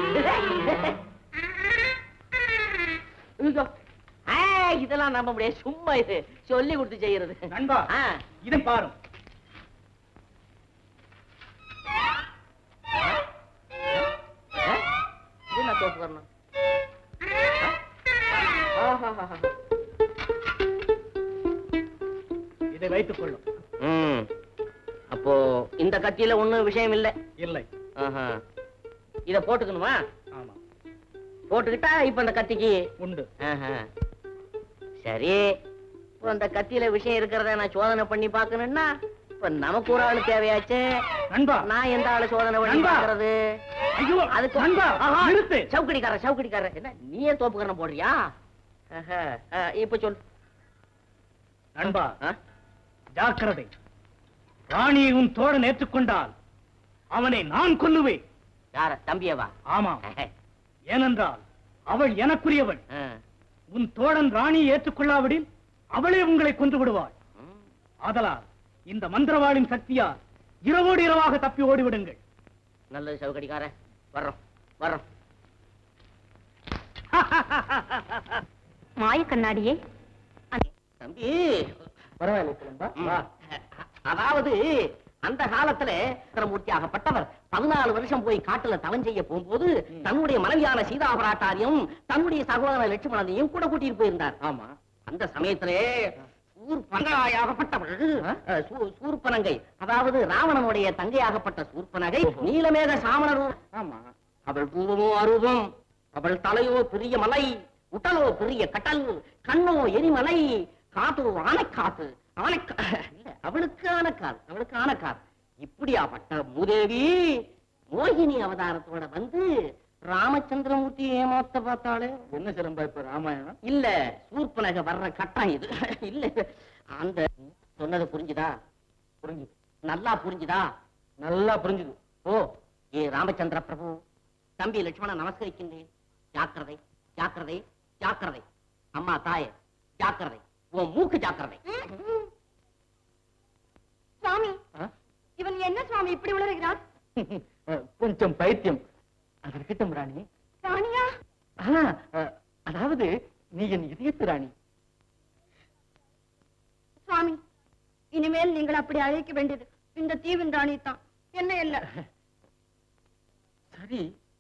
S11: இதோ. ஆ, இதெல்லாம் நம்ப முடியாது சும்மா இது சொல்லி கொடுத்து செய்யறது
S4: நண்பா
S11: ஆ.
S4: இதை பாரும்
S11: ஆ? இது என்ன தோப்பு வரணும் ஆஹாஹாஹா.
S4: இதை வைத்துக் கொள்ளும்
S11: ம். அப்போ இந்த கத்தியில ஒண்ணும் விஷயம் இல்ல
S4: இல்லை
S11: ஆஹா. இத போட்டுக்கணுமா
S4: ஆமா
S11: போட்டுக்கிட்டா இப்ப அந்த கத்திக்கு
S4: உண்டு
S11: ஆஹா. சரி இப்போ அந்த கத்தியில விஷயம் இருக்கிறத நான் சோதனை பண்ணி பார்க்கணும்னா இப்ப நமக்கு ஒரு ஆளு தேவையாச்சு
S4: நண்பா
S11: நான் எந்த ஆளு சோதனை பண்ணி
S4: நண்பா.
S11: பார்க்கறது
S4: ஐயோ
S11: அதுக்கு
S4: நண்பா
S11: ஆஹா.
S4: நிறுத்து
S11: சவுக்கடிக்கார சவுக்கடிக்கார என்ன நீயே தோப்புக்கரணம் போடுறியா ஆஹா. ஆ, இப்ப சொல்
S4: நண்பா
S11: ஆ?
S4: ஜாக்கிரதை ராணியை உன் தோழன் ஏற்றுக்கொண்டால் அவனை நான் கொல்லுவேன்
S11: யார தம்பியவா
S4: ஆமாம் ஏனென்றால் அவள் எனக்குரியவள் உன் தோழன் ராணியை ஏற்றுக்கொள்ளாவிடில் அவளே உங்களை கொன்று விடுவாள் ஆதலால் இந்த மந்திரவாளின் சக்தியால் இரவோடு இரவாக தப்பி ஓடிவிடுங்கள்
S11: நல்லது சவுக்கடிக்கார வர்றோம் வர்றோம்
S2: மாய கண்ணாடியே
S11: தம்பி பரவாயில்ல அதாவது அந்த காலத்துல மூர்த்தி ஆகப்பட்டவர் பதினாலு வருஷம் போய் காட்டுல தவம் செய்ய போகும்போது தன்னுடைய மனைவியான சீதா பிராட்டாரையும் தன்னுடைய சகோதர லட்சுமணனையும் கூட கூட்டிட்டு போயிருந்தார் ஆமா அந்த சமயத்திலே சூர்பனகாயாகப்பட்டவள் அஹ், சூ- சூர்பனங்கை அதாவது ராவணனுடைய தங்கையாகப்பட்ட சூர்பனகை நீலமேக சாமணர் ஆமா அவள் பூவமோ அரூபம் அவள் தலையோ பெரிய மலை உடலோ பெரிய கடல் கண்ணோ எரிமலை காதோ ஆனைக்காத்து ஆனைக்கா இல்ல அவளுக்கு ஆனக்கால் அவளுக்கு ஆனக்கால் இப்படியாப்பட்ட மூதேவி மோகினி அவதாரத்தோட வந்து ராமச்சந்திரமூர்த்தி ஏமாத்த பார்த்தாளே என்ன சிலம்பா இப்ப ராமாயணம் இல்ல சூர்பனக வர்ற கட்டம் இது இல்ல அந்த சொன்னது புரிஞ்சுதா புரிஞ்சுது நல்லா புரிஞ்சுதா நல்லா புரிஞ்சுது ஓ ஏ ராமச்சந்திர பிரபு தம்பி லட்சுமணன் நமஸ்கரிக்கின்றேன் ஜாக்கிரதை ஜாக்கிரதை ஜாக்கிரதை அம்மா தாயே ஜாக்கிரதை உன் மூக்கு ஜாக்கிரதை
S7: சுவாமி
S4: ஆ?
S7: இவன் என்ன சுவாமி இப்படி உளறுகிறான்
S4: கொஞ்சம் பைத்தியம் அது இருக்கட்டும் ராணி
S7: ராணியா
S4: ஆ, ஆ, அதாவது நீ என் இதயத்து ராணி
S7: சுவாமி இனிமேல் நீங்கள் அப்படி அழைக்க வேண்டியது இந்த தீவின் ராணி தான் என்ன இல்ல
S4: சரி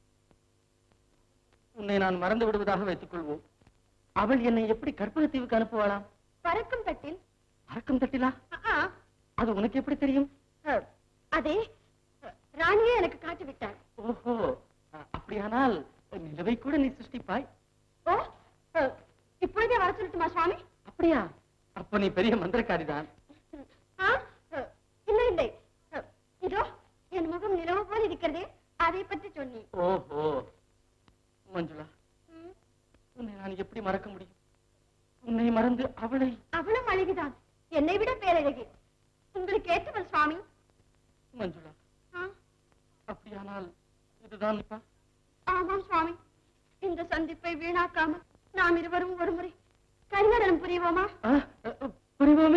S4: உன்னை நான் மறந்து விடுவதாக வைத்துக் கொள்வோம் அவள் என்னை எப்படி கற்பகத்தீவுக்கு அனுப்புவாளாம்
S7: பறக்கும் தட்டில்
S4: பறக்கும் தட்டிலா
S7: ஆ,
S4: அது உனக்கு எப்படி தெரியும்
S7: ஆ, அதே ராணியே எனக்கு காட்டி விட்டாள்
S4: ஓஹோ அ, அப்படியானால் நிலவை கூட நீ சிருஷ்டிப்பாய்
S7: ஓ ஆ, இப்பொழுதே வர சொல்லட்டுமா சுவாமி
S4: அப்படியா அப்ப நீ பெரிய மந்திரக்காரிதான்
S7: ஆ, ஆ, இல்லை இல்லை ஆ, இதோ என் முகம் நிலவு போல் இருக்கிறதே அதை பற்றி சொன்னேன்
S4: ஓஹோ மஞ்சுளா உன்னை நான் எப்படி மறக்க முடியும் உன்னை மறந்து அவளை
S7: அவளும் அழகுதான் என்னை விட பேரழகு உங்களுக்கு ஏற்றவள் சுவாமி
S4: மஞ்சுளா
S7: ஆ,
S4: அப்படியானால் இதுதான் இப்ப
S7: ஆமாம் சுவாமி இந்த சந்திப்பை வீணாக்காமல் நாம் இருவரும் ஒரு முறை கரிநடனம் புரிவோமா
S4: ஆ, அ, அ, புரிவோமே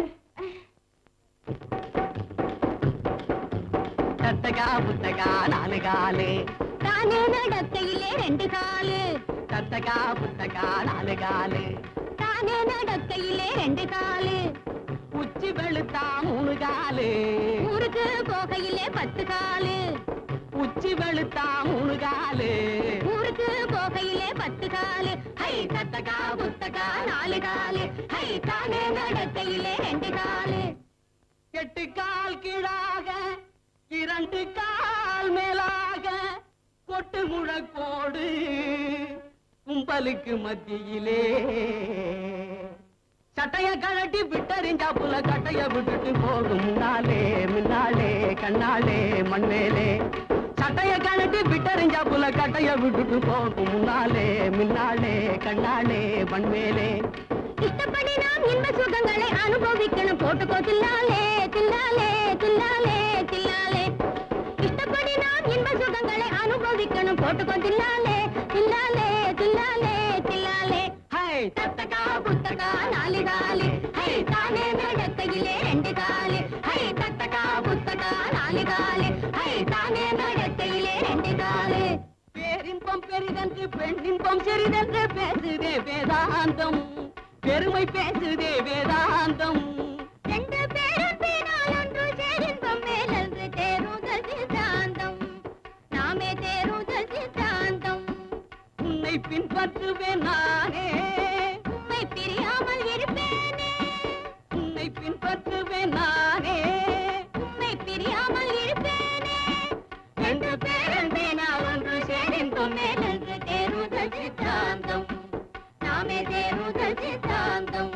S8: தத்தகா புத்தகா நாலு காலு
S13: தானே நடக்கையிலே ரெண்டு காலு
S8: தத்தகா புத்தகா நாலு காலு
S13: தானே நடக்கையிலே ரெண்டு காலு
S8: உச்சி வெளுத்தா மூணு காலு
S13: ஊருக்கு போகையிலே பத்து காலு
S8: உச்சி வெளுத்தா மூணு காலு
S13: ஊருக்கு போகையிலே பத்து காலு ஹை தத்தகா புத்தகா நாலு காலு ஹை தானே நடக்கையிலே ரெண்டு காலு
S8: எட்டு கால் கீழாக இரண்டு கால் மேலாக கொட்டு முழக்கோடு கும்பலுக்கு மத்தியிலே சட்டைய கழட்டி விட்டறிஞ்சா புல கட்டைய விட்டுட்டு போகும் முன்னாலே முன்னாலே கண்ணாலே மண்மேலே சட்டைய கழட்டி விட்டறிஞ்சா புல கட்டைய விட்டுட்டு போகும் முன்னாலே முன்னாலே கண்ணாலே மண்மேலே
S13: இஷ்டப்படி நாம் இன்ப சுகங்களை அனுபவிக்கணும் போட்டுக்கோ தில்லாலே தில்லாலே தில்லாலே தில்லாலே இஷ்டப்படி நாம் இன்ப சுகங்களை அனுபவிக்கணும் போட்டுக்கோ தில்லாலே தில்லாலே தில்லாலே தில்லாலே
S8: ஹை
S13: தத்தகா புத்தகா நாலு காலு ஹை தானே நடக்கையிலே ரெண்டு காலு ஹை தத்தகா புத்தகா நாலு காலு ஹை தானே நடக்கையிலே ரெண்டு காலு
S8: பேரின்பம் பெரிதென்று பெண்ணின்பம் சிறிதென்று பேசுதே வேதாந்தம் பெருமை பேசுதே வேதாந்தம்
S13: ரெண்டு பேரும் பேரால் ஒன்று சேரின்பம் மேலன்று தேருதல் சித்தாந்தம் நாமே தேருதல் சித்தாந்தம்
S8: உன்னை பின்பற்றுவேன் நானே
S13: உம்மை பிரியாமல் இருப்பேனே
S8: உன்னை பின்பற்றுவேன் நானே
S13: உம்மை பிரியாமல் இருப்பேனே
S8: ரெண்டு பேரன் பேனால் ஒன்று சேரின்பம்
S13: மேலன்று தேருதல் சித்தாந்தம் நாமே தேருதல் சித்தாந்தம்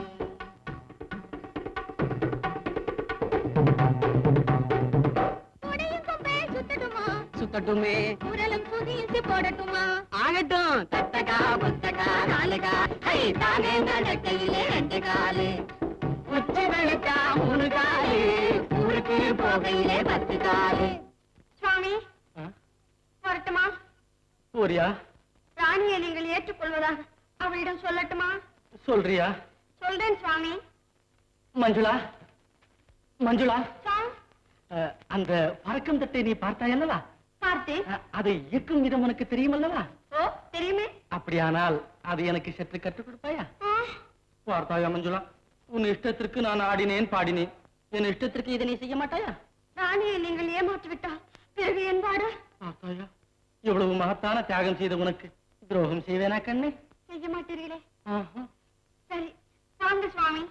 S13: கொடையும் கொம்பை சுத்தட்டுமா
S8: சுத்தட்டுமே
S13: குரலும் சுதியிச்சு போடட்டுமா
S8: ஆகட்டும்
S13: தத்தகா புத்தகா நாலுகா ஹை தானே நடக்கையிலே ரெண்டு காலு
S8: உச்சி வெளுத்தா மூணு காலு
S13: ஊருக்கு போகையிலே பத்து காலு சுவாமி வரட்டுமா
S3: போறியா
S13: ராணியை நீங்கள் ஏற்றுக்கொள்வதாக அவளிடம் சொல்லட்டுமா
S3: சொல்றியா
S13: சொல்றேன் சுவாமி
S3: மஞ்சுளா மஞ்சுளா
S13: சுவாமி
S3: அஹ், அந்த பறக்கும் தட்டை நீ பார்த்தாயல்லவா
S13: பார்த்தேன்
S3: அஹ், அதை இயக்கும் விதம் உனக்கு தெரியுமல்லவா
S13: ஓ தெரியுமே
S3: அப்படியானால் அது எனக்கு சற்று கற்றுக் கொடுப்பாயா
S13: ஆ,
S3: பார்த்தாயா மஞ்சுளா உன் இஷ்டத்திற்கு நான் ஆடினேன் பாடினேன் என் இஷ்டத்திற்கு இதை நீ செய்ய மாட்டாயா
S13: ராணியை நீங்கள் ஏமாற்றி விட்டால் பிறகு என் பாடு
S3: பார்த்தாயா இவ்வளவு மகத்தான தியாகம் செய்த உனக்கு துரோகம் செய்வேனா கண்ணே
S13: செய்ய மாட்டீர்களே
S3: ஆஹா.
S13: சரி வாங்க சுவாமி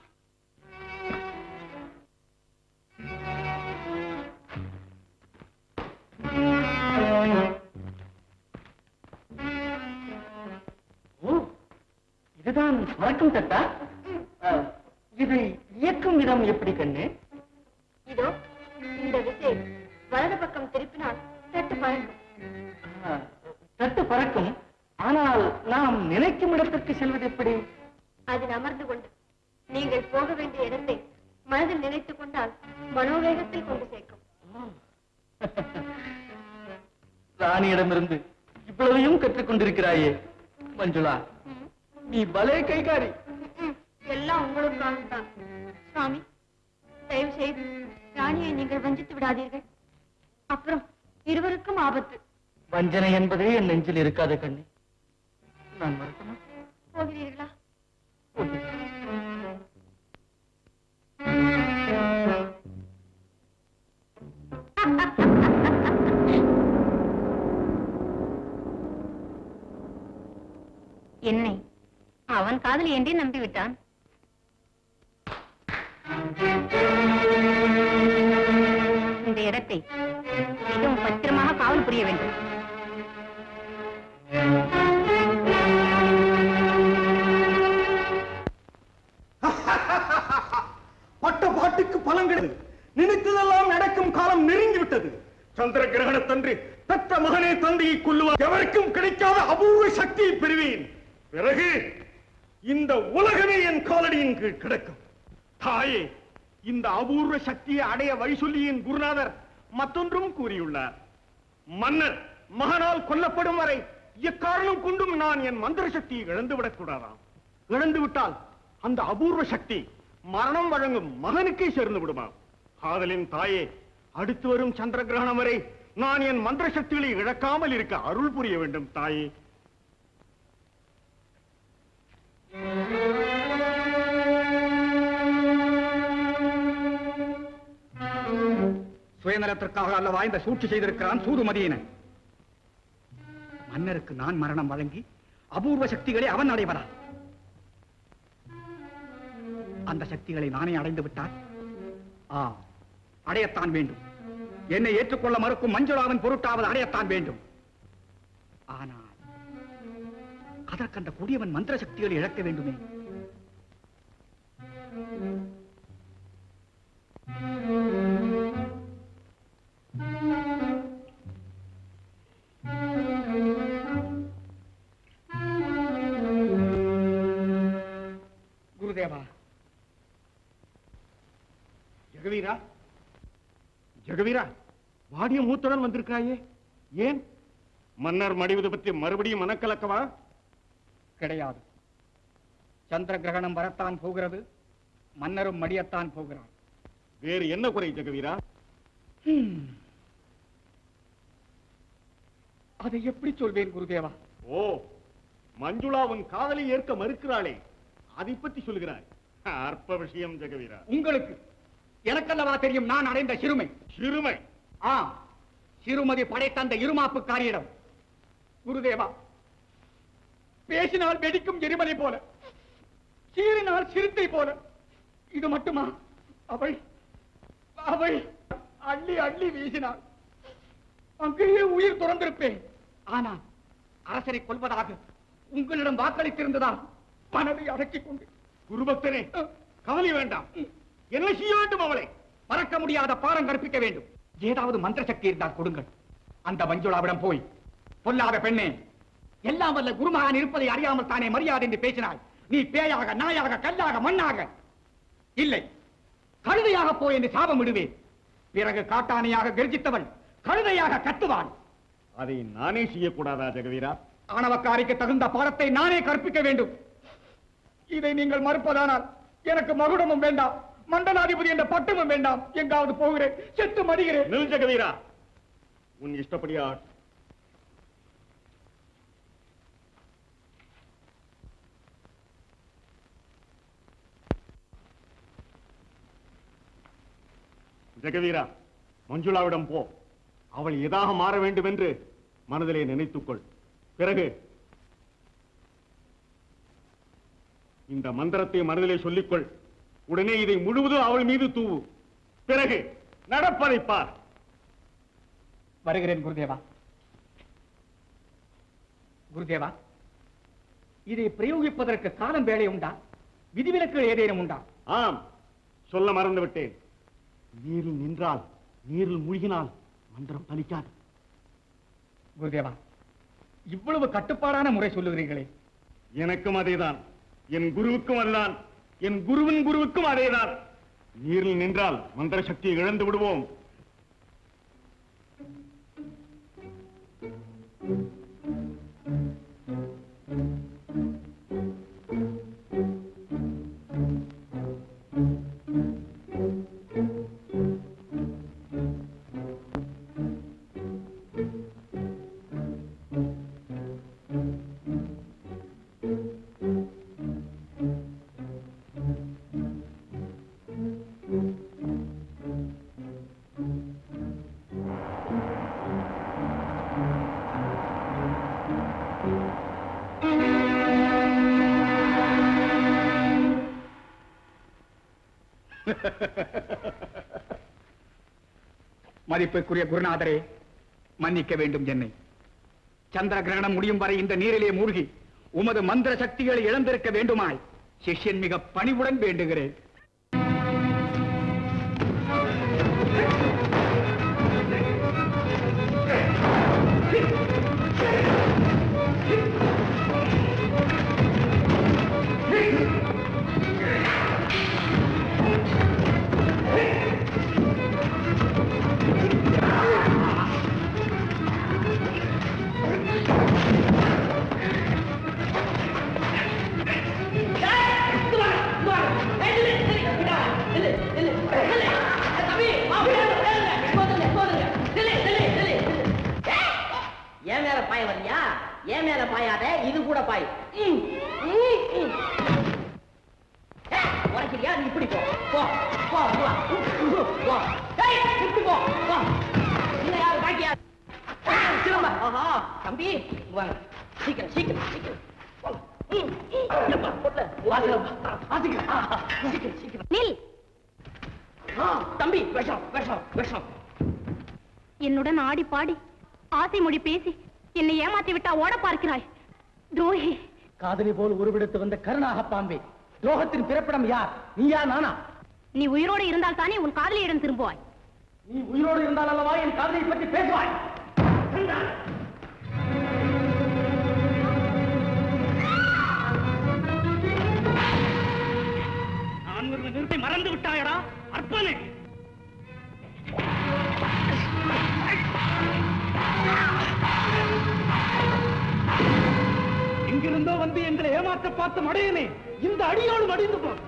S3: ஓ இதுதான் பறக்கும் தட்டா அஹ், இதை இயக்கும் விதம் எப்படி கண்ணு
S13: இதோ இந்த விசை வலது பக்கம் திருப்பினால் தட்டு பழகும்
S3: அஹ், தட்டு பறக்கும் ஆனால் நாம் நினைக்கும் இடத்திற்கு செல்வது எப்படி
S13: அதில் அமர்ந்து கொண்டு நீங்கள் போக வேண்டிய இடத்தை மனதில் நினைத்துக் கொண்டால் மனோவேகத்தில் கொண்டு சேர்க்கும்
S3: ராணியிடமிருந்து இவ்வளவையும் கற்றுக் கொண்டிருக்கிறாயே மஞ்சுளா நீ பலே கைகாரி
S13: ம்ம். எல்லாம் உங்களுக்காக தான் சுவாமி தயவு செய்து ராணியை நீங்கள் வஞ்சித்து விடாதீர்கள் அப்புறம் இருவருக்கும் ஆபத்து
S3: வஞ்சனை என்பதே என் நெஞ்சில் இருக்காத கண்ணே நான் வரட்டுமா
S13: போகிறீர்களா என்னை அவன் காதல் என்றே நம்பிவிட்டான் இந்த இடத்தை மிகவும் பத்திரமாக காவல் புரிய வேண்டும்
S14: பட்ட பாட்டுக்கு பலன் கிடையாது நினைத்ததெல்லாம் நடக்கும் காலம் நெருங்கி விட்டது சந்திர கிரகணத்தன்று பெற்ற மகனே தந்தையை கொல்லுவார் எவருக்கும் கிடைக்காத அபூர்வ சக்தியை பெறுவேன் பிறகு இந்த உலகமே என் காலடியின் கீழ் கிடக்கும் தாயே இந்த அபூர்வ சக்தியை அடைய வழி சொல்லி என் குருநாதர் மற்றொன்றும் கூறியுள்ளார் மன்னர் மகனால் கொல்லப்படும் வரை எக்காரணம் கொண்டும் நான் என் மந்திர சக்தியை இழந்துவிடக் கூடாதாம் இழந்து விட்டால் அந்த அபூர்வ சக்தி மரணம் வழங்கும் மகனுக்கே சேர்ந்து விடுமாம் ஆதலின் தாயே அடுத்து வரும் சந்திர கிரகணம் வரை நான் என் மந்திர சக்திகளை இழக்காமல் இருக்க அருள் புரிய வேண்டும் தாயே
S4: சுயநலத்திற்காக அல்லவா இந்த சூழ்ச்சி செய்திருக்கிறான் சூதுமதியினன் மன்னருக்கு நான் மரணம் வழங்கி அபூர்வ சக்திகளை அவன் அடைவதா அந்த சக்திகளை நானே அடைந்து விட்டால் ஆ அடையத்தான் வேண்டும் என்னை ஏற்றுக்கொள்ள மறுக்கும் மஞ்சுளாவின் பொருட்டாவது அடையத்தான் வேண்டும் ஆனால் அதற்கு அந்த கொடியவன் மந்திர சக்திகளை இழக்க வேண்டுமே குருதேவா
S14: ஜெகவீரா ஜெகவீரா வாடிய மூத்துடன் வந்திருக்காயே ஏன் மன்னர் மடிவது பற்றி மறுபடியும் மனக்கலக்கவா
S4: கிடையாது சந்திர கிரகணம் வரத்தான் போகிறது மன்னரும் மடியத்தான் போகிறார்
S14: வேறு என்ன குறை ஜெகவீரா
S4: அதை எப்படி சொல்வேன் குருதேவா
S14: ஓ மஞ்சுளா உன் காதலை ஏற்க மறுக்கிறாளே அதை பற்றி சொல்கிறாய் அற்ப விஷயம் ஜெகவீரா
S4: உங்களுக்கு எனக்கல்லவா தெரியும் நான் அடைந்த சிறுமை
S14: சிறுமை
S4: ஆ சிறுமதி படைத்த அந்த இருமாப்புக்காரியிடம் குருதேவா பேசினால் வெடிக்கும் எரிமலை போல சீறினால் சிறுத்தை போல இது மட்டுமா அவள் அவள் அள்ளி அள்ளி வீசினாள் அங்கேயே உயிர் துறந்திருப்பேன் ஆனால் அரசரை கொல்வதாக உங்களிடம் வாக்களித்திருந்ததால் மனதை அடக்கிக் கொண்டு
S14: குருபக்தனே கவலை வேண்டாம் என்ன செய்ய வேண்டும் அவளை
S4: மறக்க முடியாத பாடம் கற்பிக்க வேண்டும் ஏதாவது மந்திர சக்தி இருந்தால் கொடுங்கள் அந்த மஞ்சுளாவிடம் போய் பொல்லாத பெண்ணே எல்லாம் வல்ல குருமகான் இருப்பதை அறியாமல் தானே மரியாதை என்று பேசினாய் நீ பேயாக நாயாக கல்லாக மண்ணாக இல்லை கழுதையாக போய் என்று சாபம் விடுவேன் பிறகு காட்டானையாக கர்ஜித்தவள் கழுதையாக கத்துவாள்
S14: அதை நானே செய்யக்கூடாதா ஜெகவீரா
S4: ஆணவக்காரிக்கு தகுந்த பாடத்தை நானே கற்பிக்க வேண்டும் இதை நீங்கள் மறுப்பதானால் எனக்கு மகுடமும் வேண்டாம் மண்டலாதிபதி என்ற பட்டமும் வேண்டாம் எங்காவது போகிறேன் செத்து மடிகிறேன்
S14: நில் ஜெகவீரா உன் இஷ்டப்படியா ஜெகவீரா மஞ்சுளாவிடம் போ அவள் எதாக மாற வேண்டும் என்று மனதிலே நினைத்துக்கொள் பிறகு இந்த மந்திரத்தை மனதிலே சொல்லிக்கொள் உடனே இதை முழுவதும் அவள் மீது தூவு பிறகு நடப்பதை பார்
S4: வருகிறேன் குருதேவா குருதேவா இதை பிரயோகிப்பதற்கு காலம் வேலை உண்டா விதிவிலக்குகள் ஏதேனும் உண்டா
S14: ஆம் சொல்ல மறந்து விட்டேன் நீரில் நின்றால் நீரில் மூழ்கினால் மந்திரம் பலிக்காது
S4: குருதேவா இவ்வளவு கட்டுப்பாடான முறை சொல்லுகிறீர்களே
S14: எனக்கும் அதேதான் என் குருவுக்கும் அதுதான் என் குருவின் குருவுக்கும் அதேதான் நீரில் நின்றால் மந்திர சக்தியை இழந்து விடுவோம்
S4: மதிப்புக்குரிய குருநாதரே மன்னிக்க வேண்டும் என்னை சந்திர கிரகணம் முடியும் வரை இந்த நீரிலே மூழ்கி உமது மந்திர சக்திகளை இழந்திருக்க வேண்டுமாய் சிஷ்யன் மிக பணிவுடன் வேண்டுகிறேன்
S11: என் மேல பாய வரியா என் மேல பாயாத இது கூட பாய் ம், ம், ம். ஏய், உரைக்கிறியா நீ இப்படி போ போ போ இங்க வா. உம், உம், போ ஏய், இப்படி போ போ இன்னும் யாரு பாக்கியா ஏய், திரும்ப ஆஹா தம்பி இங்க வாங்க சீக்கிரம் சீக்கிரம் சீக்கிரம் போங்க. ம், ம். எப்பா, பொட்டல, வாசல்ல வா. ஆ, சீக்கிரம் ஆ, ஆ, சீக்கிரம் சீக்கிரம்
S7: நில்
S11: ஆ, தம்பி விஷம் விஷம் விஷம்
S7: என்னுடன் ஆடி பாடி ஆசை மொழி பேசி
S10: என்னை ஏமாத்தி விட்டா ஓட பார்க்கிறாய் துரோகி
S3: காதலி போல் உருவெடுத்து வந்த கருணாக பாம்பே துரோகத்தின் பிறப்பிடம் யார் நீயா நானா
S10: நீ உயிரோடு இருந்தால் தானே உன் காதலியிடம் திரும்புவாய்
S3: நீ உயிரோடு இருந்தால் அல்லவா என் காதலை பற்றி பேசுவாய்
S12: நான் ஒரு நிறுத்தி மறந்து விட்டாயடா அற்பனே
S3: எங்கிருந்தோ வந்து எங்களை ஏமாற்ற பார்த்த மடையனே இந்த அடியோடு மடிந்து போ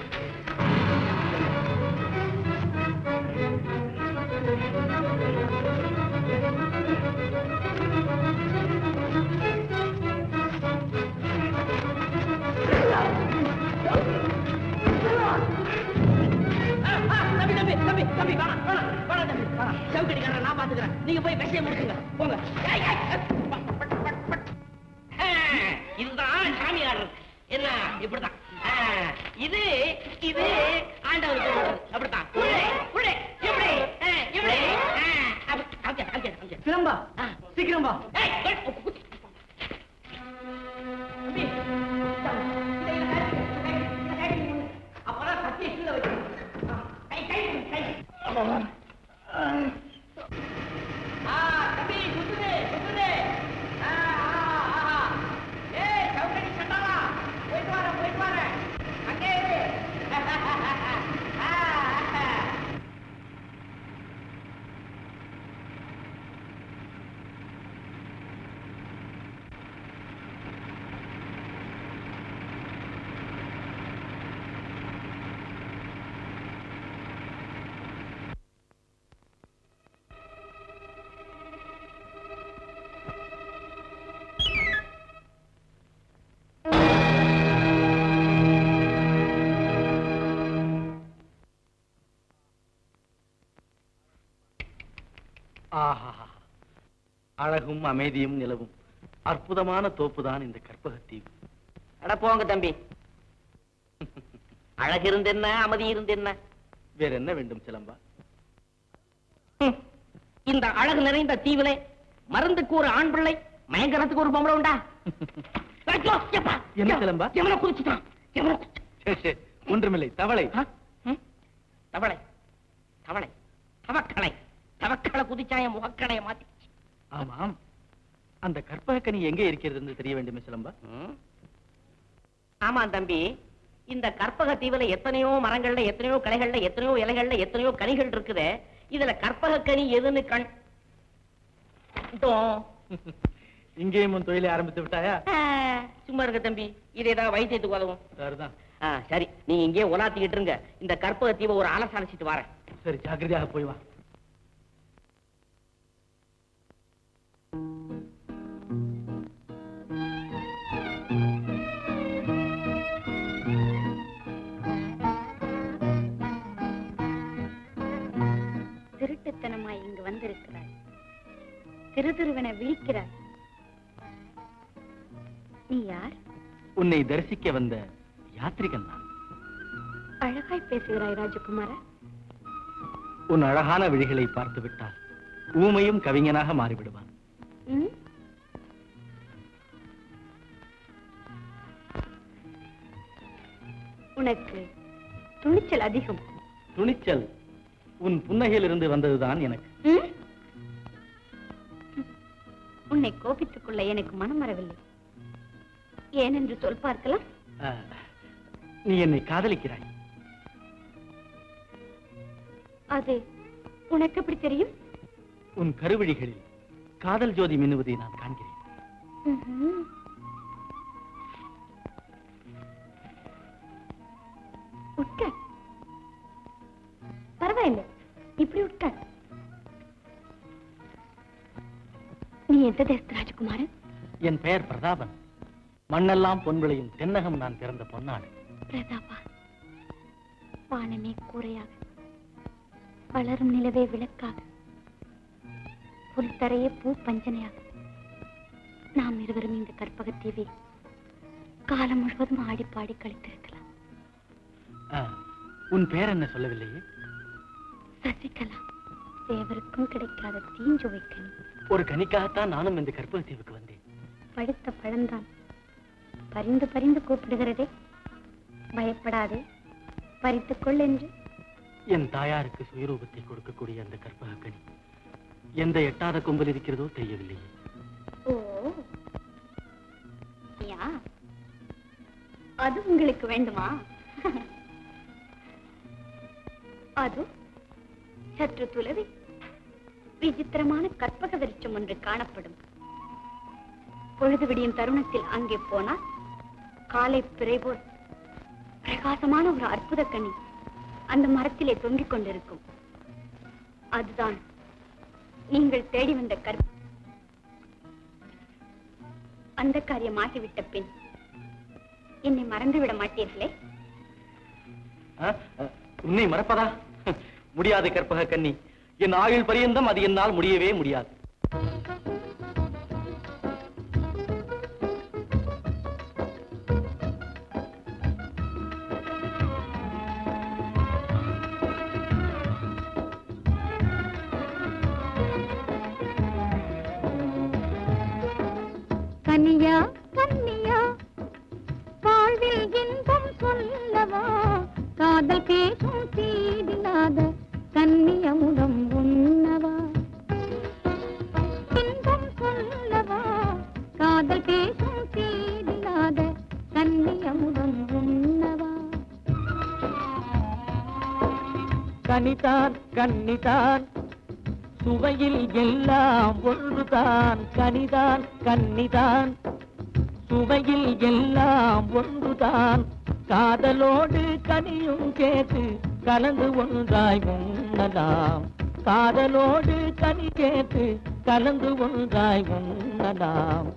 S11: தம்பி தம்பி தம்பி தம்பி வேணாம் வேணாம் வேணாம் தம்பி வேணாம் செவுக்கடிக்காரன் நான் பாத்துக்கிறேன் நீங்க போய் விஷயம் முடிச்சுங்க போங்க ஏய், ஏய், ஏய், பட், பட், பட், பட். ஆ, இதுதான் சாமியார் என்ன இப்படிதான் ஆ, இது இது ஆண்டவருக்கு கொடுத்தது. அப்படித்தான் உள்ளே, உள்ளே, இப்படி ஆ, இப்படி ஆ, அப்படி, அங்க, அங்க, அங்க.
S3: சிலம்பா சீக்கிரம் வா
S11: ஏய், ஏய், தம்பி, அப்பதான் சத்திய கீழே வைக்கணும் கை கை கை ஆ தம்பி குத்துது குத்துது ஆ ஆ ஆ ஏய் சவுக்கடி சண்டாளா போயிட்டு வரேன் போயிட்டு வரேன் அங்கே இரு ஆ, ஆ.
S3: ஆஹா அழகும் அமைதியும் நிலவும் அற்புதமான தோப்புதான் இந்த கற்பகத்தீவு
S11: அட போங்க தம்பி அழகு இருந்து என்ன அமைதி இருந்து என்ன
S3: வேற என்ன வேண்டும் சிலம்பா
S11: ஹம். இந்த அழகு நிறைந்த தீவிலே மருந்துக்கு ஒரு ஆண் பிள்ளை மயங்கரத்துக்கு ஒரு பொம்பளை உண்டா ஐயோ, எப்பா,
S3: என்ன சிலம்பா?
S11: எவனை குதிச்சுட்டான் எவனை குதிச்சு-
S3: சே, சே, ஒன்றுமில்லை தவளை
S11: ஆ? ம்? தவளை தவளை தவக்களை தவக்களை குதிச்சா என் முகக்கணையை மாத்தி
S3: ஆமாம் அந்த கற்பகக்கனி எங்கே இருக்கிறது என்று தெரிய வேண்டுமே சிலம்பா
S11: ம்? ஆமா தம்பி இந்த கற்பக தீவுல எத்தனையோ மரங்கள்ல எத்தனையோ கலைகள்ல எத்தனையோ இலைகள்ல எத்தனையோ கனிகள் இருக்குதே இதுல கற்பக கனி எதுன்னு கண் இதோ.
S3: இங்கேயும் உன் தொழிலை ஆரம்பித்து விட்டாயா
S11: ஆ, சும்மா இருக்க தம்பி இது ஏதாவது வைத்தியத்துக்கு உதவும்
S3: சரிதான்
S11: ஆ, சரி நீங்க இங்கே உலாத்திக்கிட்டு இருங்க இந்த கற்பக தீவை ஒரு அலச அலசிட்டு வரேன்
S3: சரி ஜாக்கிரதையாக போய் வா
S10: திருட்டுத்தனமாய் இங்கு வந்திருக்கிறாய் திரு திருவன விழிக்கிறாய் நீ யார்
S3: உன்னை தரிசிக்க வந்த யாத்ரிகன் நான்
S10: அழகாய் பேசுகிறாய் ராஜகுமார
S3: உன் அழகான விழிகளை பார்த்து விட்டால் ஊமையும் கவிஞனாக மாறிவிடுவான்
S10: ம்? உனக்கு துணிச்சல் அதிகம்
S3: துணிச்சல் உன் புன்னகையிலிருந்து வந்ததுதான் எனக்கு
S10: ம்? உன்னை கோபித்துக் கொள்ள எனக்கு மனம் வரவில்லை ஏனென்று சொல் பார்க்கலாம்
S3: ஆ, நீ என்னை காதலிக்கிறாய்
S10: அது உனக்கு எப்படி தெரியும்
S3: உன் கருவிழிகளில் காதல் ஜோதி மின்னுவதை நான் காண்கிறேன்
S10: ம்ஹும். உட்கார் பரவாயில்லை இப்படி உட்கார் நீ எந்த தேசத்து ராஜகுமாரன்
S3: என் பெயர் பிரதாபன் மண்ணெல்லாம் பொன் விளையும் தென்னகம் நான் பிறந்த பொன்னாடு
S10: பிரதாபா வானமே கூரையாக வளரும் நிலவே விளக்காக புல்தரையே பூ பஞ்சனையாக நாம் இருவரும் இந்த கற்பகத்தீவில் காலம் முழுவதும் ஆடி பாடி கழித்திருக்கலாம்
S3: ஆ, உன் பெயர் என்ன சொல்லவில்லையே
S10: சசிகலா தேவருக்கும் கிடைக்காத தீஞ்சுவை கனி
S3: ஒரு கனிக்காகத்தான் நானும் இந்த கற்பக தீவுக்கு வந்தேன்
S10: படுத்த பழம்தான் பரிந்து பரிந்து கூப்பிடுகிறதே பயப்படாதே பறித்துக் கொள் என்று
S3: என் தாயாருக்கு சுயரூபத்தை கொடுக்கக்கூடிய அந்த கற்பக கனி எந்த எட்டாத கொம்பில் இருக்கிறதோ தெரியவில்லையே
S10: ஓ யா அது உங்களுக்கு வேண்டுமா அது சற்று துளவி விசித்திரமான கற்பக விருட்சம் ஒன்று காணப்படும் பொழுது விடியும் தருணத்தில் அங்கே போனால் காலை பிறை போல் பிரகாசமான ஒரு அற்புத கனி அந்த மரத்திலே தொங்கிக் கொண்டிருக்கும் அதுதான் நீங்கள் தேடி வந்த கற்ப அந்த காரியமாகிவிட்ட பின் என்னை மறந்து விட மாட்டீர்களே
S3: ஆ? ஆ, உன்னை மறப்பதா முடியாது கற்பக கன்னி என் ஆயுள் பரியந்தம் அது என்னால் முடியவே முடியாது
S13: கனியா கன்னியா வாழ்வில் இன்பம் சொல்லவா காதல் பேசும் தீதில்லாத கன்னியமுடம் உண்ணவா இன்பம் சொல்லவா காதல் பேசும் தீதில்லாத கன்னியமுடம் உண்ணவா
S8: கனிதான் கன்னிதான் சுவையில் எல்லாம் ஒன்றுதான் கனிதான் கன்னிதான் சுவையில் எல்லாம் ஒன்றுதான் காதலோடு கனியும் கேட்டு கலந்து ஒன்றாய் உண்ணலாம் காதலோடு கனி கேட்டு கலந்து ஒன்றாய் உண்ணலாம்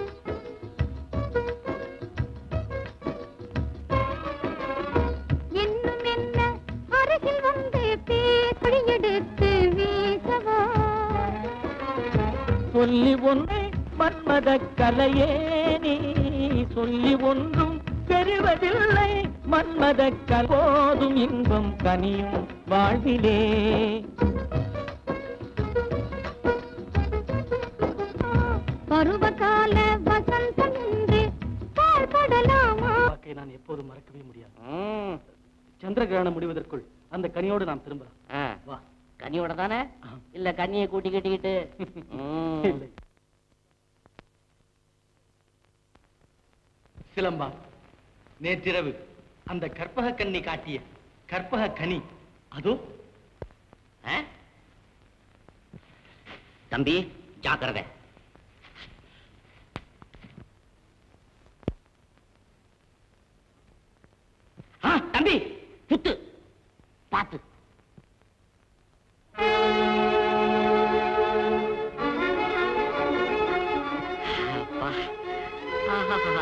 S13: இன்னும் என்ன அருகில் வந்து பேப்படி எடுத்து வீசவா
S8: சொல்லி ஒன்று மன்மத கலையே நீ சொல்லி ஒன்றும் பெறுவதில்லை மன்மத கல் போதும் இன்பம் கனியும் வாழ்விலே
S13: பருவகால வசந்தம் என்று பார்ப்படலாமா
S3: வாக்கை நான் எப்போதும் மறக்கவே முடியாது சந்திர கிரகணம் முடிவதற்குள் அந்த கனியோடு நாம் திரும்பலாம் வா
S11: கனியோட தானே இல்ல கண்ணியை கூட்டி கட்டிக்கிட்டு ம்.
S3: இல்லை சிலம்பா நேற்றிரவு அந்த கற்பக கன்னி காட்டிய கற்பக கனி அதோ
S11: ஆ? தம்பி ஜாக்கிரதை ஆ, தம்பி புத்து பாத்து அப்பா. ஆஹாஹா.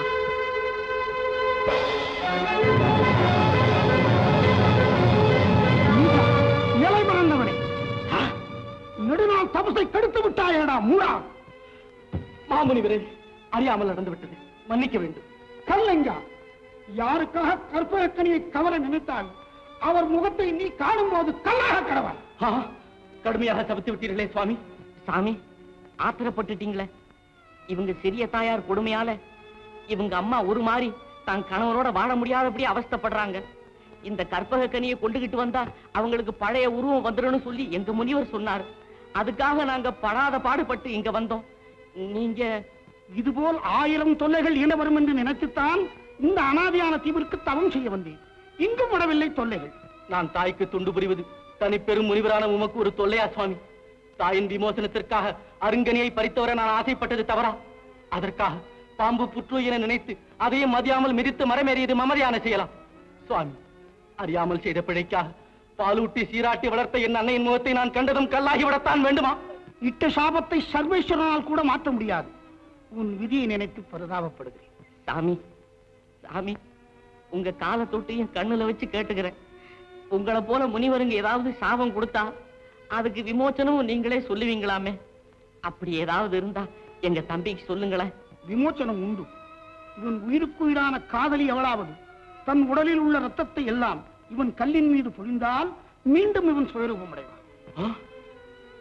S4: நிலை மறந்தவனே நெடுநாள் தபசை கெடுத்து விட்டாயேடா மூடா
S3: மாமுனிவரே அறியாமல் நடந்து விட்டது மன்னிக்க வேண்டும்
S4: கல்லைங்கா யாருக்காக கற்பகக்கனியை கவர நினைத்தால் அவர் முகத்தை நீ காணும் போது கல்லாக கடவன்
S3: ஆ, கடுமையாக தவித்து விட்டீர்களே சுவாமி
S11: சாமி ஆத்திரப்பட்டுட்டீங்களே இவங்க சிறிய தாயார் கொடுமையால இவங்க அம்மா ஒரு மாதிரி தான் கணவரோட வாழ முடியாதபடி அவஸ்தைப்படுறாங்க இந்த கற்பக கனியை கொண்டுகிட்டு வந்தா அவங்களுக்கு பழைய உருவம் வந்துரும்னு சொல்லி எங்க முனிவர் சொன்னார் அதுக்காக நாங்க படாத பாடுபட்டு இங்க வந்தோம் நீங்க
S4: இதுபோல் ஆயிரம் தொல்லைகள் ஈன வரும் என்று நினைத்துத்தான் இந்த அனாதியான தீவிற்கு தவம் செய்ய வந்தேன் இங்கும் விடவில்லை தொல்லைகள்
S3: நான் தாய்க்கு துண்டு புரிவது தனி பெரும் முனிவரான உமக்கு ஒரு தொல்லையா சுவாமி தாயின் விமோசனத்திற்காக அருங்கனியை பறித்தவர நான் ஆசைப்பட்டது தவறா அதற்காக பாம்பு புற்று என நினைத்து அதையும் மதியாமல் மிதித்து மரமேறியது மமதியான செய்யலாம் சுவாமி அறியாமல் செய்த பிழைக்காக பாலூட்டி சீராட்டி வளர்த்த என் அன்னையின் முகத்தை நான் கண்டதும் கல்லாகி விடத்தான் வேண்டுமா
S4: இட்ட சாபத்தை சர்வேஸ்வரனால் கூட மாற்ற முடியாது உன் விதியை நினைத்து பரிதாபப்படுகிறேன்
S11: சாமி சாமி உங்க காலை தொட்டு என் கண்ணுல வச்சு கேட்டுக்கிறேன் உங்களை போல முனிவருங்க ஏதாவது சாபம் கொடுத்தா அதுக்கு விமோச்சனமும் நீங்களே சொல்லுவீங்களாமே அப்படி ஏதாவது இருந்தா எங்க தம்பிக்கு சொல்லுங்களேன்
S4: விமோச்சனம் உண்டு இவன் உயிருக்குயிரான காதலி எவளாவது தன் உடலில் உள்ள ரத்தத்தை எல்லாம் இவன் கல்லின் மீது பொழிந்தால் மீண்டும் இவன் சுயரூபம் அடைவான்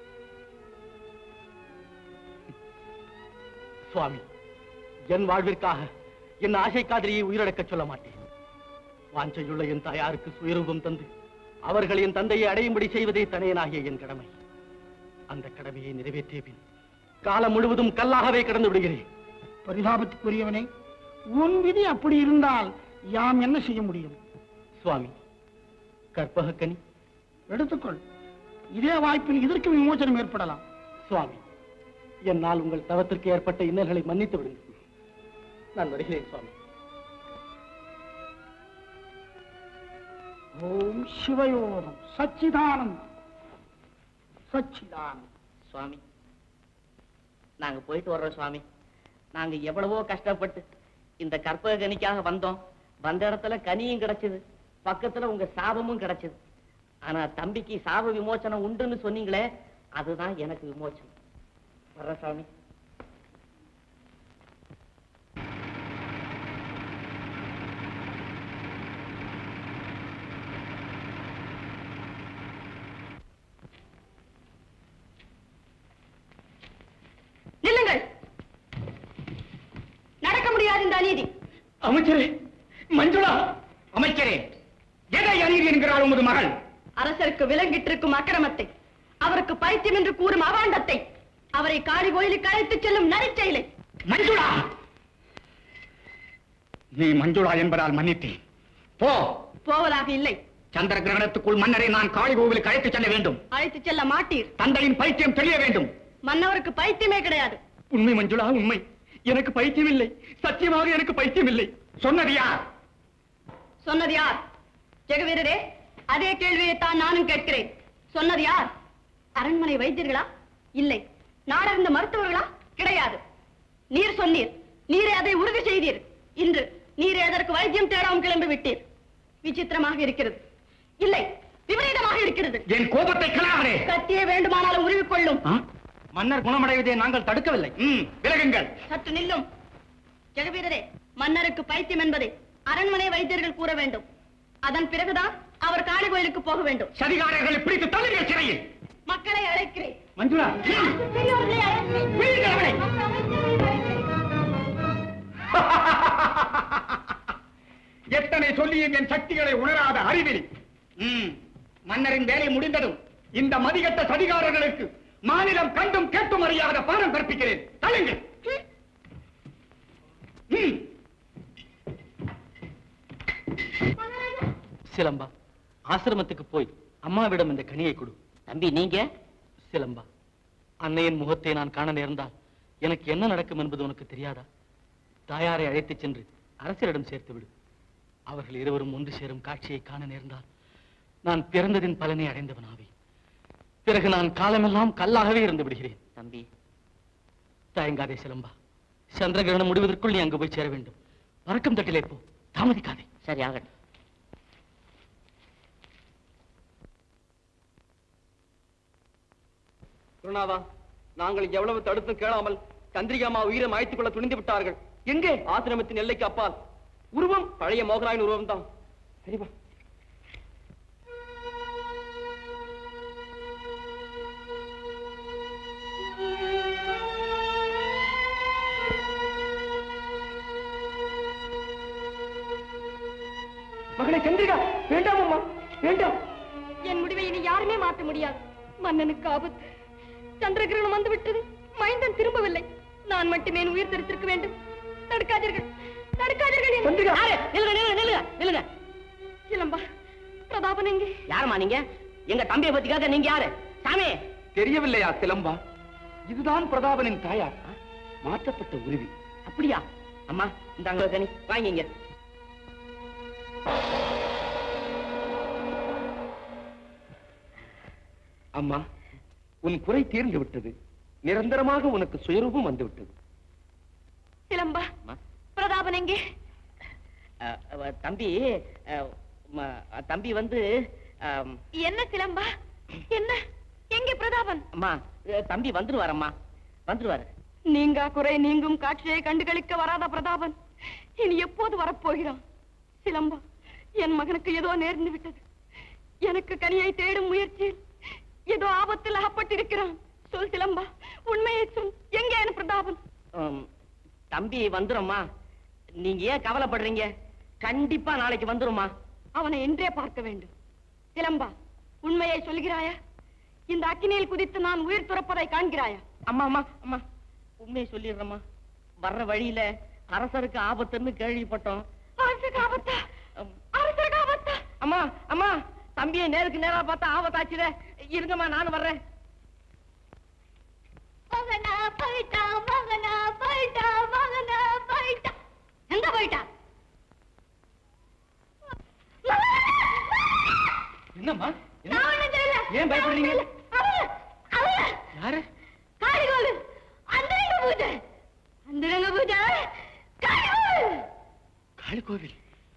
S3: சுவாமி என் வாழ்விற்காக என் ஆசை காதலியை உயிரிழக்கச் சொல்ல மாட்டேன் வாஞ்சையுள்ள என் தாயாருக்கு சுயரூபம் தந்து அவர்கள் என் தந்தையை அடையும்படி செய்வதே தனையனாகிய என் கடமை அந்த கடமையை நிறைவேற்றிய பின் காலம் முழுவதும் கல்லாகவே கடந்து விடுகிறேன்
S4: பரிதாபத்துக்குரியவனே உன் விதி அப்படி இருந்தால் யாம் என்ன செய்ய முடியும்
S3: சுவாமி கற்பகக்கனி
S4: எடுத்துக்கொள் இதே வாய்ப்பில் இதற்கு விமோசனம் ஏற்படலாம்
S3: சுவாமி என்னால் உங்கள் தவத்திற்கு ஏற்பட்ட இன்னல்களை மன்னித்து விடுங்கள் நான் வருகிறேன் சுவாமி
S4: ஓம் சிவயோகம் சச்சிதானந்தம் சச்சிதானந்தம்
S11: சுவாமி நாங்க போயிட்டு வர்றோம் சுவாமி நாங்க எவ்வளவோ கஷ்டப்பட்டு இந்த கற்பக கனிக்காக வந்தோம் வந்த இடத்துல கனியும் கிடைச்சது பக்கத்துல உங்க சாபமும் கிடைச்சது ஆனா தம்பிக்கு சாப விமோசனம் உண்டுன்னு சொன்னீங்களே அதுதான் எனக்கு விமோசனம் வர்ற சாமி
S2: நில்லுங்கள் நடக்க முடியாது இந்த அநீதி
S4: அமைச்சரே மஞ்சுளா அமைச்சரே எதை அறிவு என்கிறாள் உமது மகள்
S2: அரசருக்கு விலங்கிட்டிருக்கும் அக்கிரமத்தை அவருக்கு பைத்தியம் என்று கூறும் அவாண்டத்தை அவரை காளி கோயிலுக்கு அழைத்துச் செல்லும் நரிச்செயலை
S4: மஞ்சுளா நீ மஞ்சுளா என்பதால் மன்னித்தேன் போ
S2: போவதாக இல்லை
S4: சந்திர கிரகணத்துக்குள் மன்னரை நான் காளி கோவிலுக்கு அழைத்துச் செல்ல வேண்டும்
S2: அழைத்துச் செல்ல மாட்டீர்
S4: தந்தையின் பைத்தியம் தெரிய வேண்டும்
S2: மன்னவருக்கு பைத்தியமே கிடையாது
S4: உண்மை மஞ்சுளா உண்மை எனக்கு பைத்தியம் இல்லை சத்தியமாக எனக்கு பைத்தியம் இல்லை சொன்னது யார்
S2: சொன்னது யார் ஜெகவீரரே அதே கேள்வியை தான் நானும் கேட்கிறேன் சொன்னது யார் அரண்மனை வைத்தியர்களா இல்லை நாடறிந்த மருத்துவர்களா கிடையாது நீர் சொன்னீர் நீரே அதை உறுதி செய்தீர் இன்று நீரே அதற்கு வைத்தியம் தேடாமல் கிளம்பி விட்டீர் விசித்திரமாக இருக்கிறது இல்லை விபரீதமாக இருக்கிறது
S4: என் கோபத்தை கிளாரே
S2: கத்தியே வேண்டுமானாலும் உருவிக்கொள்ளும்
S4: மன்னர் குணமடைவதை நாங்கள் தடுக்கவில்லை விலகுங்கள்
S2: சற்று நில்லும் ஜெகவீரரே மன்னருக்கு பைத்தியம் என்பதை அரண்மனை வைத்தியர்கள் கூற வேண்டும் அதன் பிறகுதான் அவர் காளி கோயிலுக்கு போக வேண்டும்
S4: சதிகாரர்களை பிடித்து தள்ளுங்கள் சிறையில்
S2: மக்களை அழைக்கிறேன்
S4: மஞ்சுளா
S2: பெரியோர்களை அழைக்கிறேன்
S4: விழுங்கள் அவனை. எத்தனை சொல்லியும் என் சக்திகளை உணராத அறிவில் ம், மன்னரின் வேலை முடிந்ததும் இந்த மதிகட்ட சதிகாரர்களுக்கு மாநிலம் கண்டும் கேட்டும் அறியாத பாடம் கற்பிக்கிறேன் தள்ளுங்கள் ம்.
S3: சிலம்பா ஆசிரமத்துக்கு போய் அம்மாவிடம் இந்த கனியை கொடு
S11: தம்பி நீங்க
S3: சிலம்பா அன்னையின் முகத்தை நான் காண நேர்ந்தால் எனக்கு என்ன நடக்கும் என்பது உனக்கு தெரியாதா தாயாரை அழைத்துச் சென்று அரசரிடம் சேர்த்து விடு அவர்கள் இருவரும் ஒன்று சேரும் காட்சியை காண நேர்ந்தால் நான் பிறந்ததின் பலனை அடைந்தவனாவே பிறகு நான் காலமெல்லாம் கல்லாகவே இருந்து விடுகிறேன்
S11: தம்பி
S3: தயங்காதே சிலம்பா சந்திரகிரகணம் முடிவதற்குள் நீ அங்கு போய் சேர வேண்டும் பறக்கும் தட்டிலே போ தாமதிக்காதே
S11: சரி ஆகட்டும்
S5: குருநாதா நாங்கள் எவ்வளவு தடுத்தும் கேளாமல் சந்திரிகாமா உயிரை மாய்த்துக் கொள்ள துணிந்து விட்டார்கள் எங்கே ஆசிரமத்தின் எல்லைக்கு அப்பால் உருவம் பழைய மோகராயின் உருவம் தான் சரிப்பா மகளே சந்திரிகா வேண்டாம் அம்மா வேண்டாம்
S2: என் முடிவை இனி யாருமே மாற்ற முடியாது மன்னனுக்கு ஆபத்து சந்திரகிரகணம் வந்து விட்டது மைந்தன் திரும்பவில்லை நான் மட்டுமே என் உயிர் தெரித்திருக்க வேண்டும் தடுக்காதீர்கள் தடுக்காதீர்கள் என்னை.
S11: சந்திரிகா நில்லுங்க நில்லுங்க நில்லுங்க நில்லுங்க
S2: சிலம்பா பிரதாபன் எங்கே
S11: யாருமா நீங்க எங்க தம்பியை பத்தி கேட்க நீங்க யாரு சாமி
S4: தெரியவில்லையா சிலம்பா இதுதான் பிரதாபனின் தாயார் மாற்றப்பட்ட உருவி
S11: அப்படியா அம்மா இந்த அங்க கனி வாங்கிங்க
S1: அம்மா உன் குறை தீர்ந்து விட்டது நிரந்தரமாக உனக்கு சுயரூபம் வந்து விட்டது
S2: சிலம்பா
S11: அம்மா.
S2: பிரதாபன் எங்கே
S11: அஹ், அஹ், தம்பி அஹ், ம- தம்பி வந்து அம்,
S2: என்ன சிலம்பா என்ன எங்கே பிரதாபன்
S11: அம்மா அஹ், தம்பி வந்துருவாரம்மா வந்துருவாரு
S2: நீங்கா குறை நீங்கும் காட்சியை கண்டுகளிக்க வராத பிரதாபன் இனி எப்போது வரப்போகிறான் சிலம்பா என் மகனுக்கு ஏதோ நேர்ந்து விட்டது எனக்கு கனியை தேடும் முயற்சியில் ஏதோ ஆபத்தில் அகப்பட்டிருக்கிறான் சொல் சிலம்பா உண்மையை சொல் எங்கே என் பிரதாபன்
S11: ஆம், தம்பி வந்துரும்மா நீங்க ஏன் கவலைப்படுறீங்க கண்டிப்பா நாளைக்கு வந்துரும்மா
S2: அவனை என்றே பார்க்க வேண்டும் சிலம்பா உண்மையை சொல்கிறாயா இந்த அக்கினியில் குதித்து நான் உயிர் துறப்பதை காண்கிறாயா
S11: அம்மா அம்மா அம்மா உண்மையை சொல்லிடுறேம்மா வர்ற வழியில அரசருக்கு ஆபத்துன்னு கேள்விப்பட்டோம்
S2: அரசருக்கு ஆபத்தா
S11: அம்,
S2: அரசருக்கு ஆபத்தா
S11: அம்மா அம்மா தம்பியை நேருக்கு நேரா பார்த்தா ஆபத்தாச்சுல இருங்கம்மா நானும் வர்றேன்
S7: மகனா போயிட்டா மகனா போயிட்டா மகனா போயிட்டா எங்க போயிட்டா
S3: என்னம்மா
S7: நான் ஒண்ணும் செய்யல.
S3: ஏன் பயப்படுறீங்க?
S7: நான் ஒண்ணும் செய்யல. அவன், அவன்,
S3: யாரு
S7: காளிகோலு. அந்தரங்க பூஜை. அந்தரங்க பூஜை. காளிகோலு.
S3: காளி கோவில்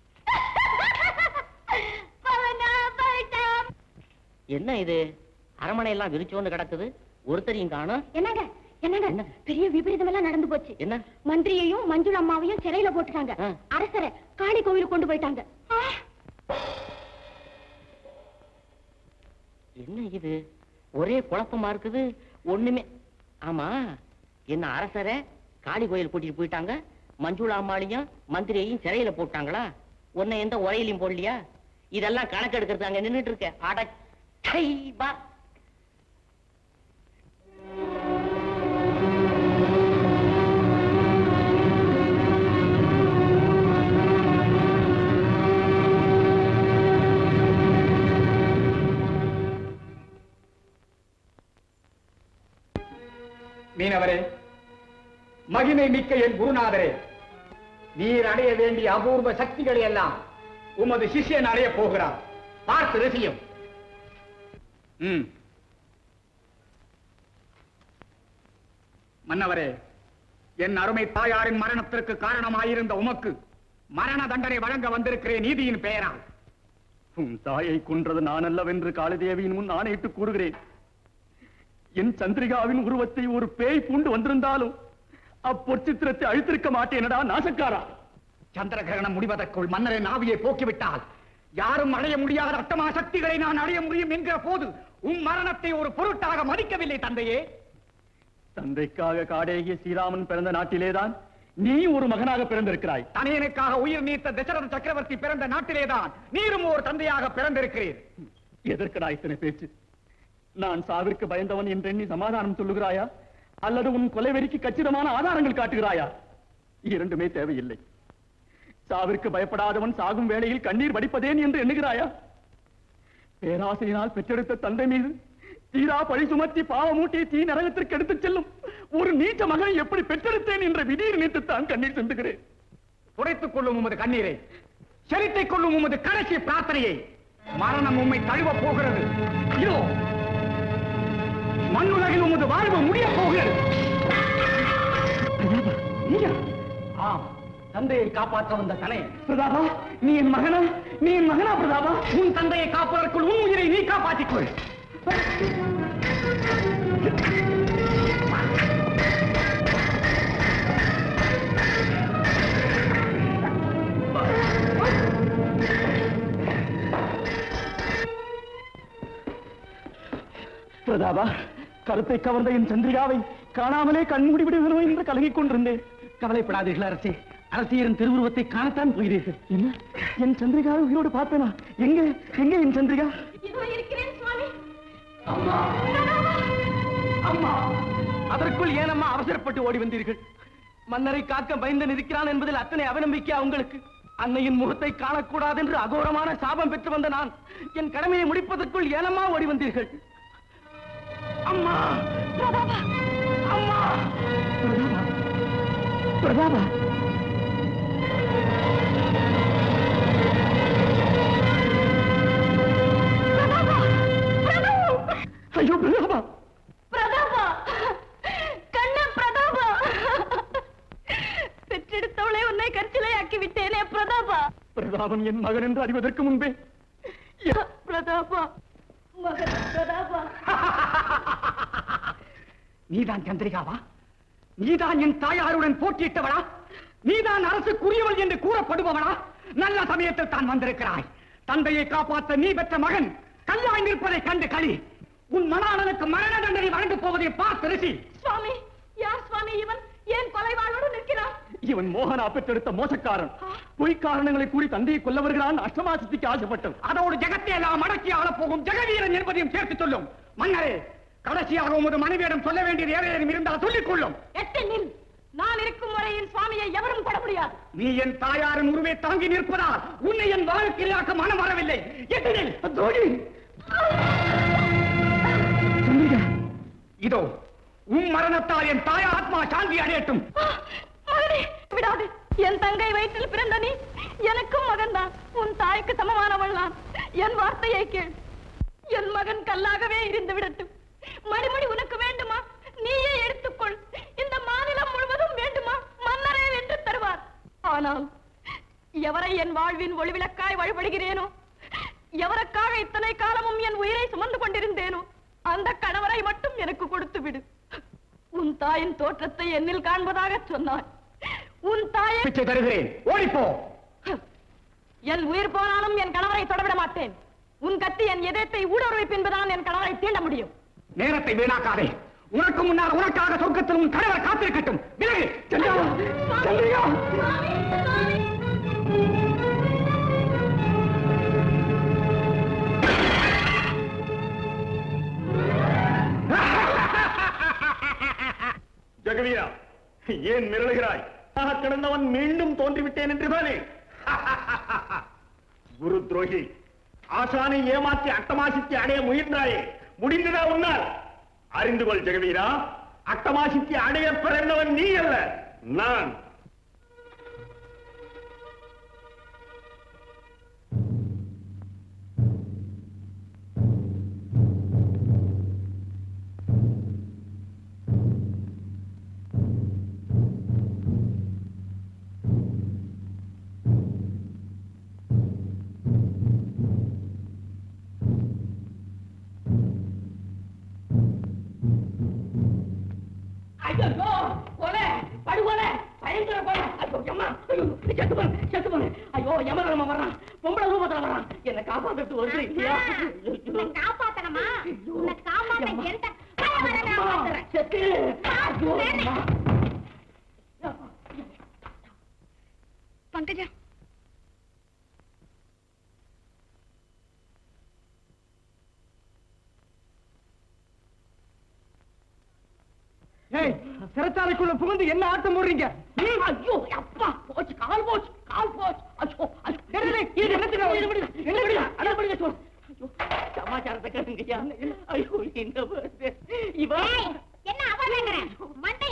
S7: மகனா போயிட்டா.
S11: என்ன இது அரமனை எல்லாம் விரிச்சோன்னு கிடக்குது ஒருத்தரையும் காணும்
S10: என்னங்க என்னங்க
S11: என்ன?
S10: பெரிய விபரீதம் எல்லாம் நடந்து போச்சு
S11: என்ன
S10: மந்திரியையும் மஞ்சுள அம்மாவையும் சிறையில போட்டுட்டாங்க
S11: ஆ.
S10: அரசரை காளி கோவிலுக்கு கொண்டு போயிட்டாங்க
S11: என்ன இது ஒரே குழப்பமா இருக்குது ஒண்ணுமே ஆமா என்ன அரசரை காளி கோயில் கூட்டிட்டு போயிட்டாங்க மஞ்சுளா அம்மாளையும் மந்திரியையும் சிறையில போட்டாங்களா உன்னை எந்த உரையிலையும் போடலையா இதெல்லாம் கணக்கெடுக்கிறது அங்க நின்னுட்டு இருக்க அட சை, பா
S4: மீனவரே மகிமை மிக்க என் குருநாதரே நீர் அடைய வேண்டிய அபூர்வ சக்திகளை எல்லாம் உமது சிஷ்யன் அடைய போகிறார் பார்த்து ரசியம் ம். மன்னவரே என் அருமை தாயாரின் மரணத்திற்கு காரணமாயிருந்த உமக்கு மரண தண்டனை வழங்க வந்திருக்கிறேன் நீதியின் பெயரால்
S14: உன் தாயை கொன்றது நான் அல்லவென்று காளிதேவியின் முன் ஆணையிட்டு கூறுகிறேன் என் சந்திரிகாவின் உருவத்தை ஒரு பேய் பூண்டு வந்திருந்தாலும் அப்பொற்சித்திரத்தை அழித்திருக்க மாட்டேனடா நாசக்காரா
S4: சந்திர கிரகணம் முடிவதற்குள் மன்னரின் ஆவியை போக்கிவிட்டால் யாரும் அடைய முடியாத அட்டமா சக்திகளை நான் அடைய முடியும் என்கிற போது உன் மரணத்தை ஒரு பொருட்டாக மதிக்கவில்லை தந்தையே
S14: தந்தைக்காக காடேகிய ஸ்ரீராமன் பிறந்த நாட்டிலேதான் நீ ஒரு மகனாக பிறந்திருக்கிறாய்
S4: தனையனுக்காக உயிர் நீத்த தசரத சக்கரவர்த்தி பிறந்த நாட்டிலேதான் நீரும் ஒரு தந்தையாக பிறந்திருக்கிறீர்
S14: எதற்கடா இத்தனை பேச்சு நான் சாவிற்கு பயந்தவன் என்றெண்ணி சமாதானம் சொல்லுகிறாயா அல்லது உன் கொலைவெறிக்கு கச்சிதமான ஆதாரங்கள் காட்டுகிறாயா இரண்டுமே தேவையில்லை சாவிற்கு பயப்படாதவன் சாகும் வேளையில் கண்ணீர் வடிப்பதேன் என்று எண்ணுகிறாயா பேராசையினால் பெற்றெடுத்த தந்தை மீது தீரா பழி சுமத்தி பாவமூட்டி தீ நரகத்திற்கு எடுத்துச் செல்லும் ஒரு நீச்ச மகனை எப்படி பெற்றெடுத்தேன் என்ற விதியை நினைத்துத்தான் கண்ணீர் சிந்துகிறேன்
S4: துடைத்துக் கொள்ளும் உமது கண்ணீரை செலுத்திக் கொள்ளும் உமது கடைசி பிரார்த்தனையை மரணம் உம்மை தழுவ போகிறது இதோ மண்ணுலகில் உமது வாழ்வு முடியப் போகிறது நீயா? ஆம் தந்தையை காப்பாற்ற வந்த தனை பிரதாபா நீ என் மகனா நீ என் மகனா பிரதாபா உன் தந்தையை காப்பதற்குள் உன் உயிரை நீ காப்பாற்றிக் கொள்
S14: பிரதாபா கருத்தை கவர்ந்த என் சந்திரிகாவை காணாமலே கண்மூடி விடுகிறோம் என்று கலங்கிக் கொண்டிருந்தேன்
S4: கவலைப்படாதீர்கள் அரசே அரசியரின் திருவுருவத்தை காணத்தான் போகிறீர்கள்
S14: என்ன என் சந்திரிகாவை உயிரோடு பார்த்தேனா எங்க எங்க என் சந்திரிகா
S7: இதோ இருக்கிறேன் சுவாமி
S3: அம்மா அதற்குள் ஏனம்மா அவசரப்பட்டு ஓடி வந்தீர்கள் மன்னரை காக்க பயந்து நிற்கிறான் என்பதில் அத்தனை அவநம்பிக்கையா உங்களுக்கு அன்னையின் முகத்தை காணக்கூடாது என்று அகோரமான சாபம் பெற்று வந்த நான் என் கடமையை முடிப்பதற்குள் ஏனம்மா ஓடி வந்தீர்கள் அம்மா அம்மா
S14: பிரதாபா ஐயோ பிரதாபா
S2: பிரதாபா கண்ண பிரதாபா பெற்றெடுத்தவளே உன்னை கற்சிலை ஆக்கி விட்டேனே பிரதாபா
S14: பிரதாபன் என் மகன் என்று அறிவதற்கு முன்பே
S2: பிரதாபா மகன் பிரதாபா
S4: நீதான் சந்திரிகாவா நீதான் என் தாயாருடன் போட்டியிட்டவளா நீதான் அரசுக்குரியவள் என்று கூறப்படுபவளா நல்ல சமயத்தில் தான் வந்திருக்கிறாய் தந்தையை காப்பாற்ற நீ பெற்ற மகன் கல்லாய் நிற்பதை கண்டு களி உன் மணாளனுக்கு மரண தண்டனை வழங்கப் போவதை பார்த்து ரிசி
S2: சுவாமி யார் சுவாமி இவன் ஏன் கொலைவாளோடு நிற்கிறான்
S12: இவன் மோகனா பெற்றெடுத்த மோசக்காரன் பொய் காரணங்களை கூறி தந்தையை கொல்ல வருகிறான் அஷ்டமாசத்துக்கு ஆசைப்பட்டவன்
S4: அதோடு ஜெகத்தை எல்லாம் அடக்கி ஆளப் போகும் ஜெகவீரன் என்பதையும் சேர்த்து சொல்லும் மன்னரே கடைசியாக உமது மனைவியிடம் சொல்ல வேண்டியது ஏதேனும் இருந்தால் சொல்லிக் கொள்ளும்
S2: எட்டு நில் நான் இருக்கும் வரையில் சுவாமியை எவரும் தொட முடியாது
S4: நீ என் தாயாரின் உருவை தாங்கி நிற்பதால் உன்னை என் வாழ்க்கையாக்க மனம் வரவில்லை எதிரில் தோழி சந்திரிகா, இதோ உன் மரணத்தால் என் தாய் ஆத்மா சாந்தி அடையட்டும்
S2: மகனே விடாது என் தங்கை வயிற்றில் பிறந்த நீ எனக்கும் மகன்தான் உன் தாய்க்கு சமமானவள் நான் என் வார்த்தையை கேள் என் மகன் கல்லாகவே இருந்து விடட்டும் மணிமணி உனக்கு வேண்டுமா நீயே எடுத்துக்கொள் இந்த மாநிலம் முழுவதும் வேண்டுமா மன்னரே வென்று தருவார் ஆனால் எவரை என் வாழ்வின் ஒளிவிளக்காய் வழிபடுகிறேனோ எவருக்காக இத்தனை காலமும் என் உயிரை சுமந்து கொண்டிருந்தேனோ அந்த கணவரை மட்டும் எனக்கு கொடுத்து விடு உன் தாயின் தோற்றத்தை என்னில் காண்பதாக சொன்னாய் உன் தாயை
S4: பிச்சை தருகிறேன் ஓடிப்போ
S2: என் உயிர் போனாலும் என் கணவரை தொடவிட மாட்டேன் உன் கத்தி என் இதயத்தை ஊடுருவி பின்புதான் என் கணவரை தீண்ட முடியும்
S4: நேரத்தை வீணாக்காதே உனக்கு முன்னால் உனக்காக சொர்க்கத்தில் உன் கணவர் காத்திருக்கட்டும் விலகு சந்திரிகா, சந்திரிகா.
S14: ஜெகவீரா ஏன் மிரளுகிறாய் ஆக கிடந்தவன் மீண்டும் தோன்றிவிட்டேன் என்றுதானே குரு துரோகி ஆசானை ஏமாற்றி அட்டமாசித்து அடைய முயன்றாயே முடிந்ததா உன்னால் அறிந்து கொள் ஜெகவீரா அட்டமாசித்து அடைய பிறந்தவன் நீ அல்ல நான்
S5: ஐயோ கொலை படுகொலை பயங்கர கொலை ஐயோ எம்மா ஐயோ செத்து போன செத்து போன ஐயோ யமதர்ம வர்றான் பொம்பளை ரூபத்துல வர்றான் என்ன காப்பாத்துறது வருது இல்லையா
S7: காப்பாத்தனமா உன்னை காப்பாத்த எந்த
S5: அம்மா, செத்து ஐயோ அம்மா.
S10: பங்கஜா
S4: ஏய் சிறைச்சாலைக்குள்ள புகுந்து என்ன ஆட்டம் போடுறீங்க
S5: ம், ஐயோ அப்பா போச்சு கால் போச்சு கால் போச்சு ஐயோ ஐயோ டேய், டேய், இது என்னத்துக்கு இது விடுங்க என்ன விடுங்க அட விடுங்க சொல் ஐயோ சமாச்சாரத்தை கேளுங்கய்யா ஐயோ என்ன வருது இவன்
S7: என்ன அவன் மண்டைய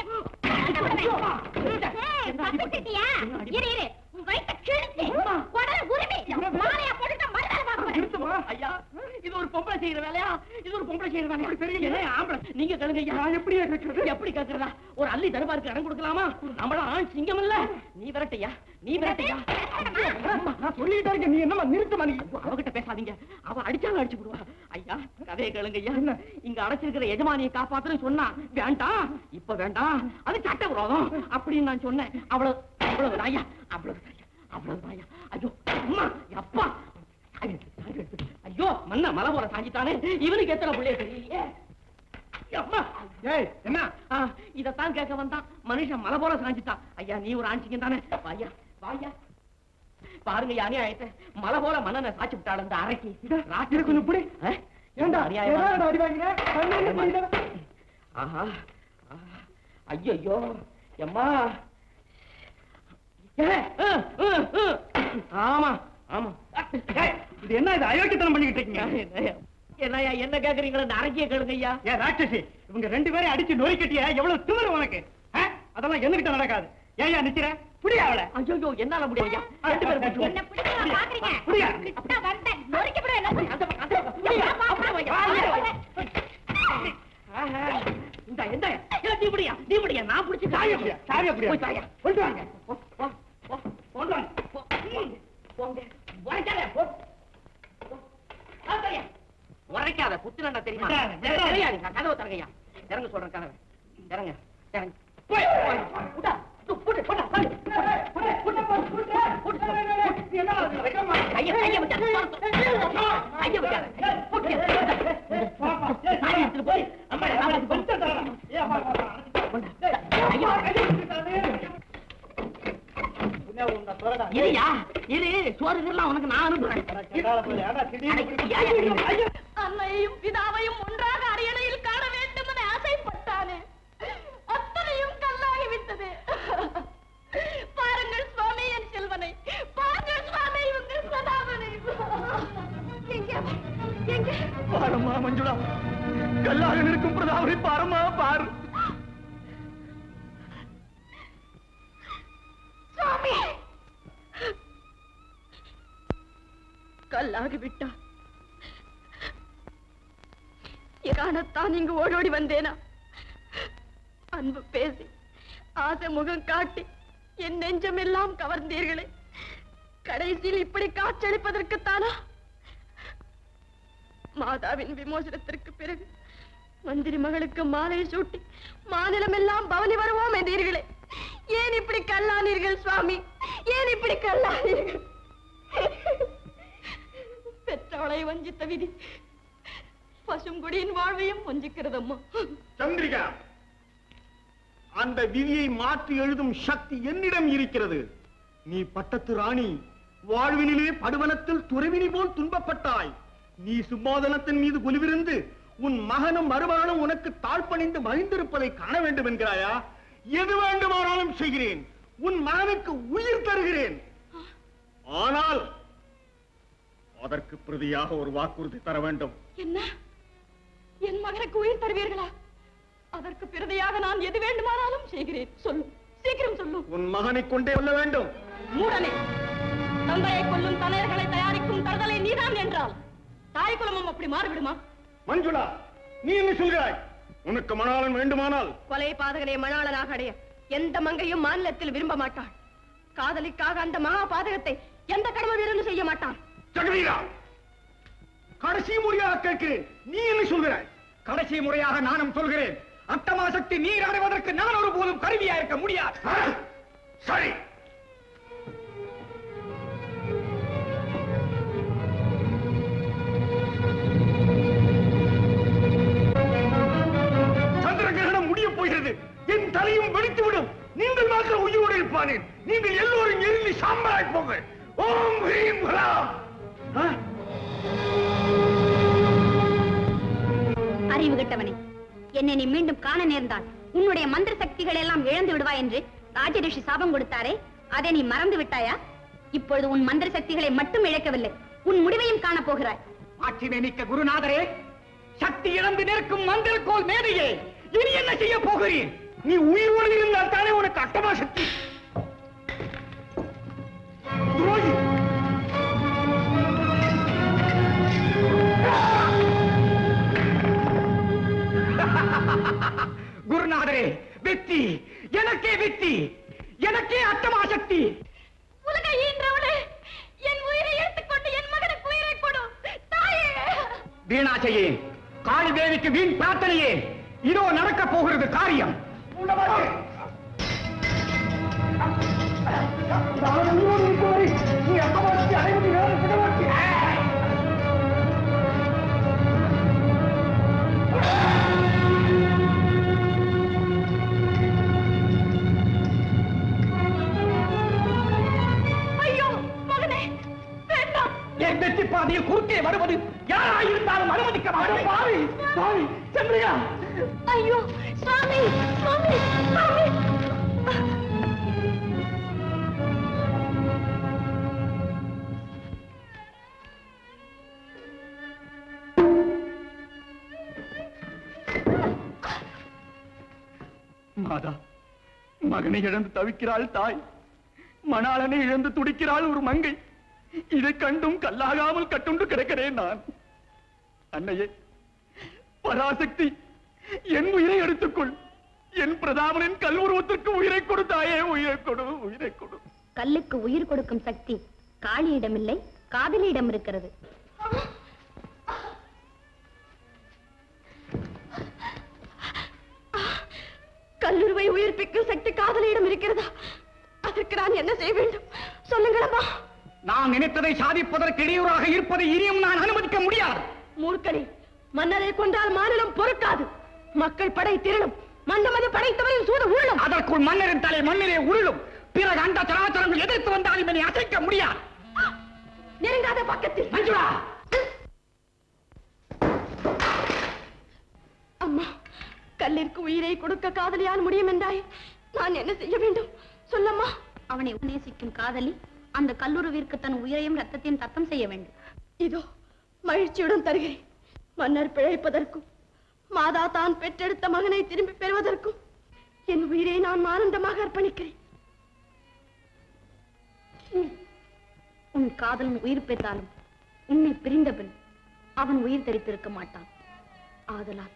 S7: பக்கத்துட்டியா இரு இரு உன் வயித்தை கிழிச்சு குடல உரிமை மாலையா போட்டுட்டு மறுதலை பார்க்க
S5: ஐயா இது ஒரு பொம்பளை செய்யற வேலையா இது ஒரு பொம்பளை செய்யற வேலையா தெரியல ஆம்பளை நீங்க கேளுங்க ஐயா எப்படி கேக்குறது எப்படி கேக்குறதா ஒரு அள்ளி தர்பாருக்கு இடம் கொடுக்கலாமா நம்மள ஆண் சிங்கம் இல்ல நீ விரட்டையா நீ விரட்டையா
S4: நான் சொல்லிட்டே இருக்கேன் நீ என்னமா நிறுத்தமா நீ
S5: அவகிட்ட பேசாதீங்க அவ அடிச்சாலும் அடிச்சு விடுவா ஐயா கதையை கேளுங்க ஐயா என்ன இங்க அடைச்சிருக்கிற எஜமானியை காப்பாத்துன்னு சொன்னா வேண்டாம் இப்ப வேண்டாம் அது சட்ட விரோதம் அப்படின்னு நான் சொன்னேன் அவ்வளவு அவ்வளவு ஐயா அவ்வளவு அவ்வளவு ஐயா ஐயோ அம்மா அப்பா சாவி எடுத்து, சாவி எடுத்து. ஐயோ மண்ண மலை போல சாஞ்சிட்டானே இவனுக்கு எத்தனை பிள்ளைய தெரியலையே அம்மா
S4: ஏய் என்ன
S5: ஆ, இதத்தான் கேட்க வந்தான் மனுஷன் மலை போல சாஞ்சிட்டான் ஐயா நீ ஒரு ஆண்சிங்க தானே வாயா வாயா பாருங்க யா அநியாயத்தை மலை போல மன்னனை சாச்சி விட்டாள் அந்த அறைக்கு ராத்திரி கொஞ்சம் இப்படி
S4: ஏண்டா
S5: அநியாயமா
S4: ஏடா அடி வாங்கின கண்ணு என்ன புரியல?
S5: ஆஹா ஐயோ எம்மா ஏ, ஆ, ஆ, ஆ. ஆமா ஆமா
S4: ஏய், இது என்ன இது அயோக்கியத்தனம் பண்ணிக்கிட்டு இருக்கீங்க
S5: என்னய்யா என்ன கேக்குறீங்களா இந்த அரைக்கிய கேளுங்க ஐயா
S4: ஏன் ராட்சசி இவங்க ரெண்டு பேரையும் அடிச்சு நொறுக்கிட்டிய எவ்வளவு திமிரு உனக்கு ஆ? அதெல்லாம் என்கிட்ட நடக்காது ஏயா நிக்கிற புடியா அவளை
S5: ஐயோ என்னால முடியும் ஐயா ரெண்டு பேரும் பிடிச்சு
S7: என்ன பிடிக்க பாக்குறீங்க
S4: புரியா?
S7: இப்பதான் வந்தேன் நொறுக்கப்பட என்ன
S5: அந்த பக்கம், அந்த பக்கம். புடியா, அப்படியே வையா. ஆஹா. இந்தா, இந்தா. இல்ல, நீ புடியா, நீ புடியா. நான் புடிச்சு
S4: சாவியை புடியா, சாவியை புடியா.
S5: போய் தாயா.
S4: கொண்டு வாங்க
S5: போ, போ, போ. கொண்டு வாங்க. போ. ம். போங்க. உரைக்காத, போ. போ. ஆ, சரியா. உரைக்காத குத்துனா தெரியுமா
S4: விட்டாத, விட்டாத.
S5: சரியா, நீங்க கதவை திறங்கய்யா. இறங்க சொல்றேன் கதவை இறங்க இறங்க போய் போய். விட்டா. து, புடு, புடு, புடு. புடு, புடு, புடு, புடு, புடு, புடு. கையை, கையை விட்டாத. கையை விட்டாத. புடு. சாவி எடுத்துட்டு போய் அம்மா சாவி எடுத்துட்டு போய். கொண்டா. கையை விட்டாத.
S11: இருயா இரு சோறு இதெல்லாம் உனக்கு நான் அனுப்புறேன்
S2: அன்னையும் பிதாவையும் ஒன்றாக அரியணையில் காண வேண்டும் என ஆசைப்பட்டானே அத்தனையும் கல்லாகிவிட்டது பாருங்கள் சுவாமி என் செல்வனை பாருங்கள் சுவாமி உங்கள் சதாவனை எங்க எங்க
S12: பாரம்மா மஞ்சுளா கல்லாக நிற்கும் பிரதாபனை பாரம்மா பாரு
S2: சுவாமி கல்லாகி விட்டான் காணத்தான் இங்கு ஓடோடி வந்தேனா அன்பு பேசி ஆசை முகம் காட்டி என் நெஞ்சமெல்லாம் கவர்ந்தீர்களே கடைசியில் இப்படி காட்சளிப்பதற்குத்தானா மாதாவின் விமோசனத்திற்கு பிறகு மந்திரி மகளுக்கு மாலை சூட்டி மாநிலமெல்லாம் பவனி வருவோம் என்றீர்களே ஏன் இப்படி கல்லானீர்கள் சுவாமி ஏன் இப்படி கல்லானீர்கள் பெற்றவளை வஞ்சித்த விதி பசுங்குடியின் வாழ்வையும் வஞ்சிக்கிறதம்மா
S14: சந்திரிகா அந்த விதியை மாற்றி எழுதும் சக்தி என்னிடம் இருக்கிறது நீ பட்டத்து ராணி வாழ்வினிலே படுவனத்தில் துறவினி போல் துன்பப்பட்டாய் நீ சிம்மாதனத்தின் மீது குலுவிருந்து உன் மகனும் மருமகனும் உனக்கு தாழ்பணிந்து மகிழ்ந்திருப்பதை காண வேண்டும் என்கிறாயா எது வேண்டுமானாலும் செய்கிறேன் உன் மகனுக்கு உயிர் தருகிறேன் ஆனால் அதற்கு பிரதியாக ஒரு வாக்குறுதி தர வேண்டும்
S2: என்ன என் மகனுக்கு உயிர் தருவீர்களா அதற்கு பிரதையாக நான் எது வேண்டுமானாலும் செய்கிறேன் சொல்லும் சீக்கிரம் சொல்லும்
S14: உன் மகனை கொண்டே சொல்ல வேண்டும்
S2: மூடனே தந்தையை கொல்லும் தலையர்களை தயாரிக்கும் தருதலை நீதான் என்றால் தாய் குலமும் அப்படி மாறிவிடுமா
S14: மஞ்சுளா நீ என்ன சொல்கிறாய் உனக்கு மணாளன் வேண்டுமானால்
S2: கொலை பாதகனை மணாளனாக அடைய எந்த மங்கையும் மாநிலத்தில் விரும்ப மாட்டாள் காதலிக்காக அந்த மகா பாதகத்தை எந்த கடமை வீரனும் செய்ய மாட்டான்
S14: ஜெகவீரா கடைசி முறையாக கேட்கிறேன் நீ என்ன சொல்கிறாய்
S12: கடைசி முறையாக நானும் சொல்கிறேன் அட்டமா சக்தி நீர் அடைவதற்கு நான் ஒரு போதும் கருவியா இருக்க முடியாது
S14: சரி சந்திர கிரகணம் முடியப் போகிறது என் தலையும் வெடித்துவிடும் நீங்கள் மாத்திரம் உயிரோடு இருப்பானேன் நீங்கள் எல்லோரும் எரிந்து சாம்பலாய் போங்க ஓம் ஹ்ரீம் ஹ்ராம் ஆ?
S10: அறிவு கெட்டவனே என்னை நீ மீண்டும் காண நேர்ந்தால் உன்னுடைய மந்திர சக்திகள் எல்லாம் இழந்து விடுவாய் என்று ராஜரிஷி சாபம் கொடுத்தாரே அதை நீ மறந்து விட்டாயா இப்பொழுது உன் மந்திர சக்திகளை மட்டும் இழக்கவில்லை உன் முடிவையும் காணப் போகிறாய்
S12: ஆட்சினை மிக்க குருநாதரே சக்தி இழந்து நிற்கும் மந்திரக்கோள் மேதையே இனி என்ன செய்ய போகிறீர்
S14: நீ உயிரோடு இருந்தால் தானே உனக்கு அட்டமா சக்தி துரோகி
S12: குருநாதரே வெற்றி எனக்கே வெற்றி எனக்கே அட்டமா சக்தி
S2: உலக ஈன்றவளே என் உயிரை எடுத்துக்கொண்டு என் மகனுக்கு உயிரை கொடு தாயே
S12: வீணாச்சையே காளி தேவிக்கு வீண் பிரார்த்தனையே இதோ நடக்க போகிறது காரியம்
S2: ஐயோ மகனே வேண்டாம்
S12: என் வெற்றி பாதையில் குறுக்கே வருவது யாராயிருந்தாலும் அனுமதிக்க மாட்டேன் பாவி பாவி சென்றியா
S2: ஐயோ சுவாமி சுவாமி சுவாமி
S12: மாதா மகனை இழந்து தவிக்கிறாள் தாய் மணாளனை இழந்து துடிக்கிறாள் ஒரு மங்கை இதை கண்டும் கல்லாகாமல் கட்டுண்டு கிடக்கிறேன் நான் அன்னையே பராசக்தி என் உயிரை எடுத்துக்கொள் என் பிரதாபனின் கல்வுருவத்திற்கு உயிரை கொடுத்தாயே உயிரை கொடு உயிரை கொடு
S10: கல்லுக்கு உயிர் கொடுக்கும் சக்தி காளியிடமில்லை காதலியிடம் இருக்கிறது
S2: கல்லுருவை உயிர்ப்பிக்கும் சக்தி காதலியிடம் இருக்கிறதா அதற்கு நான் என்ன செய்ய வேண்டும் சொல்லுங்களம்மா
S12: நான் நினைத்ததை சாதிப்பதற்கு இடையூறாக இருப்பதை இனியும் நான் அனுமதிக்க முடியாது
S2: மூர்க்கனே மன்னரை கொண்டால் மாநிலம் பொறுக்காது மக்கள் படை திரளும் மன்னமது படைத்தவரின் சூது உருளும்
S12: அதற்குள் மன்னரின் தலை மண்ணிலே உருளும்
S4: பிறகு அந்த சராச்சரங்கள் எதிர்த்து வந்தாலும் என்னை அசைக்க முடியாது
S2: நெருங்காத பக்கத்தில்
S4: மஞ்சுளா
S2: அம்மா கல்லிற்கு உயிரை கொடுக்க காதலியால் முடியும் என்றாய் நான் என்ன செய்ய வேண்டும் சொல்லம்மா
S10: அவனை நேசிக்கும் காதலி அந்த கல்லுருவிற்கு தன் உயிரையும் ரத்தத்தையும் தத்தம் செய்ய வேண்டும்
S2: இதோ மகிழ்ச்சியுடன் தருகிறேன் மன்னர் பிழைப்பதற்கும் மாதா தான் பெற்றெடுத்த மகனை திரும்பி பெறுவதற்கும் என் உயிரை நான் ஆனந்தமாக அர்ப்பணிக்கிறேன்
S10: உன் காதலன் உயிர் பெற்றாலும் உன்னை பிரிந்த பின் அவன் உயிர் தரித்திருக்க மாட்டான் ஆதலால்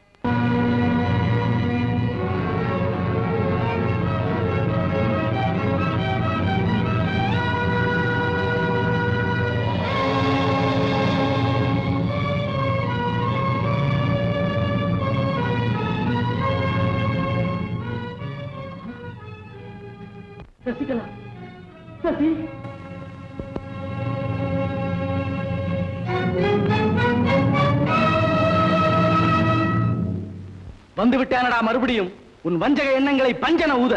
S3: சசிகலா சசி வந்து விட்டானடா மறுபடியும் உன் வஞ்சக எண்ணங்களை பஞ்சன ஊத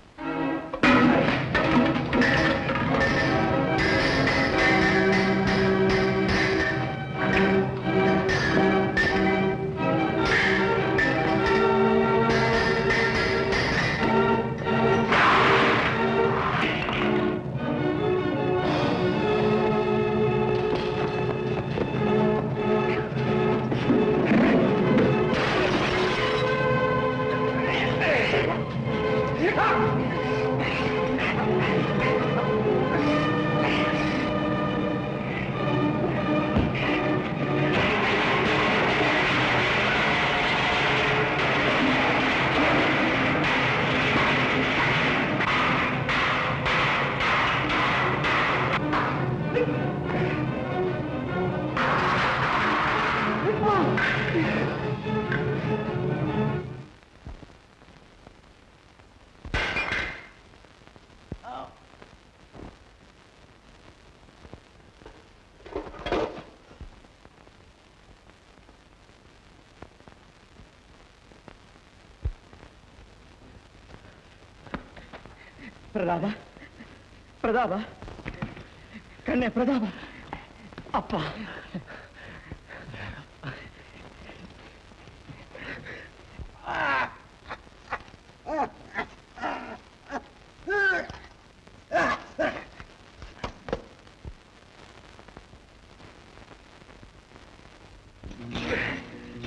S3: பிரதாபா பிரதாபா கண்ணே பிரதாபா அப்பா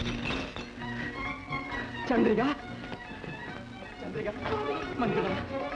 S3: சந்திரிகா சந்திரிகா மஞ்சுளா